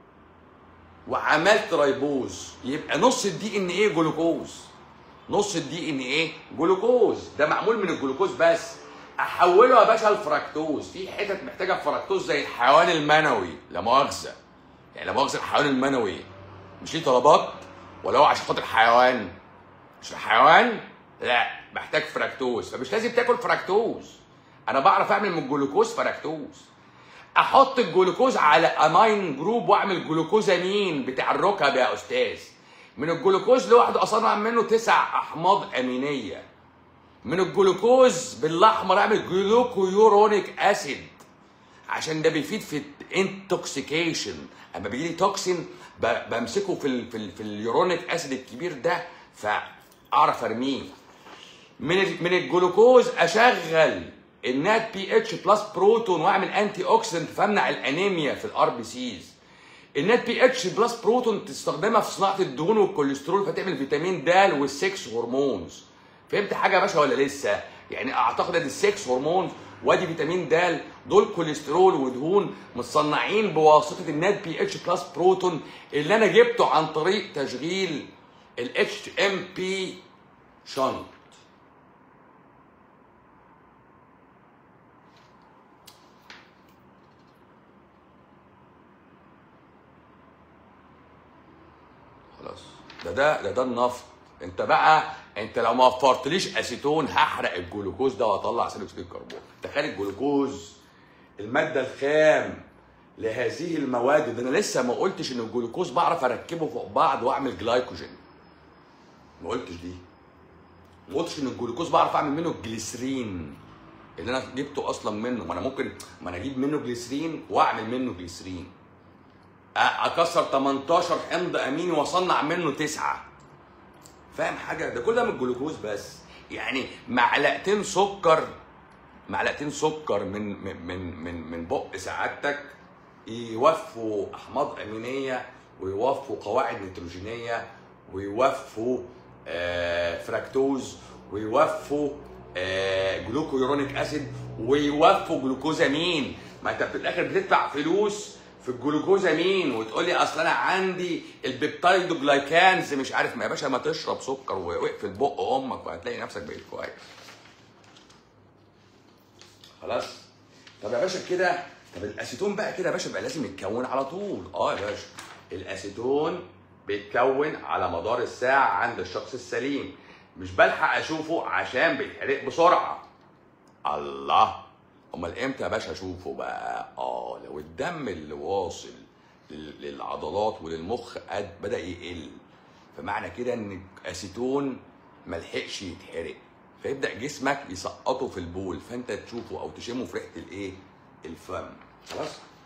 وعملت رايبوز يبقى نص الدي ان ايه جلوكوز نص الدي ان ايه جلوكوز ده معمول من الجلوكوز بس احوله يا باشا لفركتوز في حتت محتاجه فركتوز زي الحيوان المنوي لا مؤاخذه يعني لا مؤاخذه الحيوان المنوي مش ليه طلبات ولا هو عشان خاطر حيوان مش الحيوان لا محتاج فركتوز فمش لازم تاكل فركتوز انا بعرف اعمل من الجلوكوز فركتوز احط الجلوكوز على امين جروب واعمل جلوكوزامين بتاع الركب يا استاذ من الجلوكوز لوحده اصنع منه تسع احماض امينيه من الجلوكوز بالاحمر اعمل جلوكويورونيك اسيد عشان ده بيفيد في الانتوكسيكيشن اما بيجي لي توكسين ب- بمسكه في ال في, ال في اليورونيك اسيد الكبير ده فاعرف ارميه من ال- من الجلوكوز اشغل النات بي اتش بلس بروتون واعمل انتي اوكسيدنت فامنع الانيميا في الار بي سيز النات بي اتش بلس بروتون تستخدمها في صناعه الدهون والكوليسترول فتعمل فيتامين د والسكس هرمونز فهمت حاجه يا باشا ولا لسه يعني اعتقد ان السكس هرمونز وادي فيتامين د دول كوليسترول ودهون متصنعين بواسطه النات بي اتش بلس بروتون اللي انا جبته عن طريق تشغيل الاتش ام بي شنط خلاص ده ده ده ده النفط انت بقى انت لو ما وفرتليش اسيتون هحرق الجلوكوز ده واطلع ثاني اكسيد الكربون تخيل الجلوكوز الماده الخام لهذه المواد ده انا لسه ما قلتش ان الجلوكوز بعرف اركبه فوق بعض واعمل جلايكوجين ما قلتش دي ما قلتش ان الجلوكوز بعرف اعمل منه الجليسرين اللي انا جبته اصلا منه ما انا ممكن ما انا اجيب منه جليسرين واعمل منه جليسرين أ- اكسر 18 حمض اميني واصنع منه تسعه فاهم حاجه ده كل ده من الجلوكوز بس يعني معلقتين سكر معلقتين سكر من من من من, من بق سعادتك يوفوا احماض امينيه ويوفوا قواعد نيتروجينيه ويوفوا آه فراكتوز ويوفوا آه جلوكويورونيك اسيد ويوفوا جلوكوزامين ما انت في الاخر بتدفع فلوس في الجلوكوزامين وتقول لي اصل انا عندي البيبتايدوجلايكانز مش عارف ما يا باشا ما تشرب سكر واقفل بق امك وهتلاقي نفسك بقيت كويس خلاص طب يا باشا كده طب الاسيتون بقى كده يا باشا بقى لازم يتكون على طول اه يا باشا الاسيتون بيتكون على مدار الساعه عند الشخص السليم مش بلحق اشوفه عشان بيتحرق بسرعه الله امال امتى يا باشا اشوفه بقى اه لو الدم اللي واصل لل- للعضلات وللمخ قد بدا يقل فمعنى كده ان الاسيتون ملحقش يتحرق فيبدا جسمك يسقطه في البول فانت تشوفه او تشمه في ريحه الايه الفم خلاص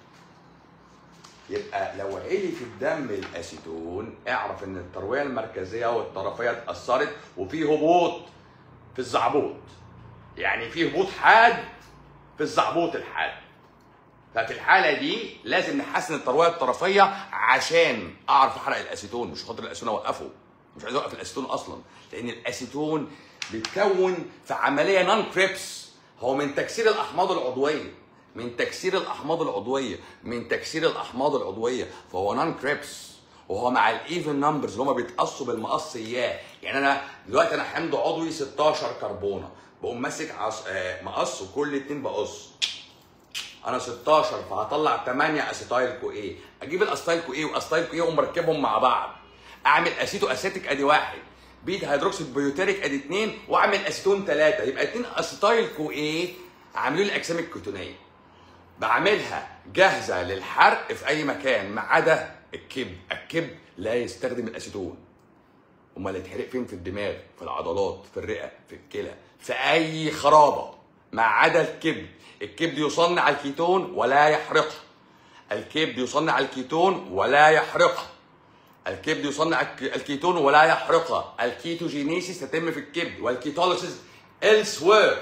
يبقى لو عالي في الدم الاسيتون اعرف ان الترويه المركزيه والطرفيه اتاثرت وفي هبوط في الزعبوط يعني في هبوط حاد في الزعبوط الحاد ففي الحاله دي لازم نحسن الترويه الطرفيه عشان اعرف احرق الاسيتون مش خاطر الاسيتون اوقفه مش عايز اوقف الاسيتون اصلا لان الاسيتون بيتكون في عمليه نون كريبس هو من تكسير الاحماض العضويه من تكسير الاحماض العضويه من تكسير الاحماض العضويه فهو نون كريبس وهو مع الايفن نمبرز اللي هم بيتقصوا بالمقص اياه يعني انا دلوقتي انا حمض عضوي 16 كربونه بقوم ماسك عص... آه، مقص وكل اتنين بقص انا 16 فهطلع 8 اسيتايل كو ايه اجيب الاسيتايل كو ايه واسيتايل كو ايه ومركبهم مع بعض اعمل اسيتو اسيتيك ادي واحد بيتا هيدروكسيد بيوتيريك ادي اثنين واعمل اسيتون ثلاثه يبقى اثنين اسيتايل كو ايه عاملين لي الاجسام الكتونيه بعملها جاهزه للحرق في اي مكان ما عدا الكبد الكبد لا يستخدم الاسيتون امال يتحرق فين في الدماغ في العضلات في الرئه في الكلى في اي خرابه ما عدا الكبد الكبد يصنع الكيتون ولا يحرقه الكبد يصنع الكيتون ولا يحرقه الكبد يصنع الك- الكيتون ولا يحرقها الكيتوجينيسيس تتم في الكبد والكيتوليسيس elsewhere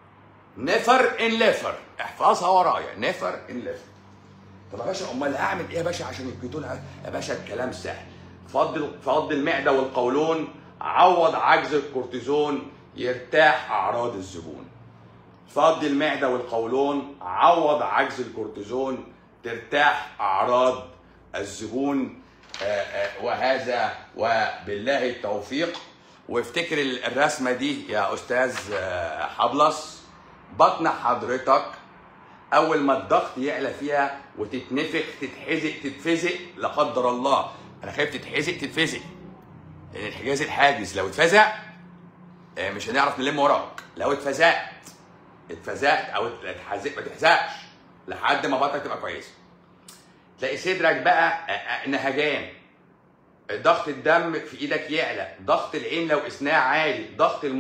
نفر ان ليفر احفظها ورايا نفر ان ليفر طب يا باشا امال اعمل ايه يا باشا عشان الكيتون يا باشا الكلام سهل فضل فضل المعده والقولون عوض عجز الكورتيزون يرتاح اعراض الزبون فضي المعده والقولون عوض عجز الكورتيزون ترتاح اعراض الزبون آه، آه، وهذا وبالله التوفيق وافتكر الرسمه دي يا استاذ آه، حبلس بطن حضرتك اول ما الضغط يعلى فيها وتتنفخ تتحزق تتفزق لا قدر الله انا خايف تتحزق تتفزق لان الحجاز الحاجز لو اتفزع آه، مش هنعرف نلم وراك لو اتفزعت اتفزعت او اتحزق ما تحزقش لحد ما بطنك تبقى كويسه تلاقي صدرك بقى آه، آه، نهجان ضغط الدم في ايدك يعلى ضغط العين لو قسناه عالي ضغط المخ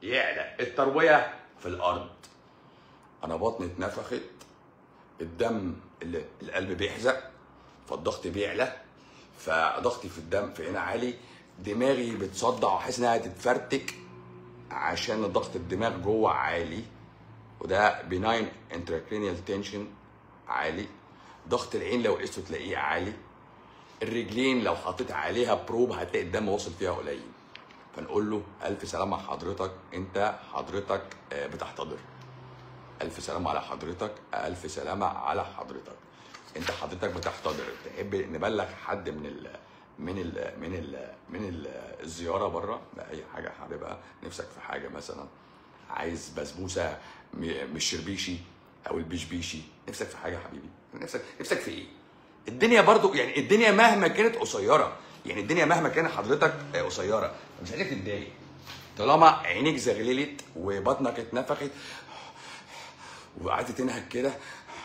يعلى الترويه في الارض انا بطني اتنفخت الدم اللي القلب بيحزق فالضغط بيعلى فضغطي في الدم في هنا عالي دماغي بتصدع وحاسس انها هتتفرتك عشان ضغط الدماغ جوه عالي وده بناين انتراكرينيال تنشن عالي ضغط العين لو قسته تلاقيه عالي الرجلين لو حطيت عليها بروب هتلاقي الدم واصل فيها قليل فنقول له الف سلامه حضرتك انت حضرتك آه، بتحتضر الف سلامه على حضرتك الف سلامه على حضرتك انت حضرتك بتحتضر تحب نبلغ حد من ال من ال من ال من ال الزياره بره باي حاجه حاببها نفسك في حاجه مثلا عايز بسبوسه م- من الشربيشي او البشبيشي نفسك في حاجه يا حبيبي نفسك نفسك في ايه الدنيا برضو يعني الدنيا مهما كانت قصيره يعني الدنيا مهما كانت حضرتك آه، قصيره مش عايزك تتضايق طالما عينيك زغللت وبطنك اتنفخت وقعدت تنهج كده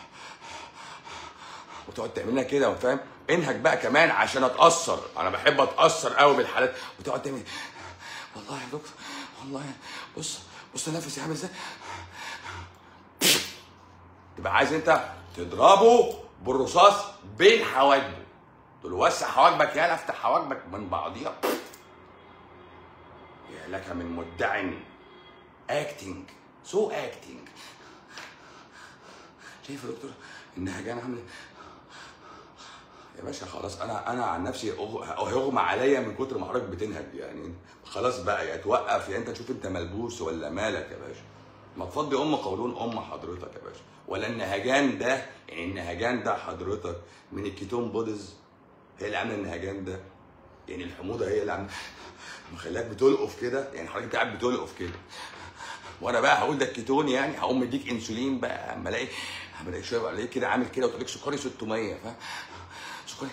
وتقعد تعملها كده فاهم انهج بقى كمان عشان اتاثر انا بحب اتاثر قوي بالحالات وتقعد تعمل والله يا دكتور والله بص بص نفسي عامل ازاي تبقى عايز انت تضربه بالرصاص بين حواجبه تقول له وسع حواجبك يالا افتح حواجبك من بعضيها يا لك من مدع اكتنج سو اكتنج شايف يا دكتور النهجان عامل يا باشا خلاص انا انا عن نفسي أغ- هيغمى عليا من كتر ما حضرتك بتنهج يعني خلاص بقى يا توقف يا انت تشوف انت ملبوس ولا مالك يا باشا ما تفضي ام قولون ام حضرتك يا باشا ولا النهجان ده يعني النهجان ده حضرتك من الكيتون بوديز هي اللي عامله النهجان ده يعني الحموضه هي اللي عامله مخليك بتلقف كده يعني حضرتك قاعد بتلقف كده وانا بقى هقول ده الكيتون يعني هقوم مديك انسولين بقى اما الاقي اما الاقي شويه الاقيك كده عامل كده وتقول لك سكري 600 فاهم سكري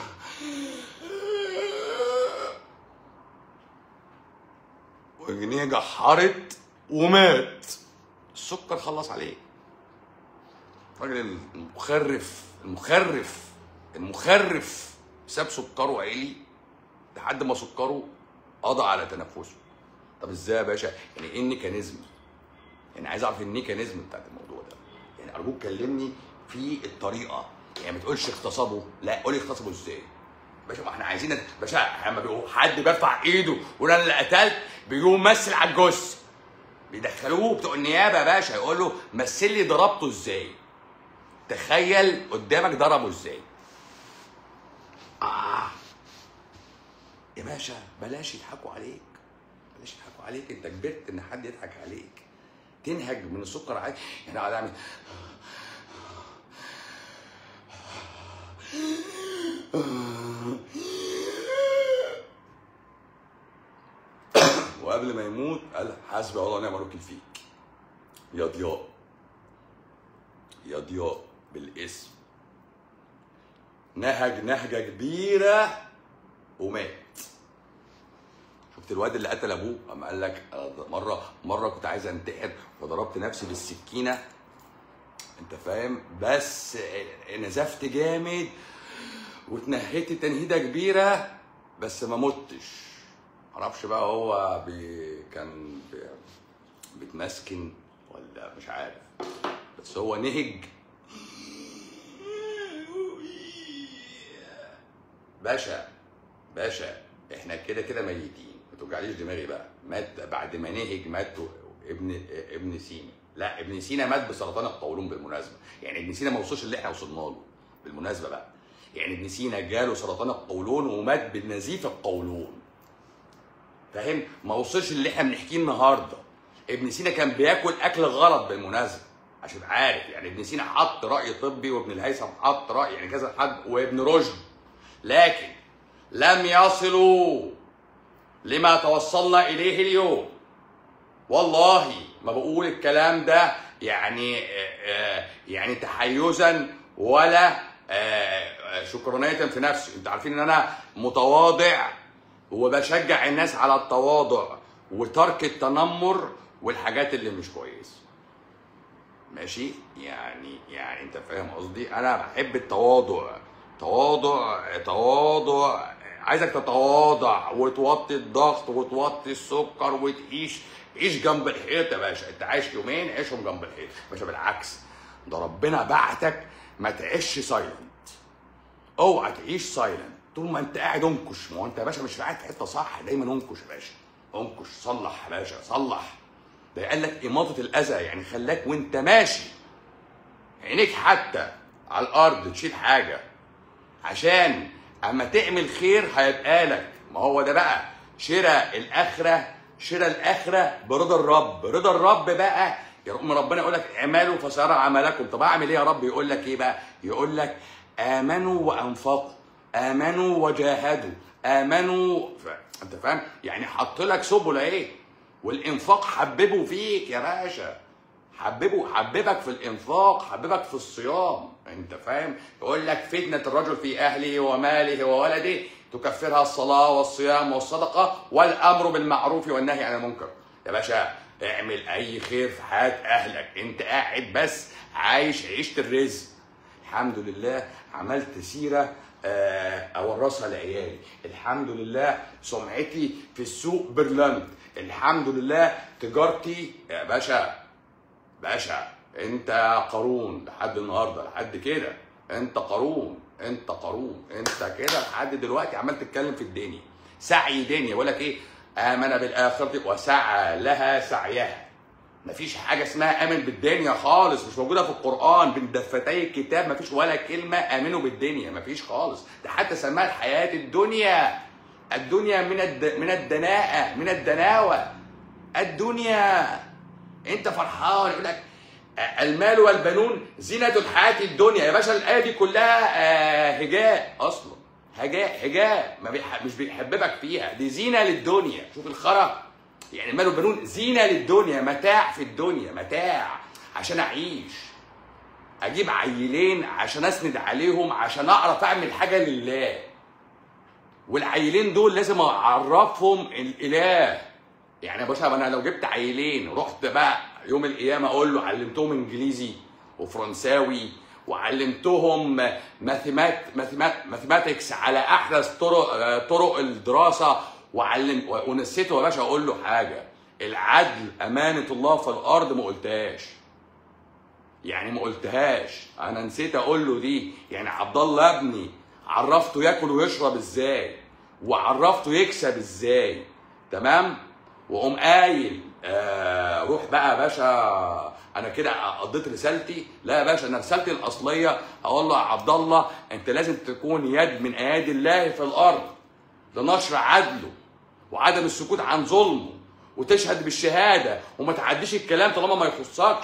وجنيه جحرت ومات السكر خلص عليه الراجل المخرف المخرف المخرف ساب سكره عالي لحد ما سكره قضى على تنفسه طب ازاي يا باشا يعني ايه الميكانيزم يعني عايز اعرف الميكانيزم بتاعت الموضوع ده يعني ارجوك كلمني في الطريقه يعني ما تقولش اغتصبوا لا قولي اغتصبوا ازاي باشا ما احنا عايزين باشا لما بيقول حد بيرفع ايده ويقول انا اللي قتلت بيقوم ممثل على الجثه بيدخلوه بتوع النيابه يا باشا يقول له مثل لي ضربته ازاي تخيل قدامك ضربه ازاي آه. يا باشا بلاش يضحكوا عليك بلاش يضحكوا عليك انت كبرت ان حد يضحك عليك تنهج من السكر عادي يعني قاعد اعمل وقبل ما يموت قال حسبي الله ونعم الوكيل فيك يا ضياء يا ضياء بالاسم نهج نهجه كبيره ومات شفت الواد اللي قتل ابوه اما قال لك أنا مره مره كنت عايز انتحر فضربت نفسي بالسكينه انت فاهم بس نزفت جامد واتنهيت تنهيده كبيره بس ما متش معرفش بقى هو بي كان بي بيتمسكن ولا مش عارف بس هو نهج باشا باشا احنا كده كده ميتين ما توجعليش دماغي بقى مات بعد ما نهج مات ابن ابن سينا لا ابن سينا مات بسرطان القولون بالمناسبه يعني ابن سينا ما وصلش اللي احنا وصلنا له بالمناسبه بقى يعني ابن سينا جاله سرطان القولون ومات بنزيف القولون فاهم ما وصلش اللي احنا بنحكيه النهارده ابن سينا كان بياكل اكل غلط بالمناسبه عشان تبقى عارف يعني ابن سينا حط راي طبي وابن الهيثم حط راي يعني كذا حد وابن رشد لكن لم يصلوا لما توصلنا اليه اليوم والله ما بقول الكلام ده يعني آه، يعني تحيزا ولا آه، شكرانية في نفسي انتوا عارفين ان انا متواضع وبشجع الناس على التواضع وترك التنمر والحاجات اللي مش كويسه ماشي يعني يعني انت فاهم قصدي انا بحب التواضع تواضع تواضع عايزك تتواضع وتوطي الضغط وتوطي السكر وتعيش عيش جنب الحيط يا باشا انت عايش يومين عيشهم جنب الحيط يا باشا بالعكس ده ربنا بعتك ما تعيش سايلنت اوعى تعيش سايلنت طول ما انت قاعد انكش ما هو انت يا باشا مش قاعد في حته صح دايما انكش يا باشا انكش صلح يا باشا صلح ده قال لك اماطه الاذى يعني خلاك وانت ماشي عينيك حتى على الارض تشيل حاجه عشان اما تعمل خير هيبقى لك ما هو ده بقى شراء الاخره شراء الاخره برضا الرب رضا الرب بقى يا رب ربنا يقول لك اعملوا فسيرى عملكم طب اعمل ايه يا رب يقول لك ايه بقى يقول لك امنوا وانفقوا امنوا وجاهدوا امنوا ف... انت فاهم يعني حط لك سبل ايه والانفاق حببه فيك يا باشا حببه حببك في الانفاق حببك في الصيام انت فاهم يقول لك فتنه الرجل في اهله وماله وولده تكفرها الصلاه والصيام والصدقه والامر بالمعروف والنهي عن المنكر يا باشا اعمل اي خير في حياه اهلك انت قاعد بس عايش عيشه الرزق الحمد لله عملت سيره آه، اورثها لعيالي الحمد لله سمعتي في السوق برلنت الحمد لله تجارتي يا باشا باشا انت قارون لحد النهارده لحد كده انت قارون انت قارون انت كده لحد دلوقتي عمال تتكلم في الدنيا سعي دنيا يقول لك ايه امن بالاخره وسعى لها سعيها مفيش حاجه اسمها امن بالدنيا خالص مش موجوده في القران بين دفتي الكتاب مفيش ولا كلمه امنوا بالدنيا مفيش خالص ده حتى سماها الحياه الدنيا الدنيا من الد... من الدناءه من الدناوه الدنيا انت فرحان يقول لك المال والبنون زينة الحياة الدنيا يا باشا الآية دي كلها آه، هجاء أصلا هجاء هجاء ما بيح... مش بيحببك فيها دي زينة للدنيا شوف الخرا يعني المال والبنون زينة للدنيا متاع في الدنيا متاع عشان أعيش أجيب عيلين عشان أسند عليهم عشان أعرف أعمل حاجة لله والعيلين دول لازم أعرفهم الإله يعني يا باشا انا لو جبت عيلين رحت بقى يوم القيامه اقول له علمتهم انجليزي وفرنساوي وعلمتهم ماثيمات ماثيمات ماثيماتكس على احدث طرق طرق الدراسه وعلم ونسيته يا باشا اقول له حاجه العدل امانه الله في الارض ما قلتهاش يعني ما قلتهاش انا نسيت اقول له دي يعني عبد الله ابني عرفته ياكل ويشرب ازاي وعرفته يكسب ازاي تمام واقوم قايل آه روح بقى يا باشا انا كده قضيت رسالتي لا يا باشا انا رسالتي الاصليه اقول له يا عبد الله انت لازم تكون يد من ايادي الله في الارض لنشر عدله وعدم السكوت عن ظلمه وتشهد بالشهاده وما تعديش الكلام طالما ما يخصكش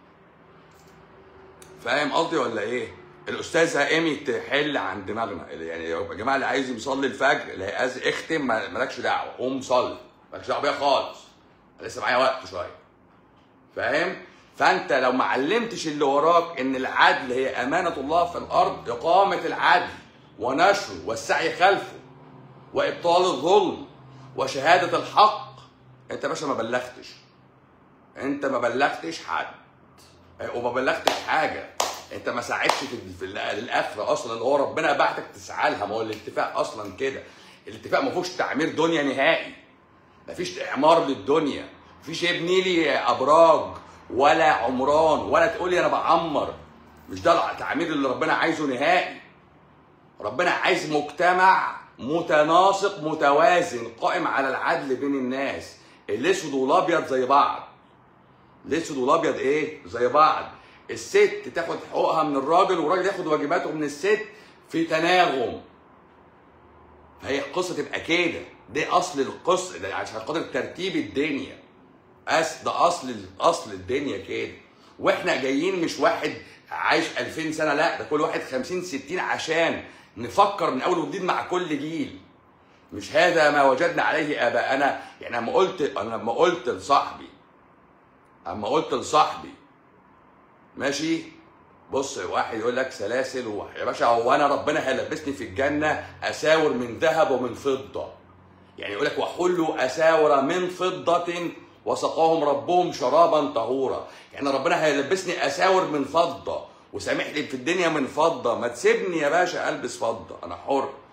فاهم قصدي ولا ايه؟ الاستاذه ايمي تحل عن دماغنا يعني يا جماعه اللي عايز يصلي الفجر اللي عايز اختم مالكش دعوه قوم صلي مالكش دعوه بيها خالص أنا لسه معايا وقت شويه فاهم فانت لو ما علمتش اللي وراك ان العدل هي امانه الله في الارض اقامه العدل ونشره والسعي خلفه وابطال الظلم وشهاده الحق انت يا باشا ما بلغتش انت ما بلغتش حد وما بلغتش حاجه انت ما ساعدتش في في الاخره اصلا اللي هو ربنا بعتك تسعى لها ما هو الاتفاق اصلا كده الاتفاق ما فيهوش تعمير دنيا نهائي مفيش اعمار للدنيا مفيش ابني لي ابراج ولا عمران ولا تقول لي انا بعمر مش ده التعمير اللي ربنا عايزه نهائي ربنا عايز مجتمع متناسق متوازن قائم على العدل بين الناس الاسود والابيض زي بعض الاسود والابيض ايه زي بعض الست تاخد حقوقها من الراجل والراجل ياخد واجباته من الست في تناغم فهي القصه تبقى كده ده اصل القصه ده عشان خاطر ترتيب الدنيا أس ده اصل اصل الدنيا كده واحنا جايين مش واحد عايش 2000 سنه لا ده كل واحد 50 60 عشان نفكر من اول وجديد مع كل جيل مش هذا ما وجدنا عليه اباءنا يعني اما قلت انا لما قلت لصاحبي اما قلت لصاحبي ماشي بص واحد يقول لك سلاسل و... يا باشا هو انا ربنا هيلبسني في الجنه اساور من ذهب ومن فضه يعني يقول لك وحلوا اساور من فضه وسقاهم ربهم شرابا طهورا يعني ربنا هيلبسني اساور من فضه وسامح لي في الدنيا من فضه ما تسيبني يا باشا البس فضه انا حر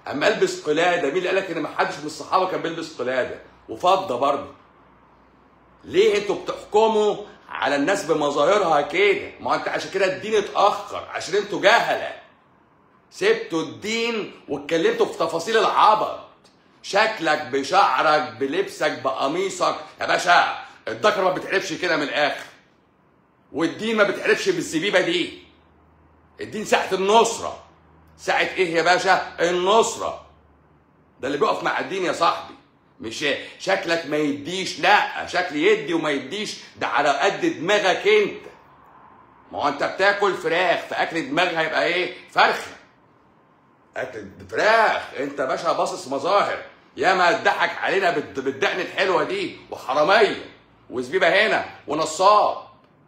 اما البس قلاده مين اللي قال لك ان ما حدش من الصحابه كان بيلبس قلاده وفضه برضه ليه انتوا بتحكموا على الناس بمظاهرها كده ما انت عشان كده الدين اتاخر عشان انتوا جهله سبتوا الدين واتكلمتوا في تفاصيل العبط شكلك بشعرك بلبسك بقميصك يا باشا الذكر ما بتعرفش كده من الاخر والدين ما بتعرفش بالزبيبه دي الدين ساعه النصره ساعه ايه يا باشا النصره ده اللي بيقف مع الدين يا صاحبي مش شكلك ما يديش لا شكل يدي وما يديش ده على قد دماغك انت ما هو انت بتاكل فراخ فاكل دماغها يبقى ايه فرخه اكل فراخ انت باشا باصص مظاهر ياما اتضحك علينا بالد- بالدقن الحلوه دي وحراميه وزبيبه هنا ونصاب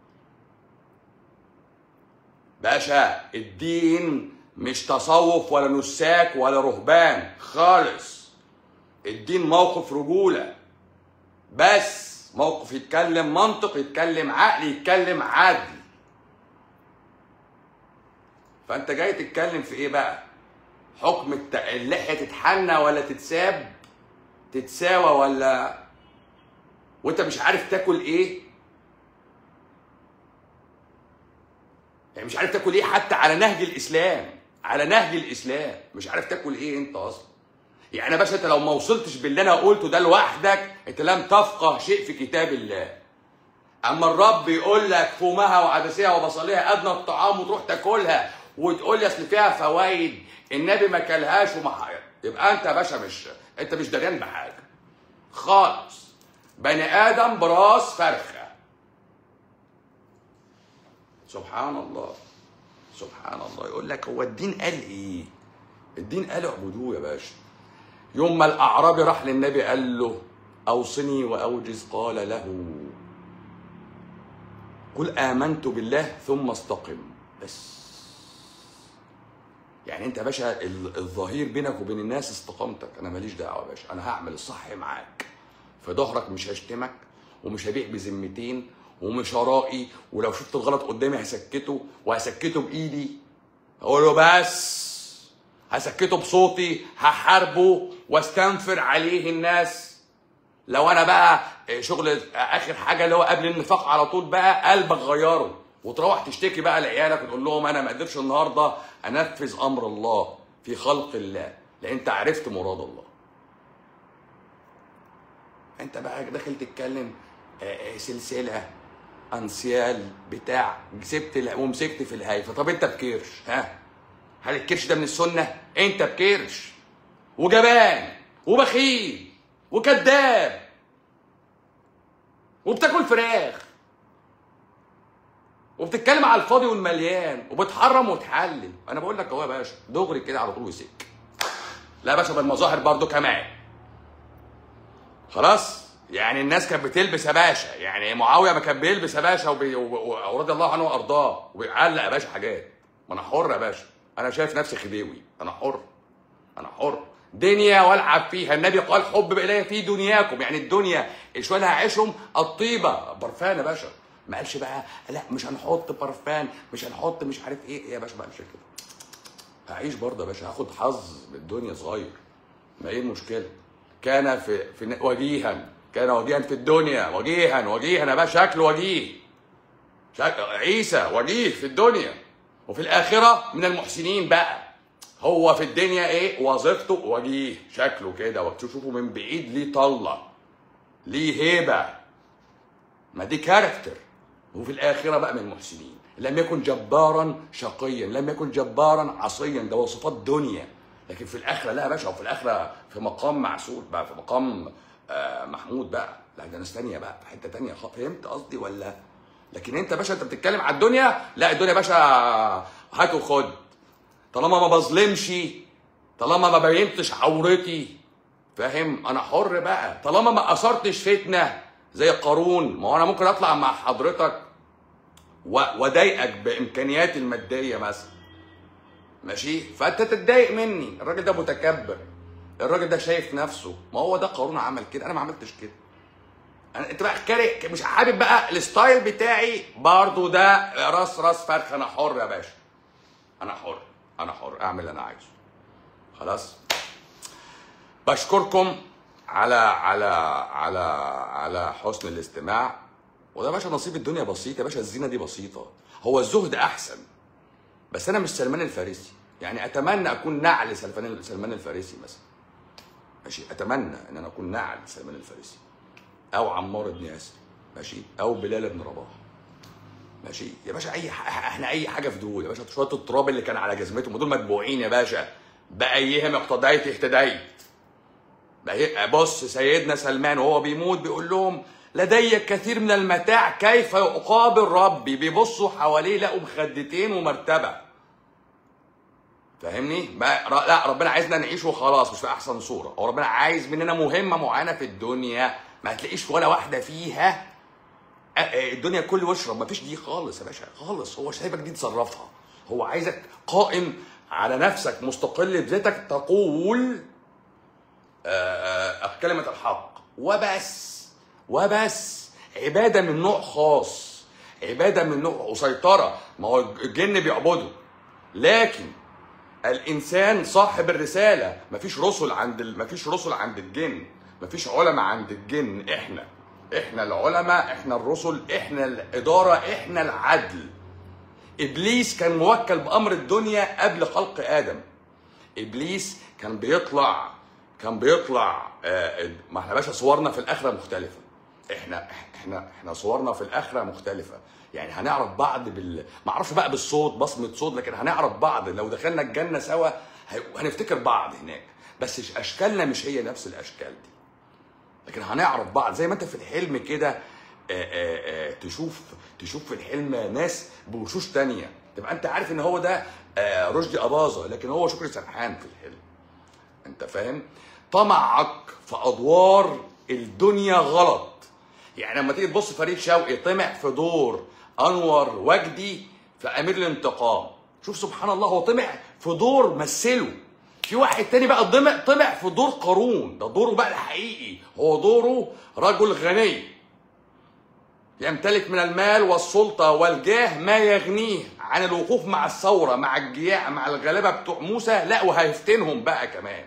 باشا الدين مش تصوف ولا نساك ولا رهبان خالص الدين موقف رجوله بس موقف يتكلم منطق يتكلم عقل يتكلم عدل فانت جاي تتكلم في ايه بقى حكم الت... اللحيه تتحنى ولا تتساب تتساوى ولا وانت مش عارف تاكل ايه يعني مش عارف تاكل ايه حتى على نهج الاسلام على نهج الاسلام مش عارف تاكل ايه انت اصلا يعني يا باشا انت لو ما وصلتش باللي انا قلته ده لوحدك انت لم تفقه شيء في كتاب الله اما الرب يقول لك فومها وعدسها وبصلها ادنى الطعام وتروح تاكلها وتقول لي اصل فيها فوائد النبي ما كلهاش وما ح- يبقى انت يا باشا مش انت مش داريان بحاجه خالص بني ادم براس فرخه سبحان الله سبحان الله يقول لك هو الدين قال ايه الدين قال اعبدوه يا باشا يوم ما الاعرابي راح للنبي قال له اوصني واوجز قال له قل امنت بالله ثم استقم بس يعني انت يا باشا ال- الظهير بينك وبين الناس استقامتك انا ماليش دعوه يا باشا انا هعمل الصح معاك في ظهرك مش هشتمك ومش هبيع بذمتين ومش هرائي ولو شفت الغلط قدامي هسكته وهسكته بايدي اقول له بس هسكته بصوتي هحاربه واستنفر عليه الناس لو انا بقى شغل اخر حاجه اللي هو قبل النفاق على طول بقى قلبك غيره وتروح تشتكي بقى لعيالك وتقول لهم انا ما قدرتش النهارده انفذ امر الله في خلق الله لان انت عرفت مراد الله انت بقى داخل تتكلم آه، آه، سلسله انسيال بتاع سبت ال- ومسكت في الهايفه طب انت بكرش ها هل الكرش ده من السنه انت بكرش وجبان وبخيل وكذاب وبتاكل فراخ وبتتكلم على الفاضي والمليان وبتحرم وتحلل انا بقول لك اهو يا باشا دغري كده على طول وسك لا يا باشا بالمظاهر برضو كمان خلاص يعني الناس كانت بتلبس يا باشا يعني معاويه ما كان بيلبس يا باشا وبي... و- و- ورضي الله عنه وارضاه وبيعلق يا باشا حاجات ما انا حر يا باشا انا شايف نفسي خديوي انا حر انا حر دنيا والعب فيها النبي قال حب الي في دنياكم يعني الدنيا شويه اللي هعيشهم الطيبه برفان يا باشا ما قالش بقى لا مش هنحط برفان مش هنحط مش عارف ايه يا باشا ما قالش كده هعيش برضه يا باشا هاخد حظ بالدنيا صغير ما ايه المشكله كان في في وجيها كان وجيها في الدنيا وجيها وجيها يا باشا شكله وجيه شك... عيسى وجيه في الدنيا وفي الاخره من المحسنين بقى هو في الدنيا ايه وظيفته وجيه شكله كده وتشوفه من بعيد ليه طله ليه هيبه ما دي كاركتر وفي الاخره بقى من المحسنين لم يكن جبارا شقيا لم يكن جبارا عصيا ده وصفات دنيا لكن في الاخره لا يا باشا وفي الاخره في مقام معسول بقى في مقام آه محمود بقى لا ده ناس تانيه بقى في حته تانيه خ- فهمت قصدي ولا لكن انت يا باشا انت بتتكلم على الدنيا لا الدنيا يا باشا هات وخد طالما ما بظلمش طالما ما بينتش عورتي فاهم انا حر بقى طالما ما اثرتش فتنه زي قارون ما هو انا ممكن اطلع مع حضرتك و- واضايقك بامكانياتي الماديه مثلا ماشي فانت تتضايق مني الراجل ده متكبر الراجل ده شايف نفسه ما هو ده قارون عمل كده انا ما عملتش كده انا انت بقى كاره مش حابب بقى الستايل بتاعي برضو ده راس راس فرخ انا حر يا باشا انا حر انا حر اعمل اللي انا عايزه خلاص بشكركم على على على على حسن الاستماع وده يا باشا نصيب الدنيا بسيط يا باشا الزينه دي بسيطه هو الزهد احسن بس انا مش سلمان الفارسي يعني اتمنى اكون نعل سلمان سلمان الفارسي مثلا ماشي اتمنى ان انا اكون نعل سلمان الفارسي او عمار بن ياسر ماشي او بلال بن رباح ماشي يا باشا اي ح... احنا اي حاجه في دول يا باشا شويه التراب اللي كان على جزمتهم ودول متبوعين يا باشا بايهم اقتديت اهتديت بقى- بص سيدنا سلمان وهو بيموت بيقول لهم لدي كثير من المتاع كيف اقابل ربي بيبصوا حواليه لقوا مخدتين ومرتبه فاهمني؟ بقى ر- لا ربنا عايزنا نعيش وخلاص مش في احسن صوره، هو ربنا عايز مننا مهمه معينه في الدنيا ما هتلاقيش ولا واحده فيها أ- أ- الدنيا كل واشرب ما فيش دي خالص يا باشا خالص هو سايبك دي تصرفها هو عايزك قائم على نفسك مستقل بذاتك تقول آه، آه، كلمة الحق وبس وبس عبادة من نوع خاص عبادة من نوع وسيطرة ما هو الجن بيعبدوا لكن الانسان صاحب الرساله مفيش رسل عند ال... مفيش رسل عند الجن مفيش علماء عند الجن احنا احنا العلماء احنا الرسل احنا الاداره احنا العدل ابليس كان موكل بامر الدنيا قبل خلق ادم ابليس كان بيطلع كان بيطلع آه، ما احنا باشا صورنا في الاخره مختلفه احنا احنا احنا صورنا في الاخره مختلفه يعني هنعرف بعض بال ما اعرفش بقى بالصوت بصمه صوت لكن هنعرف بعض لو دخلنا الجنه سوا هي- هنفتكر بعض هناك بس ش- اشكالنا مش هي نفس الاشكال دي لكن هنعرف بعض زي ما انت في الحلم كده آه، آه، آه، تشوف تشوف في الحلم ناس بوشوش تانية تبقى انت عارف ان هو ده آه، رشدي اباظه لكن هو شكري سرحان في الحلم انت فاهم طمعك في ادوار الدنيا غلط يعني لما تيجي تبص فريد شوقي طمع في دور انور وجدي في امير الانتقام شوف سبحان الله هو طمع في دور مثله في واحد تاني بقى طمع طمع في دور قارون ده دوره بقى الحقيقي هو دوره رجل غني يمتلك من المال والسلطة والجاه ما يغنيه عن الوقوف مع الثورة مع الجياع مع الغلابة بتوع موسى لا وهيفتنهم بقى كمان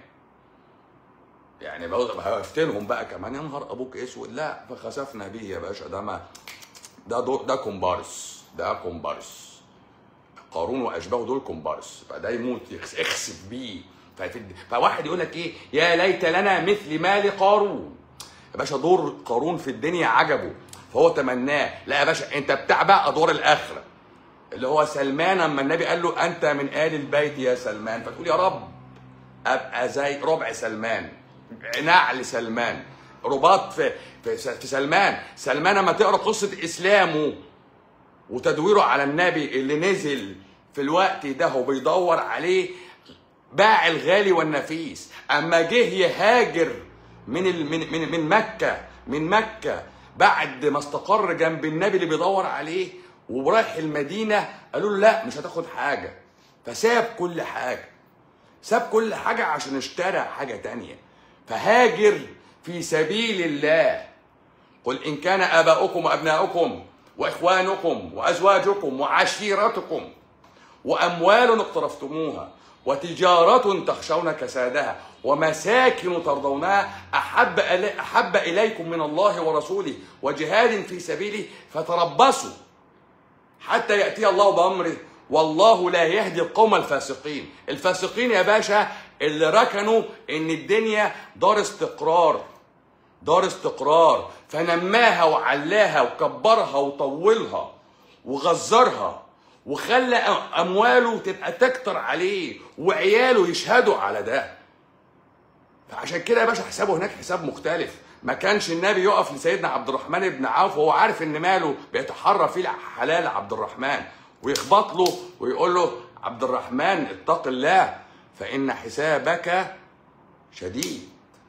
يعني بقى- هيفتنهم بقى كمان يا نهار ابوك اسود لا فخسفنا به يا باشا ده ما ده دور ده كومبارس ده كومبارس قارون واشباهه دول كومبارس فده يموت يخس- اخسف بيه فيفد- فواحد يقول لك ايه يا ليت لنا مثل مال قارون يا باشا دور قارون في الدنيا عجبه فهو تمناه لا يا باشا انت بتاع بقى ادوار الاخره اللي هو سلمان اما النبي قال له انت من ال البيت يا سلمان فتقول يا رب ابقى زي ربع سلمان نعل سلمان رباط في في, في سلمان سلمان لما تقرا قصه اسلامه وتدويره على النبي اللي نزل في الوقت ده وبيدور عليه باع الغالي والنفيس اما جه يهاجر من ال... من من من مكه من مكه بعد ما استقر جنب النبي اللي بيدور عليه ورايح المدينه قالوا له لا مش هتاخد حاجه فساب كل حاجه ساب كل حاجه عشان اشترى حاجه تانية فهاجر في سبيل الله قل إن كان آباؤكم وأبناؤكم وإخوانكم وأزواجكم وعشيرتكم وأموال اقترفتموها وتجارة تخشون كسادها ومساكن ترضونها أحب, إلي أحب إليكم من الله ورسوله وجهاد في سبيله فتربصوا حتى يأتي الله بأمره والله لا يهدي القوم الفاسقين الفاسقين يا باشا اللي ركنوا ان الدنيا دار استقرار دار استقرار فنماها وعلاها وكبرها وطولها وغزرها وخلى امواله تبقى تكتر عليه وعياله يشهدوا على ده فعشان كده يا باشا حسابه هناك حساب مختلف ما كانش النبي يقف لسيدنا عبد الرحمن بن عوف وهو عارف ان ماله بيتحرى فيه حلال عبد الرحمن ويخبط له ويقول له عبد الرحمن اتق الله فان حسابك شديد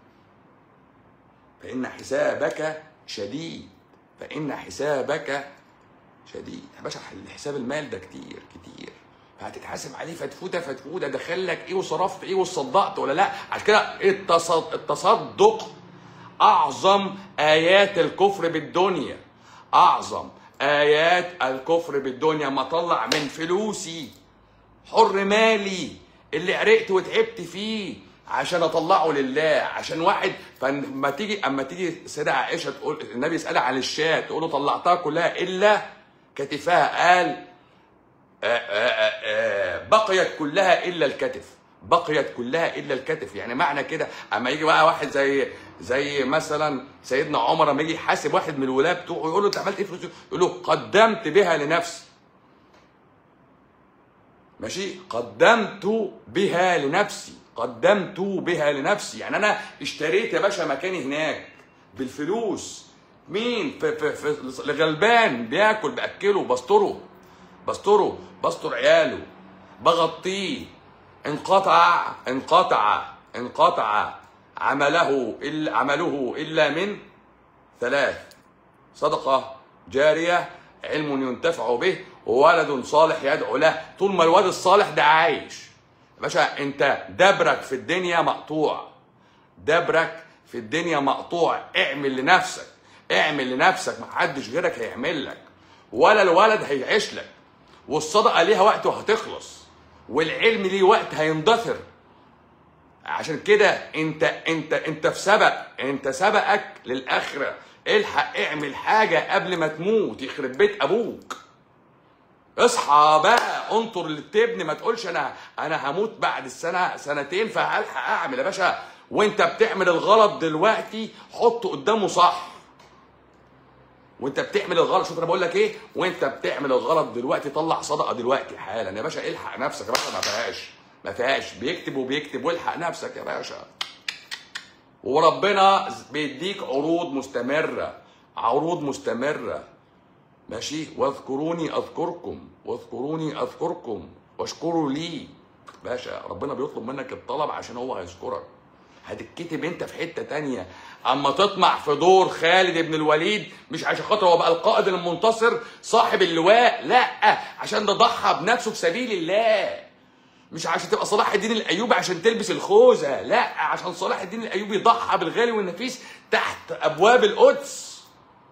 فإن حسابك شديد فإن حسابك شديد يا باشا حساب المال ده كتير كتير فهتتحاسب عليه فتفوته فتفوته دخل لك ايه وصرفت ايه وصدقت ولا لا عشان كده التصد- التصدق اعظم ايات الكفر بالدنيا اعظم ايات الكفر بالدنيا ما اطلع من فلوسي حر مالي اللي عرقت وتعبت فيه عشان اطلعه لله عشان واحد فلما تيجي اما تيجي السيده عائشه تقول النبي يسالها عن الشاة تقول له طلعتها كلها الا كتفها قال آه، آه، آه، آه، بقيت كلها الا الكتف بقيت كلها الا الكتف يعني معنى كده اما يجي بقى واحد زي زي مثلا سيدنا عمر لما يجي يحاسب واحد من الولاد بتوعه يقول له انت عملت ايه في فلوسك؟ يقول له قدمت بها لنفسي ماشي قدمت بها لنفسي قدمت بها لنفسي يعني انا اشتريت يا باشا مكاني هناك بالفلوس مين في في في الغلبان بياكل باكله بستره بستره بستر عياله بغطيه انقطع انقطع انقطع عمله إلا عمله الا من ثلاث صدقه جاريه علم ينتفع به وولد صالح يدعو له طول ما الواد الصالح ده عايش يا باشا انت دبرك في الدنيا مقطوع دبرك في الدنيا مقطوع اعمل لنفسك اعمل لنفسك محدش غيرك هيعمل لك ولا الولد هيعيش لك والصدقه ليها وقت وهتخلص والعلم ليه وقت هيندثر عشان كده انت انت انت في سبق انت سبقك للاخره الحق اعمل حاجه قبل ما تموت يخرب بيت ابوك اصحى بقى انطر اللي بتبني ما تقولش انا انا هموت بعد السنه سنتين فهلحق اعمل يا باشا وانت بتعمل الغلط دلوقتي حط قدامه صح وانت بتعمل الغلط شوف انا بقول لك ايه وانت بتعمل الغلط دلوقتي طلع صدقه دلوقتي حالا يا باشا الحق نفسك يا باشا ما فيهاش ما فيهاش بيكتب وبيكتب والحق نفسك يا باشا وربنا بيديك عروض مستمره عروض مستمره ماشي واذكروني اذكركم واذكروني اذكركم واشكروا لي باشا ربنا بيطلب منك الطلب عشان هو هيذكرك هتتكتب انت في حته تانية اما تطمع في دور خالد بن الوليد مش عشان خاطر هو بقى القائد المنتصر صاحب اللواء لا عشان ده ضحى بنفسه في سبيل الله مش عشان تبقى صلاح الدين الايوبي عشان تلبس الخوذه لا عشان صلاح الدين الايوبي ضحى بالغالي والنفيس تحت ابواب القدس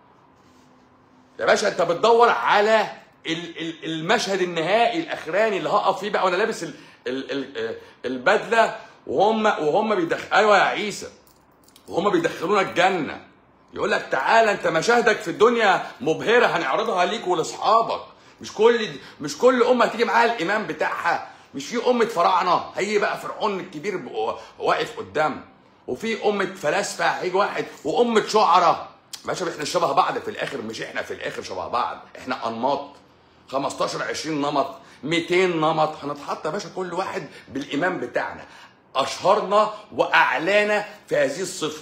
يا باشا انت بتدور على ال- ال- المشهد النهائي الاخراني اللي هقف فيه بقى وانا لابس ال- ال- ال- البدله وهم وهم بيدخل ايوه يا عيسى وهم بيدخلونا الجنه يقول لك تعالى انت مشاهدك في الدنيا مبهره هنعرضها ليك ولاصحابك مش كل مش كل امه هتيجي معاها الامام بتاعها مش في امه فراعنه هيجي بقى فرعون الكبير بقى واقف قدام وفي امه فلاسفه هيجي واحد وامه شعراء باشا احنا شبه بعض في الاخر مش احنا في الاخر شبه بعض احنا انماط 15 20 نمط 200 نمط هنتحط يا باشا كل واحد بالامام بتاعنا اشهرنا واعلانا في هذه الصفه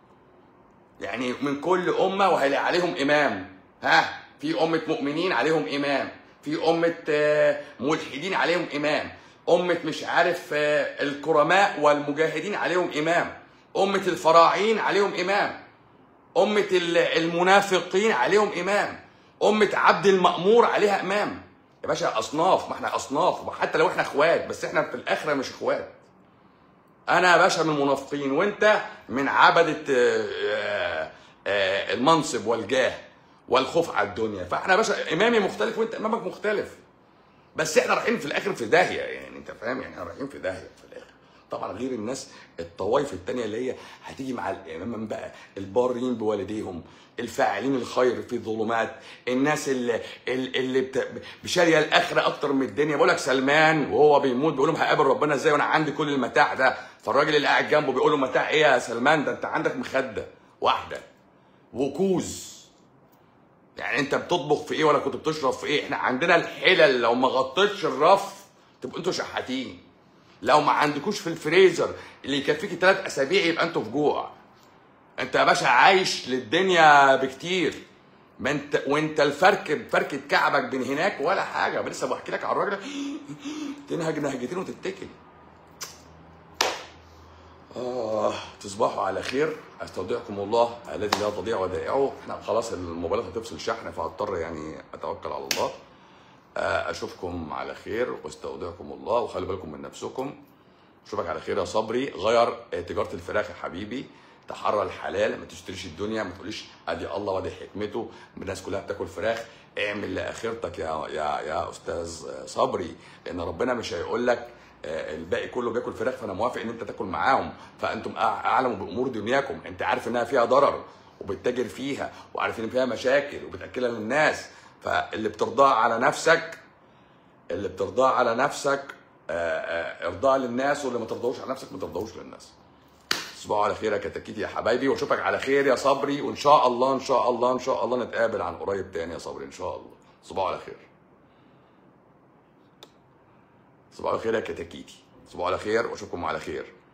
يعني من كل امه وهيلاقي عليهم امام ها في امه مؤمنين عليهم امام في امه آه، ملحدين عليهم امام امه مش عارف آه، الكرماء والمجاهدين عليهم امام امه الفراعين عليهم امام امه ال- المنافقين عليهم امام امه عبد المامور عليها امام يا باشا اصناف ما احنا اصناف وحتى لو احنا اخوات بس احنا في الاخره مش اخوات انا يا باشا من المنافقين وانت من عبده آه، آه، المنصب والجاه والخوف على الدنيا فاحنا يا باشا امامي مختلف وانت امامك مختلف بس احنا رايحين في الاخر في داهيه يعني انت فاهم يعني احنا رايحين في داهيه في الاخر طبعا غير الناس الطوائف التانية اللي هي هتيجي مع الامام بقى البارين بوالديهم الفاعلين الخير في الظلمات الناس اللي اللي بت... بشاريه الاخره اكتر من الدنيا بقول لك سلمان وهو بيموت بيقول لهم هقابل ربنا ازاي وانا عندي كل المتاع ده فالراجل اللي قاعد جنبه بيقول له متاع ايه يا سلمان ده انت عندك مخده واحده وكوز يعني انت بتطبخ في ايه ولا كنت بتشرب في ايه احنا عندنا الحلل لو ما غطيتش الرف تبقوا انتوا شحاتين لو ما عندكوش في الفريزر اللي يكفيكي ثلاث اسابيع يبقى انتوا في جوع انت يا باشا عايش للدنيا بكتير ما انت وانت الفرك فركه كعبك بين هناك ولا حاجه لسه بحكي لك على الراجل تنهج نهجتين وتتكل آه تصبحوا على خير استودعكم الله الذي لا تضيع ودائعه احنا خلاص الموبايلات هتفصل شحن فهضطر يعني اتوكل على الله آه اشوفكم على خير واستودعكم الله وخلي بالكم من نفسكم اشوفك على خير يا صبري غير آه، تجاره الفراخ يا حبيبي تحرى الحلال ما تشتريش الدنيا ما تقوليش ادي الله وادي حكمته الناس كلها بتاكل فراخ اعمل لاخرتك يا يا يا استاذ صبري لان ربنا مش هيقول لك آه، الباقي كله بياكل فراخ فانا موافق ان انت تاكل معاهم فانتم أع- اعلم بامور دنياكم انت عارف انها فيها ضرر وبتتاجر فيها وعارف ان فيها مشاكل وبتاكلها للناس فاللي بترضاه على نفسك اللي بترضاه على نفسك آه، آه، ارضاء للناس واللي ما ترضاهوش على نفسك ما ترضاهوش للناس تصبحوا على خير يا كتاكيتي يا حبايبي واشوفك على خير يا صبري وان شاء الله ان شاء الله ان شاء الله نتقابل عن قريب تاني يا صبري ان شاء الله تصبحوا على خير تصبحوا على خير يا كتاكيتي تصبحوا على خير واشوفكم على خير